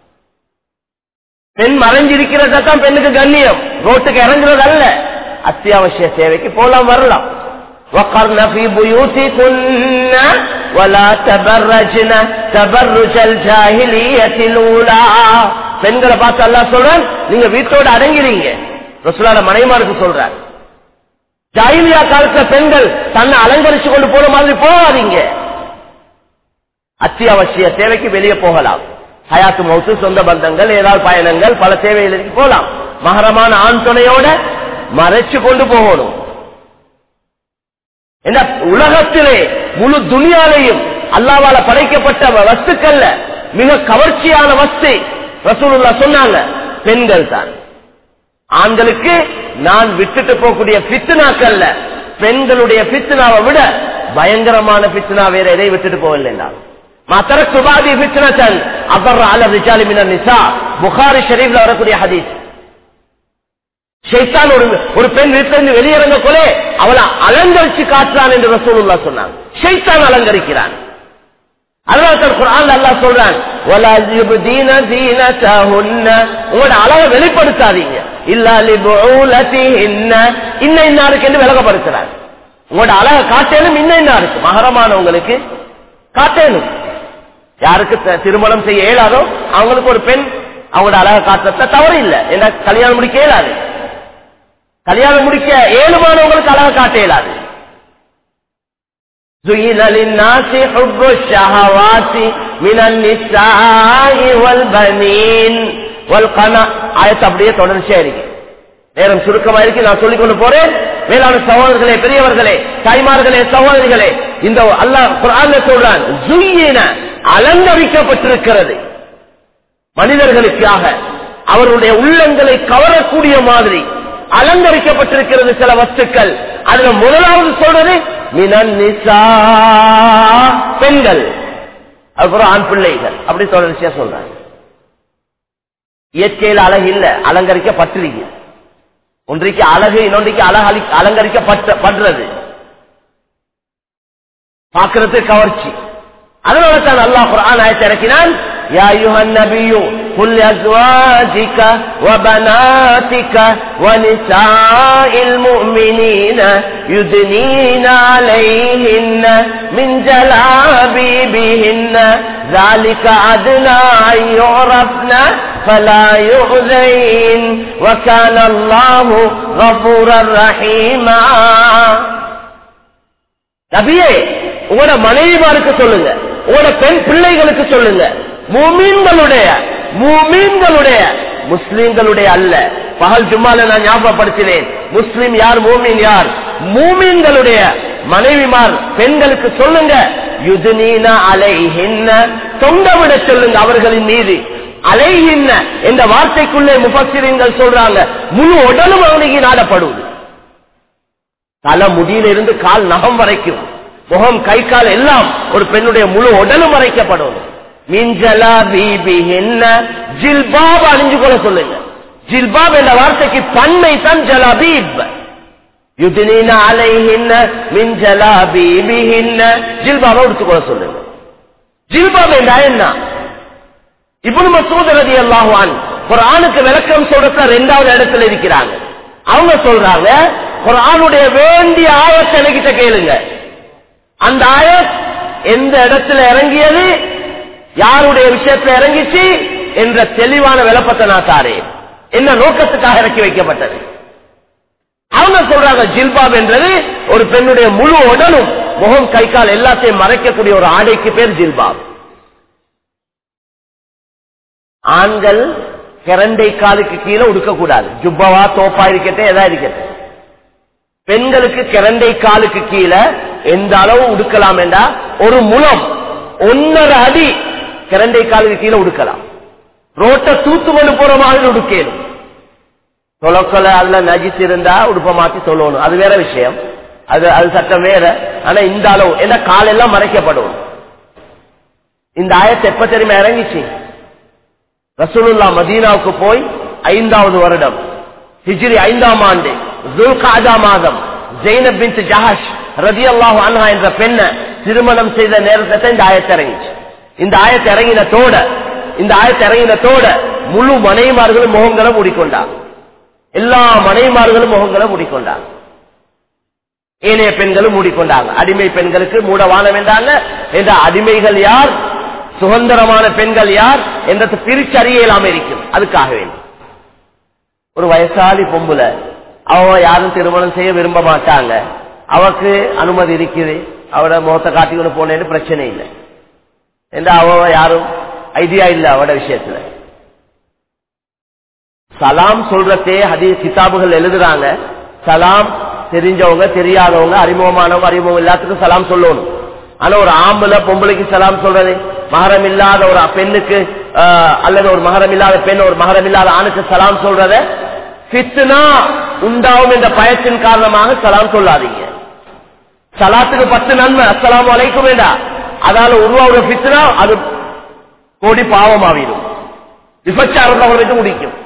பெண் மறைஞ்சிருக்கிறதா தான் பெண்ணுக்கு கண்ணியம் ரோட்டுக்கு இறங்குறது அல்ல அத்தியாவசிய சேவைக்கு போலாம் வரலாம் وقرن في بيوتكن ولا تبرجن تبرج الجاهلية الأولى பெண்களை பார்த்து அல்லாஹ் சொல்றான் நீங்க வீட்டோட அடங்கிறீங்க ரசூலான மனைமாருக்கு சொல்றார் ஜாயிலியா காலத்துல பெண்கள் தன்னை அலங்கரிச்சு கொண்டு போற மாதிரி போகாதீங்க அத்தியாவசிய தேவைக்கு வெளியே போகலாம் ஹயாத்து மவுத்து சொந்த பந்தங்கள் ஏதாவது பயணங்கள் பல தேவைகளுக்கு போலாம் மகரமான ஆண் துணையோட மறைச்சு கொண்டு போகணும் என்ன உலகத்திலே முழு துணியாலையும் அல்லாவால படைக்கப்பட்ட வஸ்துக்கள்ல மிக கவர்ச்சியான வஸ்து ரசூலுல்லா சொன்னாங்க பெண்கள் தான் ஆண்களுக்கு நான் விட்டுட்டு போகக்கூடிய பித்துனாக்கல்ல பெண்களுடைய பித்துனாவை விட பயங்கரமான பித்துனா வேற எதை விட்டுட்டு போகவில்லை நான் மாத்தரக்கு பாதி பித்னத்தன் அபர் அல ரிஜாலி மின நிசா புகாரி ஷரீஃப்ல வரக்கூடிய ஹதீஸ் ஷைத்தான் ஒரு ஒரு பெண் வீட்டில இருந்து வெளியிறங்க கொலே அவளை அலங்கரிச்சு காட்டுறான் என்று ரசூலுல்லா சொன்னாங்க ஷைத்தான் அலங்கரிக்கிறான் அதனால தான் குர்ஆன்ல அல்லாஹ் சொல்றான் வலா யுப்தீன தீனதஹுன்ன உங்களோட அழகை வெளிப்படுத்தாதீங்க இல்லா லிபுலதிஹின்ன இன்ன இன்னாருக்கு என்று விலகப்படுத்துறான் உங்களோட அழகை காட்டேனும் இன்ன இன்னாருக்கு மகரமானவங்களுக்கு காட்டேனும் யாருக்கு த- திருமணம் செய்ய இயலாதோ அவங்களுக்கு ஒரு பெண் அவங்களோட அழகை காட்டுறதுல தவறு இல்லை ஏன்னா கல்யாணம் முடிக்க இயலாது கல்யாணம் முடிக்க ஏழுமானவங்களுக்கு அழகை காட்ட இயலாது زين للناس حب الشهوات من النساء والبنين والقنا ஆயத்து அப்படியே தொடர்ச்சியா இருக்கு நேரம் சுருக்கமா இருக்கு நான் சொல்லிக் கொண்டு போறேன் மேலான சகோதரர்களே பெரியவர்களே தாய்மார்களே சகோதரிகளே இந்த அல்லாஹ் குர்ஆன்ல சொல்றான் ஜுய்யின அலங்கரிக்கப்பட்டிருக்கிறது மனிதர்களுக்காக அவருடைய உள்ளங்களை கவரக்கூடிய மாதிரி அலங்கரிக்கப்பட்டிருக்கிறது சில வஸ்துக்கள் அதுல முதலாவது சொல்றது மினன் நிசா பெண்கள் அப்புறம் ஆண் பிள்ளைகள் அப்படி தொடர்ச்சியா சொல்றாங்க இயற்கையில் அழகு இல்ல அலங்கரிக்கப்பட்டிருக்கு ஒன்றைக்கு அழகு இன்னொன்றைக்கு அழகு அலங்கரிக்கப்படுறது பார்க்கறதுக்கு கவர்ச்சி அதனால தான் அல்லாஹ் குர்ஆன் ஆயத்தை இறக்கினான் يا أيها النبي قل لأزواجك وبناتك ونساء المؤمنين يدنين عليهن من جلابيبهن ذلك أدنى أن يعرفن فلا يؤذين وكان الله غفورا رحيما நபியே உங்களோட மனைவிமாருக்கு சொல்லுங்க உங்களோட பெண் பிள்ளைகளுக்கு சொல்லுங்க மூமீன்களுடைய மூமீன்களுடைய முஸ்லிம்களுடைய அல்ல பகல் ஜும்மால நான் ஞாபகப்படுத்தினேன் முஸ்லிம் யார் மூமின் யார் மூமீன்களுடைய மனைவிமார் பெண்களுக்கு சொல்லுங்க யுதுனீன அலைஹின்ன தொண்டவிட சொல்லுங்க அவர்களின் மீது அலைஹின்ன என்ற வார்த்தைக்குள்ளே முபசிரியங்கள் சொல்றாங்க முழு உடலும் அவனுக்கு நாடப்படுவது தலை முடியிலிருந்து கால் நகம் வரைக்கும் முகம் கை கால் எல்லாம் ஒரு பெண்ணுடைய முழு உடலும் மறைக்கப்படும் மின்ஜலா பீபி என்ன ஜில்பாப் அணிஞ்சு கொள்ள சொல்லுங்க ஜில்பாப் என்ற வார்த்தைக்கு பன்மை தான் ஜலாபீப் யுதினீன அலைஹின்ன மின் ஜலாபீபிஹின்ன ஜில்பாபை எடுத்துக்கொள்ள சொல்லுங்க ஜில்பாப் என்றா என்ன இப்னு மசூத் ரலியல்லாஹு அன்ஹு குர்ஆனுக்கு விளக்கம் சொல்றதுல இரண்டாவது இடத்துல இருக்கிறாங்க அவங்க சொல்றாங்க குர்ஆனுடைய வேண்டிய ஆயத்தை என்கிட்ட கேளுங்க அந்த ஆயத் எந்த இடத்துல இறங்கியது யாருடைய விஷயத்துல இறங்கிச்சு என்ற தெளிவான விளப்பத்தை நான் தாரேன் என்ன நோக்கத்துக்காக இறக்கி வைக்கப்பட்டது அவங்க சொல்றாங்க ஜில்பாப் என்றது ஒரு பெண்ணுடைய முழு உடலும் முகம் கை கால் எல்லாத்தையும் மறைக்கக்கூடிய ஒரு ஆடைக்கு பேர் ஜில்பாப் ஆண்கள் கிரண்டை காலுக்கு கீழே உடுக்கக்கூடாது ஜுப்பவா தோப்பா இருக்கட்டும் எதா இருக்கட்டும் பெண்களுக்கு கிரண்டை காலுக்கு கீழே எந்த அளவு உடுக்கலாம் என்றா ஒரு முலம் ஒன்னரை அடி கிரண்டை காலுக்கு கீழே உடுக்கலாம் ரோட்டை தூத்து கொண்டு போற மாதிரி உடுக்கணும் தொலைக்கொலை அதுல நஜிஸ் இருந்தா உடுப்ப மாத்தி சொல்லணும் அது வேற விஷயம் அது அது சட்டம் வேற ஆனா இந்த அளவு ஏன்னா காலெல்லாம் மறைக்கப்படும் இந்த ஆயத்தை எப்ப தெரியுமா இறங்கிச்சு ரசூலுல்லா மதீனாவுக்கு போய் ஐந்தாவது வருடம் ஹிஜ்ரி ஐந்தாம் ஆண்டு ஜுல்காஜா மாதம் ஜெயினப் பின் ஜஹாஷ் ரதி அல்லாஹு அன்ஹா என்ற பெண்ணை திருமணம் செய்த நேரத்தை இந்த ஆயத்தை இறங்கிச்சு இந்த ஆயத்தை இறங்கினத்தோட இந்த ஆயத்தை இறங்கினத்தோட முழு மனைமார்களும் முகங்களை மூடிக்கொண்டார் எல்லா மனைமார்களும் முகங்களை மூடிக்கொண்டார் ஏனைய பெண்களும் மூடிக்கொண்டாங்க அடிமை பெண்களுக்கு மூட வானம் என்றாங்க என்ற அடிமைகள் யார் சுதந்திரமான பெண்கள் யார் என்றது பிரிச்சு அறியலாம இருக்கும் அதுக்காக வேண்டும் ஒரு வயசாலி பொம்புல அவ யாரும் திருமணம் செய்ய விரும்ப மாட்டாங்க அவக்கு அனுமதி இருக்குது அவட முகத்தை காட்டிக்கொண்டு போனேன்னு பிரச்சனை இல்லை என்ற அவ யாரும் ஐடியா இல்லை அவட விஷயத்துல சலாம் சொல்றதே ஹதி கிதாபுகள் எழுதுறாங்க சலாம் தெரிஞ்சவங்க தெரியாதவங்க அறிமுகமானவங்க அறிமுகம் எல்லாத்துக்கும் சலாம் சொல்லணும் ஆனா ஒரு ஆம்பளை பொம்பளைக்கு சலாம் சொல்றது மகரம் இல்லாத ஒரு பெண்ணுக்கு அல்லது ஒரு மகரம் இல்லாத பெண் ஒரு மகரம் இல்லாத ஆணுக்கு சலாம் சொல்றத பித்துனா உண்டாகும் என்ற பயத்தின் காரணமாக சலாம் சொல்லாதீங்க சலாத்துக்கு பத்து நன்மை அஸ்லாம் வலைக்கும் வேண்டா அதால உருவாகிற பித்துனா அது கோடி பாவமாவிடும் விபச்சாரம் அவர்களுக்கு முடிக்கும்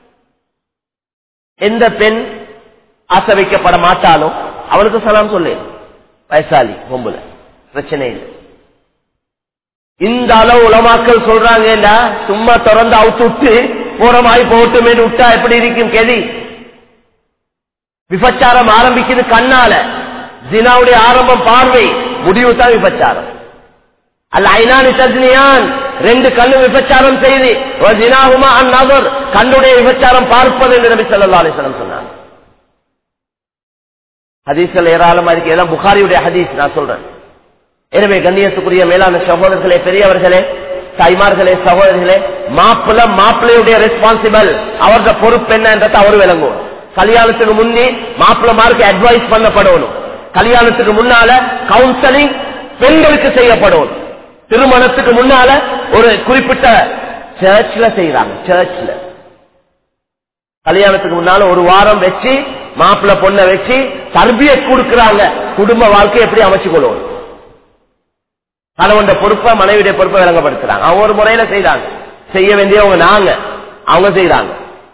எந்த பெண் ஆசை வைக்கப்பட மாட்டாலும் அவளுக்கு சலாம் சொல்லு வயசாலி பொம்புல பிரச்சனை இல்லை இந்த அளவு உலமாக்கள் சொல்றாங்க சும்மா திறந்து அவுத்து விட்டு போற மாதிரி போட்டுமே விட்டா எப்படி இருக்கும் கெதி விபச்சாரம் ஆரம்பிக்குது கண்ணால ஜினாவுடைய ஆரம்பம் பார்வை முடிவு தான் விபச்சாரம் அல்ல ஐநானி தஜ்னியான் ரெண்டு கண்ணு விபச்சாரம் செய்து ஜினாகுமா அந்நகர் கண்ணுடைய விபச்சாரம் பார்ப்பது என்று நபி சொல்லா அலிஸ்லம் சொன்னாங்க ஹதீஸ்கள் ஏராளமா இருக்கு எல்லாம் புகாரியுடைய ஹதீஸ் நான் சொல்றேன் எனவே கண்ணியத்துக்குரிய மேலான சகோதரர்களே பெரியவர்களே தாய்மார்களே சகோதரர்களே மாப்பிள்ள மாப்பிள்ளையுடைய ரெஸ்பான்சிபிள் அவரது பொறுப்பு என்னன்றதை அவர் விளங்கும் கல்யாணத்துக்கு முன்னே மாப்பிள்ளமாருக்கு அட்வைஸ் பண்ணப்படணும் கல்யாணத்துக்கு முன்னால கவுன்சிலிங் பெண்களுக்கு செய்யப்படும் திருமணத்துக்கு முன்னால ஒரு குறிப்பிட்ட சர்ச்ல செய்யறாங்க சர்ச்ல கல்யாணத்துக்கு முன்னால ஒரு வாரம் வச்சு மாப்பிள்ள பொண்ணை வச்சு தர்பிய கொடுக்கறாங்க குடும்ப வாழ்க்கை எப்படி அமைச்சு கொள்ளும் கணவன் பொறுப்பை மனைவியுடைய பொறுப்பை விளங்கப்படுத்துறாங்க அவங்க ஒரு முறையில செய்யறாங்க செய்ய வேண்டியவங்க நாங்க அவங்க செய்யறாங்க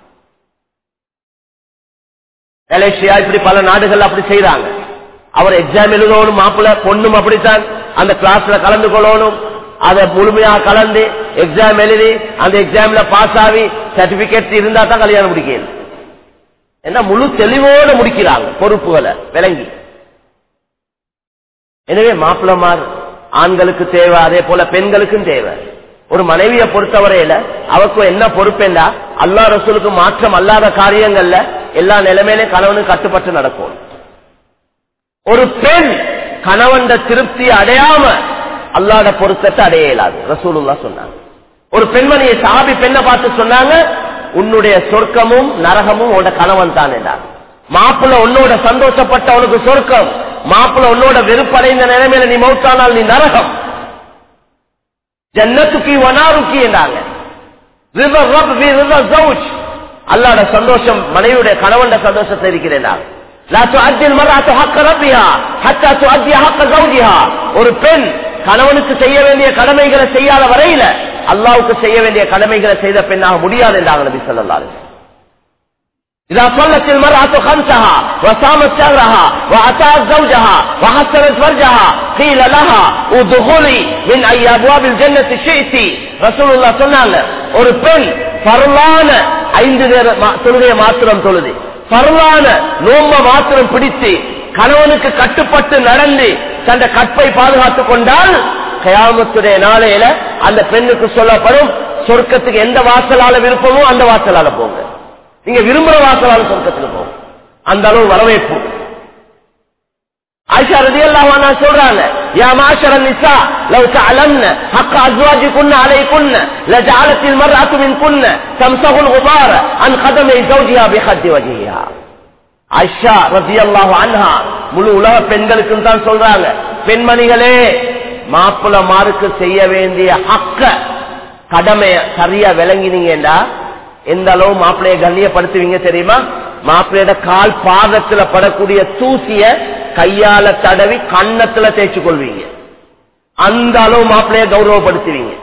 மலேசியா இப்படி பல நாடுகள் அப்படி செய்யறாங்க அவர் எக்ஸாம் எழுதணும் மாப்பிள்ள பொண்ணும் அப்படித்தான் அந்த கிளாஸ்ல கலந்து கொள்ளணும் அதை முழுமையாக கலந்து எக்ஸாம் எழுதி அந்த எக்ஸாம்ல பாஸ் ஆகி சர்டிபிகேட் இருந்தா தான் கல்யாணம் முடிக்கணும் என்ன முழு தெளிவோடு முடிக்கிறாங்க பொறுப்புகளை விளங்கி எனவே மாப்பிள்ளமார் ஆண்களுக்கு தேவை அதே போல பெண்களுக்கும் தேவை ஒரு மனைவியை பொறுத்தவரையில அவருக்கு என்ன பொறுப்பேண்டா அல்லா ரசூலுக்கு மாற்றம் அல்லாத காரியங்கள்ல எல்லா நிலைமையிலும் கணவனுக்கு கட்டுப்பட்டு நடக்கும் ஒரு பெண் கணவன் திருப்தியை அடையாம அல்லாத பொருத்தத்தை அடைய இயலாது ரசூலுல்லா சொன்னாங்க ஒரு பெண்மணியை சாபி பெண்ணை பார்த்து சொன்னாங்க உன்னுடைய சொர்க்கமும் நரகமும் உன்னோட கணவன் தான் என்றார் மாப்பிள்ள உன்னோட சந்தோஷப்பட்ட உனக்கு சொர்க்கம் மாப்பிள்ள உன்னோட வெறுப்படைந்த நிலைமையில நீ மௌத்தானால் நீ நரகம் ஜன்னத்துக்கு வனாருக்கி என்றாங்க அல்லாட சந்தோஷம் மனைவியுடைய கணவன் சந்தோஷத்தை இருக்கிறேன் ஒரு பெண் கணவனுக்கு செய்ய வேண்டிய கடமைகளை செய்யாத வரையில அல்லாவுக்கு செய்ய வேண்டிய கடமைகளை செய்த பெண்ணாக முடியாது என்றாங்க நபி சொல்லலாரு إذا صلت المرأة خمسها وصامت شهرها وأتات زوجها وحسنت فرجها قيل لها ادخلي من أي أبواب الجنة شئت رسول الله சொன்னாங்க ஒரு பெண் பரலான ஐந்து நேர தொழுகையை மாத்திரம் தொழுது பரலான நோம்ப மாத்திரம் பிடித்து கணவனுக்கு கட்டுப்பட்டு நடந்து தந்த கற்பை பாதுகாத்துக் கொண்டால் கயாமத்துடைய நாளையில அந்த பெண்ணுக்கு சொல்லப்படும் சொர்க்கத்துக்கு எந்த வாசலால விருப்பமோ அந்த வாசலால போங்க நீங்க விரும்புற வாசலால சொர்க்கத்துக்கு போங்க அந்த அளவு வரவேற்பு ஆயிஷா ரதியல்லாஹு சொல்றாங்க யா மாஷர நிசா லவ் தஅலம்ன ஹக்க அஸ்வாஜிகுன்ன அலைகுன்ன லஜஅலத் المرأة منكن تمسح الغبار عن قدم زوجها بخد وجهها ஆயிஷா ரதியல்லாஹு அன்ஹா முழு உலக பெண்களுக்கும் தான் சொல்றாங்க பெண்மணிகளே மாப்பிள்ள மாருக்கு செய்ய வேண்டிய ஹக்க கடமைய சரியா விளங்கினீங்கடா எந்த அளவு மாப்பிள்ளைய கண்ணியப்படுத்துவீங்க தெரியுமா மாப்பிள்ளையோட கால் பாதத்துல படக்கூடிய தூசிய கையால தடவி கன்னத்துல தேய்ச்சு கொள்வீங்க அந்த அளவு மாப்பிள்ளைய கௌரவப்படுத்துவீங்க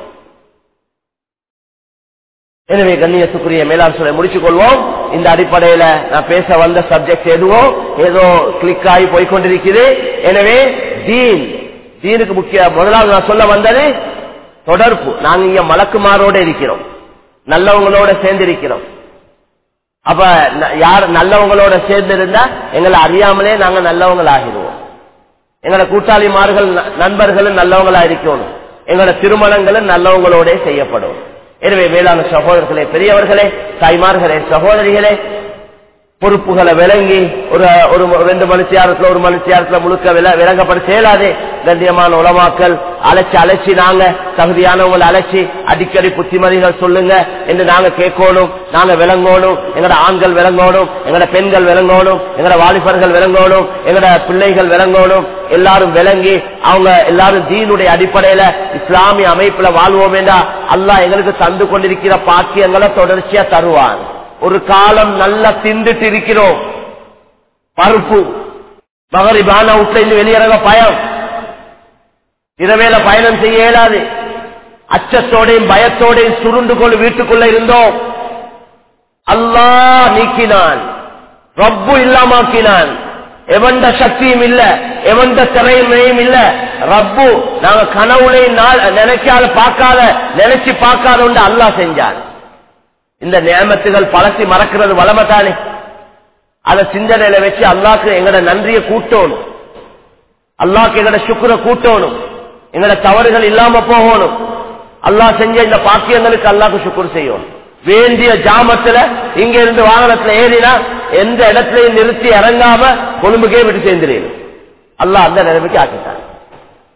எனவே கண்ணியத்துக்குரிய மேலாண் சொல்ல முடிச்சுக் கொள்வோம் இந்த அடிப்படையில நான் பேச வந்த சப்ஜெக்ட் எதுவோ ஏதோ கிளிக் ஆகி போய்கொண்டிருக்குது எனவே தீன் தீனுக்கு முக்கிய முதலாவது நான் சொல்ல வந்தது தொடர்பு நாங்க இங்க மலக்குமாரோட இருக்கிறோம் நல்லவங்களோட சேர்ந்து இருக்கிறோம் அப்ப யார் நல்லவங்களோட சேர்ந்து இருந்தா எங்களை அறியாமலே நாங்க நல்லவங்கள் ஆகிடுவோம் எங்களோட கூட்டாளிமார்கள் நண்பர்களும் நல்லவங்களா இருக்கணும் எங்களோட திருமணங்களும் நல்லவங்களோட செய்யப்படும் எனவே வேளாண் சகோதரர்களே பெரியவர்களே தாய்மார்களே சகோதரிகளே பொறுப்புகளை விளங்கி ஒரு ஒரு ரெண்டு மனுஷியாரத்துல ஒரு மனுஷியாரத்துல முழுக்க வில விளங்கப்படுத்த இயலாது கண்ணியமான உலமாக்கள் அழைச்சி அழைச்சி நாங்க தகுதியானவங்களை அழைச்சி அடிக்கடி புத்திமதிகள் சொல்லுங்க என்று நாங்க கேட்கணும் நாங்க விளங்கணும் எங்கட ஆண்கள் விளங்கணும் எங்கட பெண்கள் விளங்கணும் எங்கட வாலிபர்கள் விளங்கணும் எங்கட பிள்ளைகள் விளங்கணும் எல்லாரும் விளங்கி அவங்க எல்லாரும் தீனுடைய அடிப்படையில இஸ்லாமிய அமைப்புல வாழ்வோம் என்றா அல்லாஹ் எங்களுக்கு தந்து கொண்டிருக்கிற பாக்கியங்களை தொடர்ச்சியா தருவான் ஒரு காலம் நல்லா திண்டுட்டு இருக்கிறோம் பருப்பு மகரிபான வீட்டுல இருந்து வெளியேறத பயம் இரவேல பயணம் செய்ய இயலாது அச்சத்தோடையும் பயத்தோடையும் சுருண்டு கொண்டு வீட்டுக்குள்ள இருந்தோம் அல்லாஹ் நீக்கினான் ரப்பு இல்லாமாக்கினான் எவண்ட சக்தியும் இல்ல எவண்ட திறமையும் இல்ல ரப்பு நாங்க கனவுலையும் நினைக்காத பார்க்காத நினைச்சு பார்க்காத ஒன்று அல்லாஹ் செஞ்சான் இந்த நியமத்துகள் பழசி மறக்கிறது வளமத்தானே அத சிந்தனையில வச்சு அல்லாக்கு எங்கட நன்றியை கூட்டணும் அல்லாக்கு எங்கட சுக்குர கூட்டணும் எங்கட தவறுகள் இல்லாம போகணும் அல்லாஹ் செஞ்ச இந்த பாக்கியங்களுக்கு அல்லாக்கு சுக்குர் செய்யணும் வேண்டிய ஜாமத்துல இங்க இருந்து வாகனத்துல ஏறினா எந்த இடத்துலயும் நிறுத்தி இறங்காம கொழும்புக்கே விட்டு சேர்ந்துடும் அல்லாஹ் அந்த நிலைமைக்கு ஆக்கிட்டான்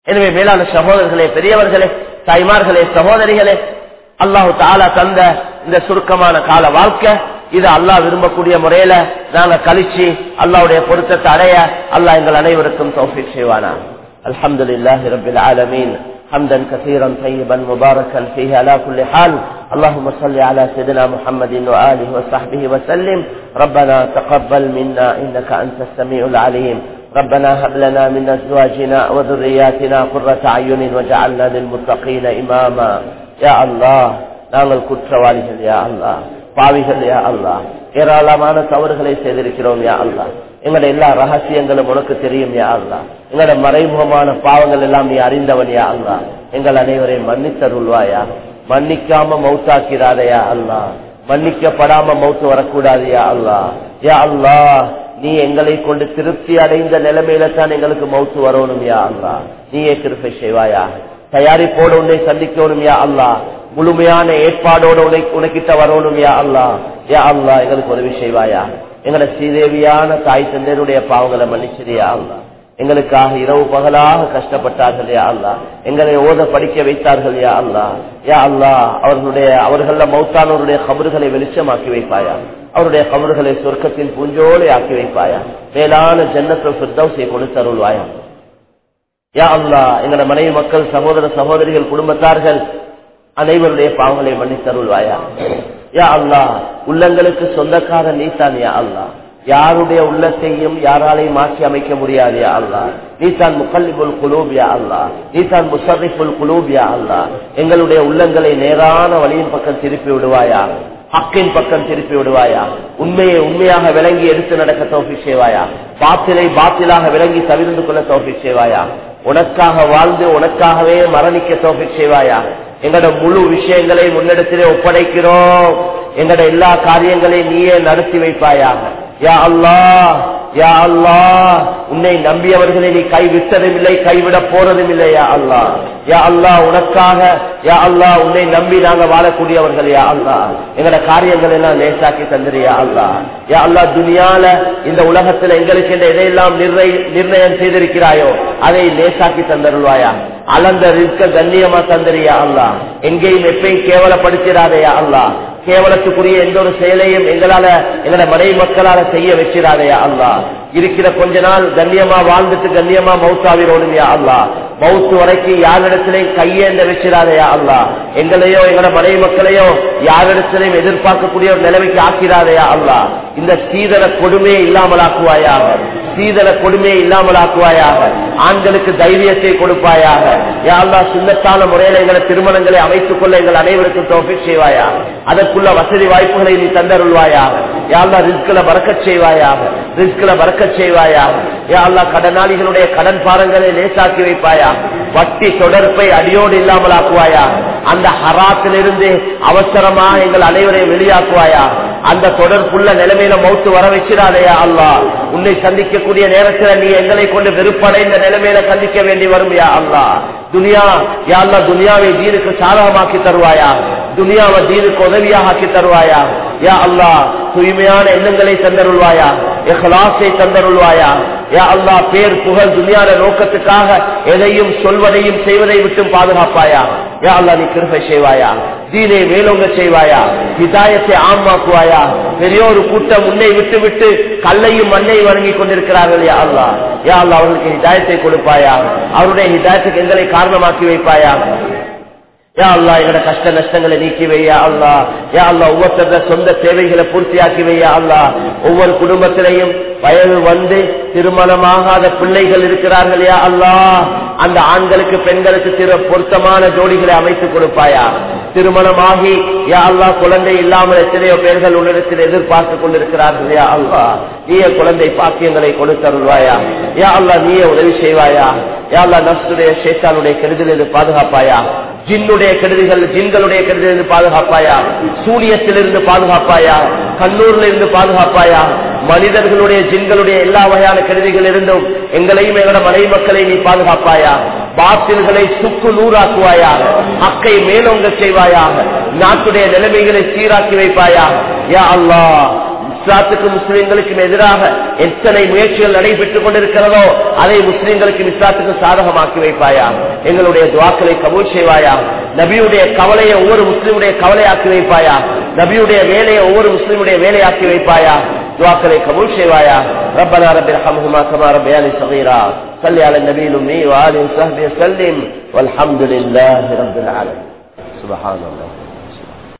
எனவே மேலான சகோதரர்களே பெரியவர்களே தாய்மார்களே சகோதரிகளே அல்லாஹு தாலா தந்த இந்த சுருக்கமான கால வாழ்க்கை இது அல்லாஹ் விரும்பக்கூடிய முறையில நாங்க கழிச்சு அல்லாவுடைய பொருத்தத்தை அடைய அல்லாஹ் எங்கள் அனைவருக்கும் தௌஃபிக் செய்வானா الحمد لله رب العالمين حمدا كثيرا طيبا مباركا فيه على كل حال اللهم صل على سيدنا محمد وآله وصحبه وسلم ربنا تقبل منا إنك أنت السميع العليم ربنا هب لنا من أزواجنا وذرياتنا قرة أعين وجعلنا للمتقين إماما يا الله நாங்கள் குற்றவாளிகள் யா அல்லா பாவிகள் யா அல்லா ஏராளமான தவறுகளை செய்திருக்கிறோம் யா அல்லா எங்களோட எல்லா ரகசியங்களும் உனக்கு தெரியும் யா அல்லா எங்களோட மறைமுகமான பாவங்கள் எல்லாம் நீ அறிந்தவன் யா அல்லா எங்கள் அனைவரையும் மன்னித்தருள்வாயா மன்னிக்காம மௌத்தாக்கிறாரையா அல்லா மன்னிக்கப்படாம மௌத்து வரக்கூடாது யா அல்லா யா அல்லா நீ எங்களை கொண்டு திருப்தி அடைந்த நிலைமையில தான் எங்களுக்கு மௌத்து வரணும் யா அல்லா நீயே கிருப்பை செய்வாயா தயாரிப்போடு உன்னை சந்திக்கணும் யா அல்லா முழுமையான ஏற்பாடோடு உனை உனக்கிட்ட வரணும் யா அல்லா யா அல்லா எங்களுக்கு உதவி செய்வாயா எங்களை ஸ்ரீதேவியான தாய் தந்தையருடைய பாவங்களை மன்னிச்சிரியா அல்லா எங்களுக்காக இரவு பகலாக கஷ்டப்பட்டார்கள் யா அல்லா எங்களை ஓத படிக்க வைத்தார்கள் யா அல்லா யா அல்லா அவர்களுடைய அவர்கள மௌத்தானவருடைய கபறுகளை வெளிச்சமாக்கி வைப்பாயா அவருடைய கபறுகளை சொர்க்கத்தின் பூஞ்சோலை ஆக்கி வைப்பாயா மேலான ஜன்னத்தில் பிர்தௌசை கொடுத்தருள்வாயா யா அல்லா எங்களோட மனைவி மக்கள் சகோதர சகோதரிகள் குடும்பத்தார்கள் அனைவருடைய பாவங்களை மன்னித்தருள்வாயா யா அல்லா உள்ளங்களுக்கு சொந்தக்கார நீதான் யா அல்லா யாருடைய உள்ளத்தையும் யாராலையும் மாற்றி அமைக்க முடியாது யா அல்லா நீ தான் முக்கல்லிபுல் குலூப் யா அல்லா நீ தான் முசர்ரிஃபுல் குலூப் யா அல்லா எங்களுடைய உள்ளங்களை நேரான வழியின் பக்கம் திருப்பி விடுவாயா ஹக்கின் பக்கம் திருப்பி விடுவாயா உண்மையை உண்மையாக விளங்கி எடுத்து நடக்க தோஃபி செய்வாயா பாத்திலை பாத்திலாக விளங்கி தவிர்ந்து கொள்ள தோஃபி செய்வாயா உனக்காக வாழ்ந்து உனக்காகவே மரணிக்க தோஃபி செய்வாயா எங்களோட முழு விஷயங்களை முன்னிடத்திலே ஒப்படைக்கிறோம் எங்களோட எல்லா காரியங்களையும் நீயே நடத்தி வைப்பாயாக யா அல்லா யா அல்லா உன்னை நம்பியவர்களை நீ கைவிட்டதும் இல்லை கைவிட போறதும் இல்லை யா அல்லா யா அல்லா உனக்காக யா அல்லா உன்னை நம்பி நாங்க வாழக்கூடியவர்கள் யா அல்லா எங்களோட காரியங்கள் எல்லாம் லேசாக்கி தந்துறியா அல்லா யா அல்லா துனியால இந்த உலகத்துல எங்களுக்கு இந்த எதையெல்லாம் நிர்ணயம் செய்திருக்கிறாயோ அதை லேசாக்கி தந்தருள்வாயா அளந்த ரிஸ்க கண்ணியமா தந்தறியா அல்லா எங்கேயும் எப்பயும் கேவலப்படுத்திடாதையா அல்லா கேவலத்துக்குரிய எந்த ஒரு செயலையும் எங்களால எங்களோட மனைவி மக்களால செய்ய வச்சிடாதையா அல்லா இருக்கிற கொஞ்ச நாள் கண்ணியமா வாழ்ந்துட்டு கண்ணியமா மவுத்தாவிரோடுமையா அல்லா மவுத்து வரைக்கும் யாரிடத்திலையும் கையேந்த வச்சிடாதையா அல்லா எங்களையோ எங்களோட மனைவி மக்களையோ யாரிடத்திலையும் எதிர்பார்க்கக்கூடிய ஒரு நிலைமைக்கு ஆக்கிறாதையா அல்லா இந்த சீதன கொடுமையை இல்லாமலாக்குவாயாக சீதன கொடுமையை இல்லாமலாக்குவாயாக ஆண்களுக்கு தைரியத்தை கொடுப்பாயாக யாழ்லா சுண்ணத்தான முறையில எங்களை திருமணங்களை அமைத்துக் கொள்ள எங்கள் அனைவருக்கும் தோப்பி செய்வாயா அதற்குள்ள வசதி வாய்ப்புகளை நீ தந்தருள்வாயாக யாழ்லா ரிஸ்கில பறக்கச் செய்வாயாக ரிஸ்கில பறக்கச் செய்வாயாக யாழ்லா கடனாளிகளுடைய கடன் பாரங்களை லேசாக்கி வைப்பாயா வட்டி தொடர்பை அடியோடு இல்லாமல் ஆக்குவாயா அந்த ஹராத்திலிருந்து அவசரமா எங்கள் அனைவரையும் வெளியாக்குவாயா அந்த தொடர்புள்ள நிலைமையில மௌத்து வர வச்சிடாதையா அல்லா உன்னை சந்திக்கக்கூடிய நேரத்தில் நீ எங்களை கொண்டு வெறுப்படைந்த நிலைமையில சந்திக்க வேண்டி வரும் யா அல்லா துனியா யா அல்லா துனியாவை தீனுக்கு சாதகமாக்கி தருவாயா துனியாவை தீனுக்கு உதவியாக ஆக்கி தருவாயா யா அல்லா தூய்மையான எண்ணங்களை தந்தருள்வாயா எஹ்லாசை தந்தருள்வாயா யா அல்லா பேர் புகழ் துனியாத நோக்கத்துக்காக எதையும் சொல்வதையும் செய்வதை விட்டும் பாதுகாப்பாயா யா அல்லா நீ கிருபை செய்வாயா தீனை மேலோங்க செய்வாயா ஹிதாயத்தை ஆமாக்குவாயா பெரிய ஒரு கூட்டம் உன்னை விட்டு விட்டு கல்லையும் மண்ணையும் வணங்கி கொண்டிருக்கிறார்கள் யா அல்லா யா அல்லா அவர்களுக்கு ஹிதாயத்தை கொடுப்பாயா அவருடைய ஹிதாயத்துக்கு எங்களை காரணமாக்கி வைப்பாயா யா அல்லா எங்களோட கஷ்ட நஷ்டங்களை நீக்கி வையா அல்லா யா அல்லா ஒவ்வொருத்தர சொந்த தேவைகளை பூர்த்தியாக்கி வையா அல்லா ஒவ்வொரு குடும்பத்திலையும் வயது வந்து திருமணமாகாத பிள்ளைகள் இருக்கிறார்கள் யா அல்லா அந்த ஆண்களுக்கு பெண்களுக்கு திரு பொருத்தமான ஜோடிகளை அமைத்துக் கொடுப்பாயா திருமணமாகி யா அல்லா குழந்தை இல்லாமல் எத்தனையோ பேர்கள் உன்னிடத்தில் எதிர்பார்த்து கொண்டிருக்கிறார்கள் யா அல்லா நீய குழந்தை பாக்கியங்களை கொடுத்தருள்வாயா யா அல்லா நீய உதவி செய்வாயா யா அல்லா நஷ்டுடைய சேத்தானுடைய கெடுதலில் பாதுகாப்பாயா ஜின்னுடைய கெடுதிகள் ஜின்களுடைய கெடுதிலிருந்து பாதுகாப்பாயா சூரியத்திலிருந்து பாதுகாப்பாயா கண்ணூர்ல இருந்து பாதுகாப்பாயா மனிதர்களுடைய ஜின்களுடைய எல்லா வகையான கெடுதிகள் இருந்தும் எங்களையும் எங்களோட மனை மக்களை நீ பாதுகாப்பாயா பாத்தில்களை சுக்கு நூறாக்குவாயாக மக்கை மேலோங்க செய்வாயாக நாட்டுடைய நிலைமைகளை சீராக்கி வைப்பாயா யா அல்லா இஸ்லாத்துக்கும் முஸ்லிம்களுக்கும் எதிராக எத்தனை முயற்சிகள் நடைபெற்றுக் கொண்டிருக்கிறதோ அதை முஸ்லிம்களுக்கும் இஸ்லாத்துக்கும் சாதகமாக்கி வைப்பாயா எங்களுடைய துவாக்களை கபூல் செய்வாயா நபியுடைய கவலையை ஒவ்வொரு முஸ்லிமுடைய கவலையாக்கி வைப்பாயா நபியுடைய வேலையை ஒவ்வொரு முஸ்லிமுடைய வேலையாக்கி வைப்பாயா துவாக்களை கபூல் செய்வாயா ربنا رب ارحمهما كما ربياني صغيرا صل على النبي الامي وآله وصحبه وسلم والحمد لله رب العالمين سبحان الله